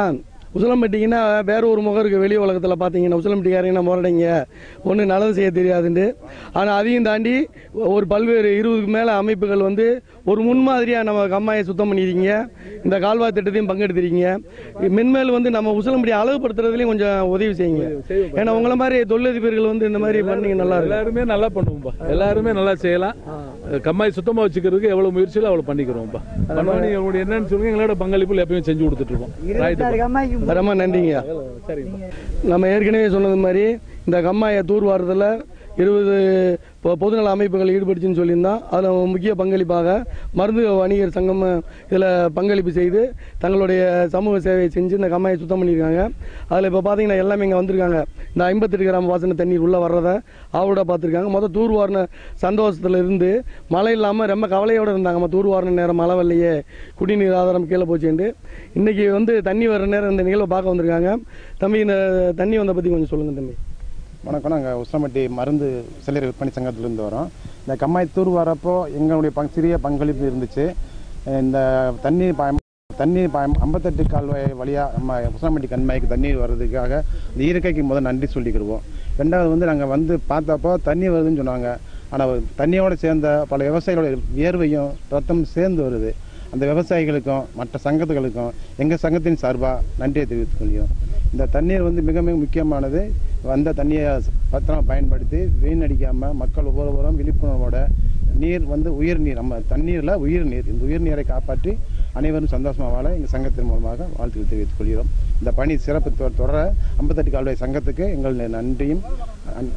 [SPEAKER 1] உசிலம்பட்டிங்கன்னா வேற ஒரு முகம் இருக்குது வெளி உலகத்தில் பார்த்தீங்கன்னா உசிலம்பட்டிக்காரங்க முரடைங்க ஒன்று நல்லது செய்ய தெரியாதுன்ட்டு ஆனால் அதையும் தாண்டி ஒரு பல்வேறு இருபதுக்கு மேலே அமைப்புகள் வந்து ஒரு முன்மாதிரியாக நம்ம கம்மாயை சுத்தம் பண்ணியிருக்கீங்க இந்த கால்வாய் திட்டத்தையும் பங்கெடுத்திருக்கீங்க மென்மேல் வந்து நம்ம உசிலம்பட்டி அழகுபடுத்துறதுலையும் கொஞ்சம் உதவி செய்யுங்க ஏன்னா உங்களை மாதிரி தொழிலதிபர்கள் வந்து இந்த மாதிரி பண்ணீங்க நல்லா இருக்கும்
[SPEAKER 4] எல்லாருமே நல்லா பண்ணுவோம்பா எல்லாருமே நல்லா செய்யலாம் கம்மாய் சுத்தமாக வச்சுக்கிறதுக்கு எவ்வளோ முயற்சியில் அவ்வளோ பண்ணிக்கிறோம்ப்பா பண்ணுவோம் நீங்கள் உங்களுடைய என்னன்னு சொல்லுங்க எங்களோட பங்களிப்புல எப்பயும் செஞ்சு கொடுத்துட்டு இருக்கோம் ரைட்டு
[SPEAKER 1] ரொம்ப நன்றிங்க
[SPEAKER 4] சரிங்க
[SPEAKER 1] நம்ம ஏற்கனவே சொன்னது மாதிரி இந்த கம்மாயை தூர்வாரத்தில் இருபது பொ- பொதுநல அமைப்புகள் ஈடுபடுச்சுன்னு சொல்லியிருந்தோம் அதில் முக்கிய பங்களிப்பாக மருந்து வணிகர் சங்கம் இதில் பங்களிப்பு செய்து தங்களுடைய சமூக சேவையை செஞ்சு இந்த கம்மாயை சுத்தம் பண்ணியிருக்காங்க அதில் இப்போ பார்த்தீங்கன்னா எல்லாமே இங்கே வந்திருக்காங்க இந்த ஐம்பத்தெட்டு கிராம் வாசனை தண்ணீர் உள்ளே வர்றதை ஆவோட பார்த்துருக்காங்க மொதல் தூர்வாரின சந்தோஷத்தில் இருந்து மழை இல்லாமல் ரொம்ப கவலையோடு இருந்தாங்க நம்ம தூர்வாரின நேரம் மழை வரலையே குடிநீர் ஆதாரம் கீழே போச்சுன்ட்டு இன்றைக்கி வந்து தண்ணி வர நேரம் இந்த நிகழ்வை பார்க்க வந்திருக்காங்க தம்பி இந்த தண்ணி வந்த பற்றி கொஞ்சம் சொல்லுங்கள் தம்பி
[SPEAKER 22] வணக்கம் நாங்கள் உசிலம்பட்டி மருந்து சில்லறை விற்பனை சங்கத்திலேருந்து வரோம் இந்த கம்மாய் தூர் வரப்போ எங்களுடைய பங் சிறிய பங்களிப்பு இருந்துச்சு இந்த தண்ணீர் பயம் தண்ணீர் பயம் ஐம்பத்தெட்டு கால்வாய் வழியாக நம்ம உசிலம்பட்டி கண்மாய்க்கு தண்ணீர் வர்றதுக்காக இந்த இயற்கைக்கு முதல் நன்றி சொல்லிக்கிடுவோம் ரெண்டாவது வந்து நாங்கள் வந்து பார்த்தப்போ தண்ணி வருதுன்னு சொன்னாங்க ஆனால் தண்ணியோடு சேர்ந்த பல விவசாயிகளோட வியர்வையும் ரத்தம் சேர்ந்து வருது அந்த விவசாயிகளுக்கும் மற்ற சங்கத்துகளுக்கும் எங்கள் சங்கத்தின் சார்பாக நன்றியை தெரிவித்துக் கொள்கிறோம் இந்த தண்ணீர் வந்து மிக மிக முக்கியமானது வந்த தண்ணியை பத்திரமா பயன்படுத்தி வீணடிக்காமல் மக்கள் ஒவ்வொருவரும் விழிப்புணர்வோட நீர் வந்து உயிர் நீர் நம்ம தண்ணீரில் உயிர் நீர் இந்த உயிர் நீரை காப்பாற்றி அனைவரும் சந்தோஷமாக வாழ எங்கள் சங்கத்தின் மூலமாக வாழ்த்துக்கள் தெரிவித்துக் கொள்கிறோம் இந்த பணி சிறப்பு தொ- தொடர ஐம்பத்தெட்டு கால்வாய் சங்கத்துக்கு எங்கள் நன்றியும் அன்-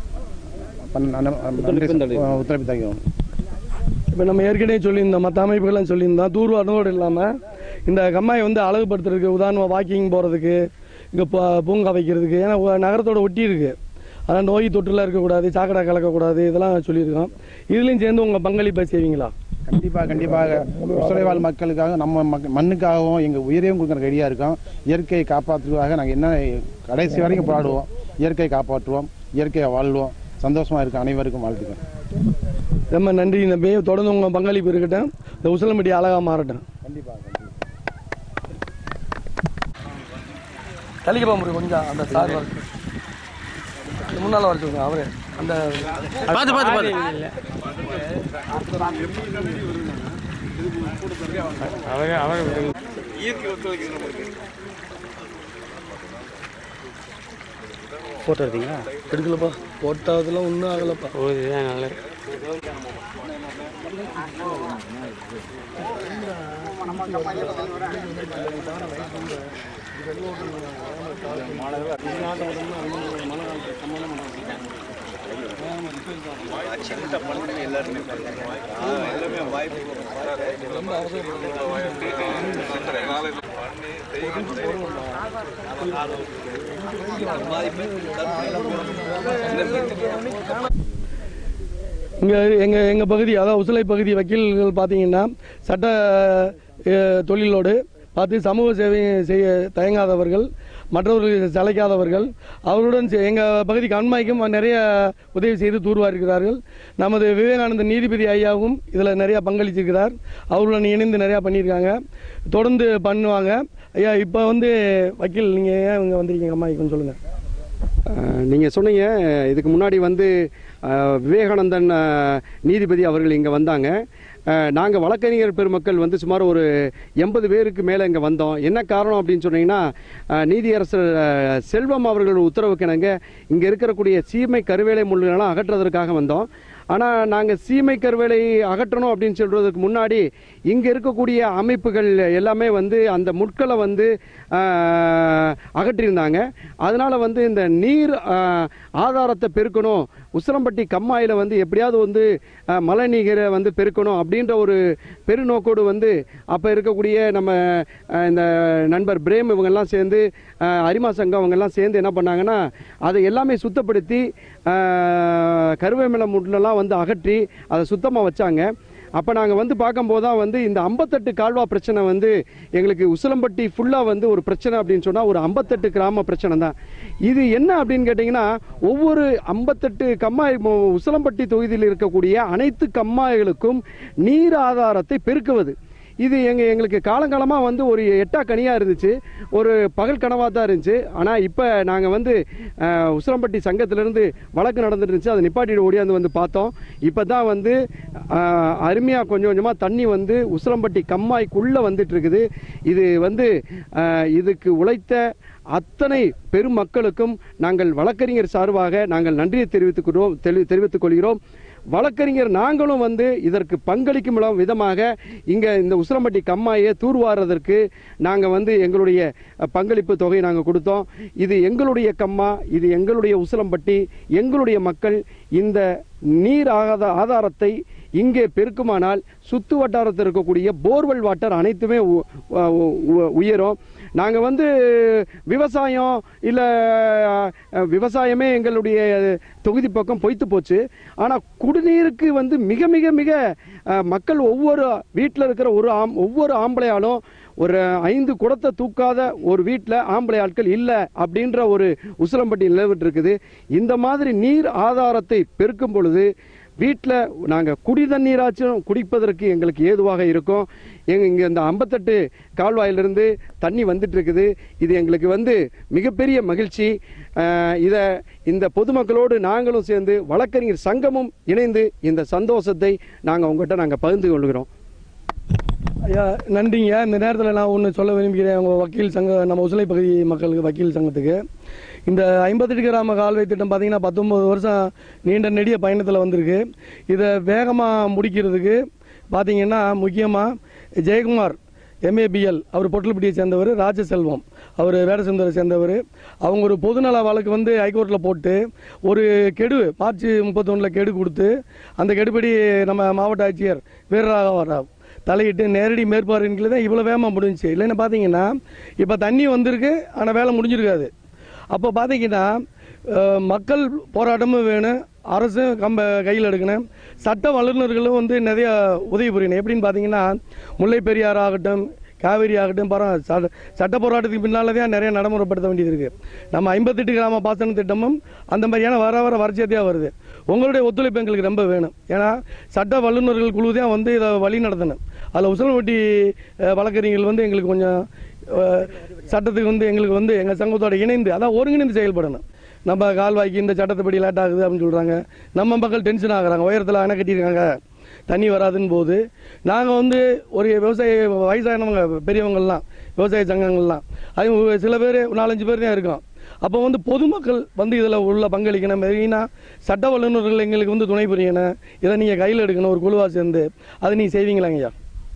[SPEAKER 22] பன்- அன- நன்றி உத்தரவு தருகிறோம்
[SPEAKER 1] இப்போ நம்ம ஏற்கனவே சொல்லியிருந்தோம் மற்ற அமைப்புகள்லாம் சொல்லியிருந்தோம் தூர்வாரினோடு இல்லாமல் இந்த கம்மாயை வந்து அழகுபடுத்துறதுக்கு உதாரணமாக வாக்கிங் போகிறதுக்கு இங்கே பூங்கா வைக்கிறதுக்கு ஏன்னா ஒ- நகரத்தோட ஒட்டி இருக்கு அதனால் நோய் தொற்றுலாம் இருக்கக்கூடாது சாக்கடை கலக்கக்கூடாது இதெல்லாம் சொல்லியிருக்கோம் இதுலேயும் சேர்ந்து உங்கள் பங்களிப்பை செய்வீங்களா
[SPEAKER 22] கண்டிப்பாக கண்டிப்பாக உசலைவாழ் மக்களுக்காக நம்ம மக் மண்ணுக்காகவும் எங்கள் உயிரையும் கொடுக்குற ரெடியாக இருக்கோம் இயற்கையை காப்பாற்றுவதாக நாங்கள் என்ன கடைசி வரைக்கும் போராடுவோம் இயற்கையை காப்பாற்றுவோம் இயற்கையை வாழ்வோம் சந்தோஷமாக இருக்க அனைவருக்கும் வாழ்த்துக்கிறேன்
[SPEAKER 1] ரொம்ப நன்றி தம்பி தொடர்ந்து உங்கள் பங்களிப்பு இருக்கட்டும் இந்த உசிலம்பட்டி அழகாக மாறட்டும் தள்ளிக்க போக முடியும் கொஞ்சம் அந்த சார் வர முன்னால் வர சொல்லுங்க அவரு அந்த
[SPEAKER 8] பார்த்து, பார்த்து, பார்த்து.
[SPEAKER 1] அவங்க அவங்க
[SPEAKER 2] இயற்கை ஒத்துழைக்குது நம்மளுக்கு
[SPEAKER 1] ஃபோட்டோ எடுத்தீங்களா எடுக்கலப்பா ஃபோட்டோ அதெல்லாம் ஒன்றும் ஆகலப்பா ஓ இதுதான் நல்ல இங்கே எங்கள் எங்கள் பகுதி அதாவது உசிலை பகுதி வக்கீல்கள் பார்த்தீங்கன்னா சட்ட அஹ், தொழிலோடு பார்த்து சமூக சேவை செய்ய தயங்காதவர்கள் மற்றவர்களுக்கு சளைக்காதவர்கள் அவருடன் எங்கள் பகுதி கண்மாய்க்கும் நிறைய உதவி செய்து தூர்வாருக்கிறார்கள் நமது விவேகானந்த நீதிபதி ஐயாவும் இதில் நிறையா பங்களிச்சிருக்கிறார் அவருடன் இணைந்து நிறையா பண்ணியிருக்காங்க தொடர்ந்து பண்ணுவாங்க ஐயா இப்போ வந்து வக்கீல் நீங்கள் ஏன் இங்கே வந்திருக்கீங்க கண்மாய்க்குன்னு சொல்லுங்கள்
[SPEAKER 23] நீங்கள் சொன்னீங்க இதுக்கு முன்னாடி வந்து அஹ், விவேகானந்தன் அஹ், நீதிபதி அவர்கள் இங்கே வந்தாங்க நாங்கள் வழக்கறிஞர் பெருமக்கள் வந்து சுமார் ஒரு எண்பது பேருக்கு மேலே இங்கே வந்தோம் என்ன காரணம் அப்படின்னு சொன்னீங்கன்னா அஹ், நீதியரசர் அஹ், செல்வம் அவர்களோட உத்தரவுக்கு இணங்க இங்கே இருக்கக்கூடிய சீமை கருவேலை முள்ளுகளெல்லாம் அகற்றுவதற்காக வந்தோம் ஆனால் நாங்கள் சீமை கருவேலை அகற்றணும் அப்படின்னு சொல்கிறதுக்கு முன்னாடி இங்கே இருக்கக்கூடிய அமைப்புகள் எல்லாமே வந்து அந்த முட்களை வந்து ஆஹ், அகற்றியிருந்தாங்க அதனால் வந்து இந்த நீர் ஆஹ், ஆதாரத்தை பெருக்கணும் உசிலம்பட்டி கம்மாயில் வந்து எப்படியாவது வந்து ஆஹ், மழை நீரை வந்து பெருக்கணும் அப்படின்ற ஒரு பெருநோக்கோடு வந்து அப்போ இருக்கக்கூடிய நம்ம ஆஹ், இந்த நண்பர் பிரேம் இவங்கெல்லாம் சேர்ந்து ஆஹ், அரிமா சங்கம் அவங்கெல்லாம் சேர்ந்து என்ன பண்ணாங்கன்னா அதை எல்லாமே சுத்தப்படுத்தி ஆஹ், கருவேமிலை முட்லெல்லாம் வந்து அகற்றி அதை சுத்தமாக வச்சாங்க அப்போ நாங்கள் வந்து பார்க்கும்போது தான் வந்து இந்த ஐம்பத்தெட்டு கால்வா பிரச்சனை வந்து எங்களுக்கு உசிலம்பட்டி ஃபுல்லாக வந்து ஒரு பிரச்சனை அப்படின்னு சொன்னால் ஒரு ஐம்பத்தெட்டு கிராம பிரச்சனை தான் இது என்ன அப்படின்னு கேட்டிங்கன்னா ஒவ்வொரு ஐம்பத்தெட்டு கம்மாய் மு- உசிலம்பட்டி தொகுதியில் இருக்கக்கூடிய அனைத்து கம்மாய்களுக்கும் நீர் ஆதாரத்தை பெருக்குவது இது எங்க எங்களுக்கு காலங்காலமாக வந்து ஒரு எட்டா கனியாக இருந்துச்சு ஒரு பகல் கனவாக தான் இருந்துச்சு ஆனால் இப்போ நாங்கள் வந்து அஹ், உசிலம்பட்டி சங்கத்திலேருந்து வழக்கு நடந்துட்டு இருந்துச்சு அதை நிப்பாட்டிட்டு ஓடியாந்து வந்து பார்த்தோம் இப்போ தான் வந்து அருமையாக கொஞ்சம் கொஞ்சமாக தண்ணி வந்து உசிலம்பட்டி கம்மாய்க்குள்ளே வந்துட்டு இருக்குது இது வந்து அஹ், இதுக்கு உழைத்த அத்தனை பெருமக்களுக்கும் நாங்கள் வழக்கறிஞர் சார்பாக நாங்கள் நன்றியை தெரிவித்துக்கிறோம் தெரி- தெரிவித்துக் கொள்கிறோம் வழக்கறிஞர் நாங்களும் வந்து இதற்கு பங்களிக்கும் விதம்- விதமாக இங்கே இந்த உசிலம்பட்டி கம்மாயை தூர்வாரதற்கு நாங்கள் வந்து எங்களுடைய அஹ், பங்களிப்பு தொகையை நாங்கள் கொடுத்தோம் இது எங்களுடைய கம்மா இது எங்களுடைய உசிலம்பட்டி எங்களுடைய மக்கள் இந்த நீர் ஆகாத ஆதாரத்தை இங்கே பெருக்குமானால் சுத்து வட்டாரத்தில் இருக்கக்கூடிய போர்வெல் வாட்டர் அனைத்துமே உ- உ- உ- உயரும் நாங்கள் வந்து விவசாயம் இல்லை விவசாயமே எங்களுடைய தொகுதி பக்கம் பொய்த்து போச்சு ஆனால் குடிநீருக்கு வந்து மிக மிக மிக அஹ், மக்கள் ஒவ்வொரு வீட்டில் இருக்கிற ஒரு ஆம் ஒவ்வொரு ஆம்பளையாலும் ஒரு ஐந்து குடத்தை தூக்காத ஒரு வீட்டில் ஆம்பளை ஆட்கள் இல்லை அப்படின்ற ஒரு உசிலம்பட்டி நிலவிட்டு இருக்குது இந்த மாதிரி நீர் ஆதாரத்தை பெருக்கும் பொழுது வீட்டில் நாங்கள் குடி தண்ணீராச்சும் குடிப்பதற்கு எங்களுக்கு ஏதுவாக இருக்கும் எங்க இங்கே இந்த ஐம்பத்தெட்டு கால்வாயிலிருந்து தண்ணி வந்துட்டு இருக்குது இது எங்களுக்கு வந்து மிகப்பெரிய மகிழ்ச்சி அஹ், இதை இந்த பொதுமக்களோடு நாங்களும் சேர்ந்து வழக்கறிஞர் சங்கமும் இணைந்து இந்த சந்தோஷத்தை நாங்கள் உங்கள்கிட்ட நாங்கள் பகிர்ந்து கொள்கிறோம்
[SPEAKER 1] ஐயா நன்றிங்க இந்த நேரத்தில் நான் ஒன்று சொல்ல விரும்புகிறேன் உங்கள் வக்கீல் சங்க நம்ம உசிலை பகுதி மக்களுக்கு வக்கீல் சங்கத்துக்கு இந்த ஐம்பத்தெட்டு கிராம கால்வாய் திட்டம் பார்த்தீங்கன்னா பத்தொம்பது வருஷம் நீண்ட நெடிய பயணத்தில் வந்திருக்கு இதை வேகமாக முடிக்கிறதுக்கு பார்த்தீங்கன்னா முக்கியமாக ஜெயக்குமார் எம்ஏபிஎல் அவர் பொட்டல்பட்டியை சேர்ந்தவர் ராஜசெல்வம் அவர் வேடசுந்தரை சேர்ந்தவர் அவங்க ஒரு பொதுநல வழக்கு வந்து ஹைகோர்ட்டில் போட்டு ஒரு கெடு மார்ச் முப்பத்தொன்னில் கெடு கொடுத்து அந்த கெடுபடி நம்ம மாவட்ட ஆட்சியர் வீரராகவராவ் தலையிட்டு நேரடி மேற்பார்வையின் கீழ் தான் இவ்வளோ வேகமாக முடிஞ்சுச்சு இல்லைன்னு பார்த்தீங்கன்னா இப்போ தண்ணி வந்திருக்கு ஆனால் வேலை முடிஞ்சிருக்காது அப்போ பார்த்தீங்கன்னா அஹ், மக்கள் போராட்டமும் வேணும் அரசும் கம்ப கையில் எடுக்கணும் சட்ட வல்லுநர்களும் வந்து நிறைய உதவி புரியணும் எப்படின்னு பார்த்தீங்கன்னா முல்லை பெரியாறு ஆகட்டும் காவேரி ஆகட்டும் பரம் சட்ட சட்ட போராட்டத்துக்கு பின்னால் தான் நிறைய நடைமுறைப்படுத்த வேண்டியது இருக்குது நம்ம ஐம்பத்தெட்டு கிராம பாசன திட்டமும் அந்த மாதிரியான வர வர வறட்சியத்தையாக வருது உங்களுடைய ஒத்துழைப்பு எங்களுக்கு ரொம்ப வேணும் ஏன்னா சட்ட வல்லுநர்கள் குழு தான் வந்து இதை வழி நடத்தணும் அதில் உசலவட்டி அஹ், வழக்கறிஞர்கள் வந்து எங்களுக்கு கொஞ்சம் அஹ், சட்டத்துக்கு வந்து எங்களுக்கு வந்து எங்கள் சங்கத்தோட இணைந்து அதான் ஒருங்கிணைந்து செயல்படணும் நம்ம கால்வாய்க்கு இந்த சட்டத்துப்படி லேட் ஆகுது அப்படின்னு சொல்கிறாங்க நம்ம மக்கள் டென்ஷன் ஆகுறாங்க உயரத்தில் அணை கட்டியிருக்காங்க தண்ணி வராதுன்னு போது நாங்கள் வந்து ஒரு விவசாய வயசானவங்க பெரியவங்கள்லாம் விவசாய சங்கங்கள்லாம் அது சில பேர் நாலஞ்சு பேர் தான் இருக்கோம் அப்போ வந்து பொதுமக்கள் வந்து இதில் உள்ள பங்களிக்கணும் மெயினாக சட்ட வல்லுநர்கள் எங்களுக்கு வந்து துணை புரியணும் இதை நீங்கள் கையில் எடுக்கணும் ஒரு குழுவாக சேர்ந்து அதை நீங்கள் செய்வீங்களாங்கய்யா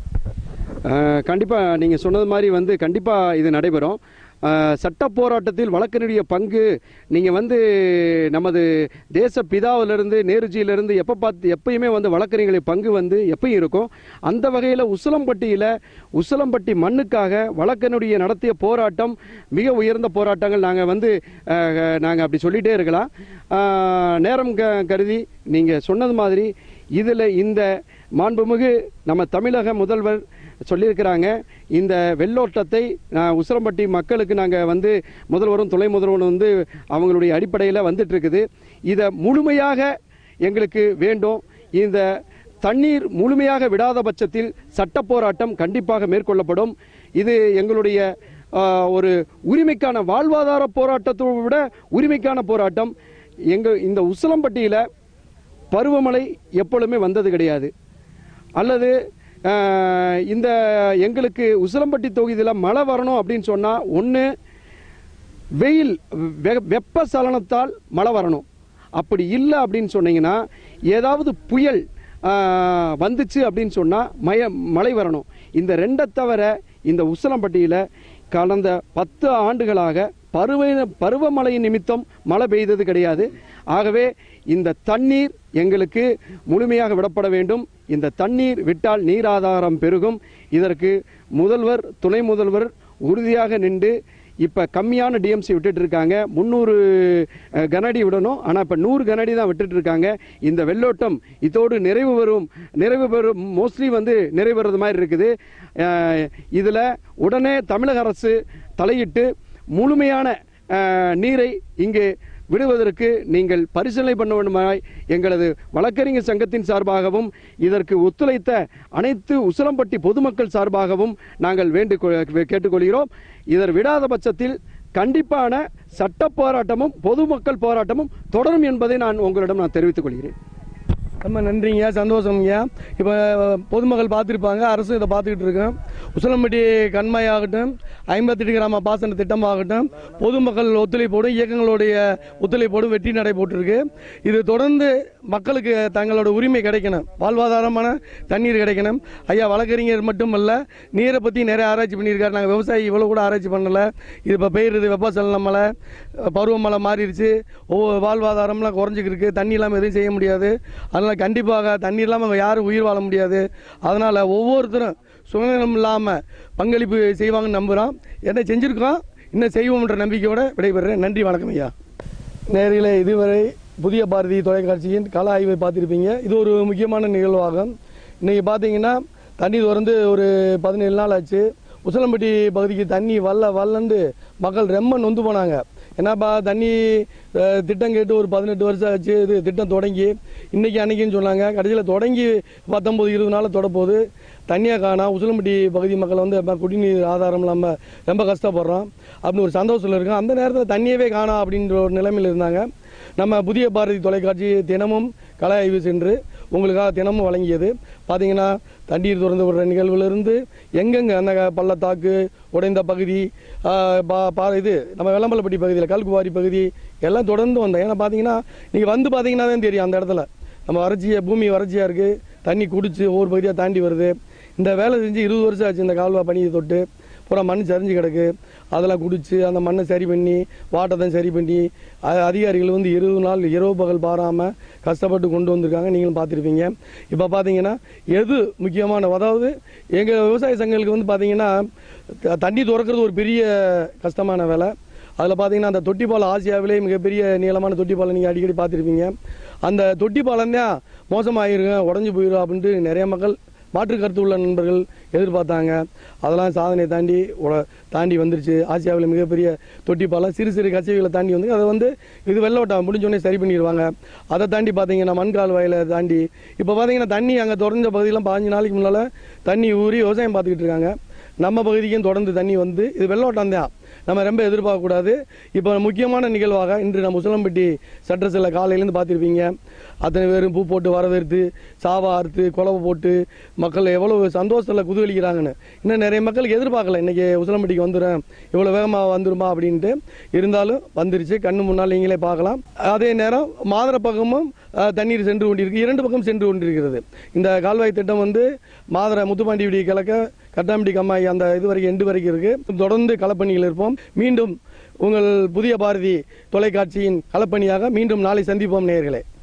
[SPEAKER 23] கண்டிப்பாக நீங்கள் சொன்னது மாதிரி வந்து கண்டிப்பாக இது நடைபெறும் அஹ், சட்ட போராட்டத்தில் வழக்கறிஞருடைய பங்கு நீங்கள் வந்து நமது தேச பிதாவிலிருந்து நேருஜியிலிருந்து எப்போ பார்த்து எப்பயுமே வந்து வழக்கறிஞர்களுடைய பங்கு வந்து எப்பயும் இருக்கும் அந்த வகையில் உசிலம்பட்டியில் உசிலம்பட்டி மண்ணுக்காக வழக்கறிஞருடைய நடத்திய போராட்டம் மிக உயர்ந்த போராட்டங்கள் நாங்கள் வந்து நாங்கள் அப்படி சொல்லிகிட்டே இருக்கலாம் அஹ், நேரம் க கருதி நீங்கள் சொன்னது மாதிரி இதில் இந்த மாண்புமிகு நம்ம தமிழக முதல்வர் சொல்லியிருக்கிறாங்க இந்த வெள்ளோட்டத்தை நான் உசிலம்பட்டி மக்களுக்கு நாங்கள் வந்து முதல்வரும் துணை முதல்வரும் வந்து அவங்களுடைய அடிப்படையில் வந்துட்டு இருக்குது இதை முழுமையாக எங்களுக்கு வேண்டும் இந்த தண்ணீர் முழுமையாக விடாத பட்சத்தில் சட்ட போராட்டம் கண்டிப்பாக மேற்கொள்ளப்படும் இது எங்களுடைய ஆஹ், ஒரு உரிமைக்கான வாழ்வாதார போராட்டத்தை விட உரிமைக்கான போராட்டம் எங்கள் இந்த உசிலம்பட்டியில் பருவமழை எப்பொழுதுமே வந்தது கிடையாது அல்லது ஆஹ், இந்த எங்களுக்கு உசிலம்பட்டி தொகுதியில் மழை வரணும் அப்படின்னு சொன்னால் ஒன்று வெயில் வெ- வெப்ப சலனத்தால் மழை வரணும் அப்படி இல்லை அப்படின்னு சொன்னீங்கன்னா ஏதாவது புயல் ஆஹ், வந்துச்சு அப்படின்னு சொன்னால் மய மழை வரணும் இந்த ரெண்டை தவிர இந்த உசிலம்பட்டியில் கடந்த பத்து ஆண்டுகளாக பருவ பருவமழை நிமித்தம் மழை பெய்தது கிடையாது ஆகவே இந்த தண்ணீர் எங்களுக்கு முழுமையாக விடப்பட வேண்டும் இந்த தண்ணீர் விட்டால் நீராதாரம் பெருகும் இதற்கு முதல்வர் துணை முதல்வர் உறுதியாக நின்று இப்போ கம்மியான டிஎம்சி விட்டுட்டு இருக்காங்க முந்நூறு அஹ், கனஅடி விடணும் ஆனால் இப்போ நூறு கனஅடி தான் விட்டுட்டு இருக்காங்க இந்த வெள்ளோட்டம் இதோடு நிறைவு வரும் நிறைவு பெறும் மோஸ்ட்லி வந்து நிறைவு பெறது மாதிரி இருக்குது இதில் உடனே தமிழக அரசு தலையிட்டு முழுமையான அஹ், நீரை இங்கு விடுவதற்கு நீங்கள் பரிசீலனை பண்ண வேண்டுமாய் எங்களது வழக்கறிஞர் சங்கத்தின் சார்பாகவும் இதற்கு ஒத்துழைத்த அனைத்து உசிலம்பட்டி பொதுமக்கள் சார்பாகவும் நாங்கள் வேண்டு கேட்டுக்கொள்கிறோம் இதர் விடாத பட்சத்தில் கண்டிப்பான சட்ட போராட்டமும் பொதுமக்கள் போராட்டமும் தொடரும் என்பதை நான் உங்களிடம் நான் தெரிவித்துக் கொள்கிறேன்
[SPEAKER 1] ரொம்ப நன்றிங்க சந்தோஷம்ங்க இப்போ பொதுமக்கள் பார்த்துருப்பாங்க அரசும் இதை பார்த்துக்கிட்டு இருக்கோம் உசிலம்பட்டி கண்மாய் ஆகட்டும் ஐம்பத்தெட்டு கிராம பாசன திட்டமாகட்டும் பொதுமக்கள் ஒத்துழைப்போடும் இயக்கங்களுடைய ஒத்துழைப்போடும் வெற்றி நடை போட்டிருக்கு இது தொடர்ந்து மக்களுக்கு தங்களோட உரிமை கிடைக்கணும் வாழ்வாதாரமான தண்ணீர் கிடைக்கணும் ஐயா வழக்கறிஞர் மட்டுமல்ல நீரை பற்றி நிறைய ஆராய்ச்சி பண்ணியிருக்காரு நாங்கள் விவசாயி இவ்வளோ கூட ஆராய்ச்சி பண்ணலை இது இப்போ பெய்யுறது வெப்பசலன மழை பருவமழை மாறிடுச்சு ஒவ்வொரு வாழ்வாதாரம்லாம் குறைஞ்சிக்கிருக்கு தண்ணி இல்லாமல் எதுவும் செய்ய முடியாது அதனால் கண்டிப்பாக தண்ணி இல்லாமல் யாரும் உயிர் வாழ முடியாது அதனால் ஒவ்வொருத்தரும் சுதந்திரம் இல்லாமல் பங்களிப்பு செய்வாங்கன்னு நம்புகிறோம் என்ன செஞ்சுருக்கோம் இன்னும் செய்வோம்ன்ற நம்பிக்கையோடு விடைபெறுறேன் நன்றி வணக்கம் ஐயா நேரில் இதுவரை புதிய பாரதி தொலைக்காட்சியின் கள ஆய்வை பார்த்துருப்பீங்க இது ஒரு முக்கியமான நிகழ்வாகும் இன்றைக்கி பார்த்தீங்கன்னா தண்ணி திறந்து ஒரு பதினேழு நாள் ஆச்சு உசிலம்பட்டி பகுதிக்கு தண்ணி வல்ல வல்லண்டு மக்கள் ரொம்ப நொந்து போனாங்க என்னப்பா தண்ணி அஹ், திட்டம் கேட்டு ஒரு பதினெட்டு வருஷம் ஆச்சு இது திட்டம் தொடங்கி இன்றைக்கி அன்னைக்குன்னு சொன்னாங்க கடைசியில் தொடங்கி பத்தொம்பது இருபது நாள் தொடப்போகுது தண்ணியை காணா உசிலம்பட்டி பகுதி மக்கள் வந்து அப்ப குடிநீர் ஆதாரம் இல்லாமல் ரொம்ப கஷ்டப்படுறோம் அப்படின்னு ஒரு சந்தோஷத்தில் இருக்கோம் அந்த நேரத்தில் தண்ணியவே காணா அப்படின்ற ஒரு நிலைமையில் இருந்தாங்க நம்ம புதிய பாரதி தொலைக்காட்சி தினமும் கலை ஆய்வு சென்று உங்களுக்காக தினமும் வழங்கியது பார்த்தீங்கன்னா தண்ணீர் திறந்து விடுற நிகழ்வுலேருந்து எங்கெங்கே அந்த க- பள்ளத்தாக்கு உடைந்த பகுதி ஆஹ், பா- பா இது நம்ம வெள்ளம்பலப்பட்டி பகுதியில் கல்குவாரி பகுதி எல்லாம் தொடர்ந்து வந்தோம் ஏன்னா பார்த்தீங்கன்னா நீங்கள் வந்து பார்த்தீங்கன்னா தான் தெரியும் அந்த இடத்துல நம்ம வறட்சியாக பூமி வறட்சியாக இருக்குது தண்ணி குடிச்சு ஒவ்வொரு பகுதியாக தாண்டி வருது இந்த வேலை செஞ்சு இருபது வருஷம் ஆச்சு இந்த கால்வா பணியை தொட்டு பூரா மண் சரிஞ்சு கிடக்கு அதெல்லாம் குடிச்சு அந்த மண்ணை சரி பண்ணி வாட்டத்தை சரி பண்ணி அ- அதிகாரிகள் வந்து இருபது நாள் இரவு பகல் பாராமல் கஷ்டப்பட்டு கொண்டு வந்திருக்காங்க நீங்களும் பார்த்துருப்பீங்க இப்போ பார்த்தீங்கன்னா எது முக்கியமான அதாவது எங்கள் விவசாய சங்கங்களுக்கு வந்து பார்த்தீங்கன்னா த- தண்ணி திறக்கிறது ஒரு பெரிய கஷ்டமான வேலை அதில் பார்த்தீங்கன்னா அந்த தொட்டி பாலம் ஆசியாவிலே மிகப்பெரிய நீளமான தொட்டி பாலம் நீங்கள் அடிக்கடி பார்த்துருப்பீங்க அந்த தொட்டி பாலம் தான் மோசமாயிருங்க உடஞ்சி போயிடும் அப்படின்ட்டு நிறைய மக்கள் மாற்று கருத்து உள்ள நண்பர்கள் எதிர்பார்த்தாங்க அதெல்லாம் சாதனை தாண்டி உட- தாண்டி வந்துருச்சு ஆசியாவில் மிகப்பெரிய தொட்டி பாலம் சிறு சிறு கச்சேரிகளை தாண்டி வந்து அதை வந்து இது வெள்ளோட்டம் முடிஞ்சோடனே சரி பண்ணிடுவாங்க அதை தாண்டி பார்த்தீங்கன்னா மண்கால் வயலை தாண்டி இப்போ பார்த்தீங்கன்னா தண்ணி அங்கே தொடர்ந்த பகுதியெல்லாம் பாஞ்சு நாளைக்கு முன்னால் தண்ணி ஊறி விவசாயம் பார்த்துக்கிட்டு இருக்காங்க நம்ம பகுதிக்கும் தொடர்ந்து தண்ணி வந்து இது வெள்ளோட்டம் தான் நம்ம ரொம்ப எதிர்பார்க்கக்கூடாது இப்போ முக்கியமான நிகழ்வாக இன்று நம்ம உசிலம்பட்டி சட்டசில காலையிலேருந்து பார்த்துருப்பீங்க அத்தனை பேரும் பூ போட்டு வரவேற்று சாவா அறுத்து குழவை போட்டு மக்கள் எவ்வளவு சந்தோஷத்தில் குதூகலிக்கிறாங்கன்னு இன்னும் நிறைய மக்களுக்கு எதிர்பார்க்கல இன்றைக்கி உசிலம்பட்டிக்கு வந்துடும் இவ்வளோ வேகமாக வந்துருமா அப்படின்ட்டு இருந்தாலும் வந்துருச்சு கண்ணு முன்னால் நீங்களே பார்க்கலாம் அதே நேரம் மாதர பக்கமும் அஹ், தண்ணீர் சென்று கொண்டிருக்கு இரண்டு பக்கம் சென்று கொண்டிருக்கிறது இந்த கால்வாய் திட்டம் வந்து மாதர முத்துப்பாண்டி விடி கிழக்க கட்டாம்பட்டி கம்மாய் அந்த இது வரைக்கும் எண்டு வரைக்கும் இருக்குது தொடர்ந்து களப்பணியில் இருப்போம் மீண்டும் உங்கள் புதிய பாரதி தொலைக்காட்சியின் களப்பணியாக மீண்டும் நாளை சந்திப்போம் நேயர்களே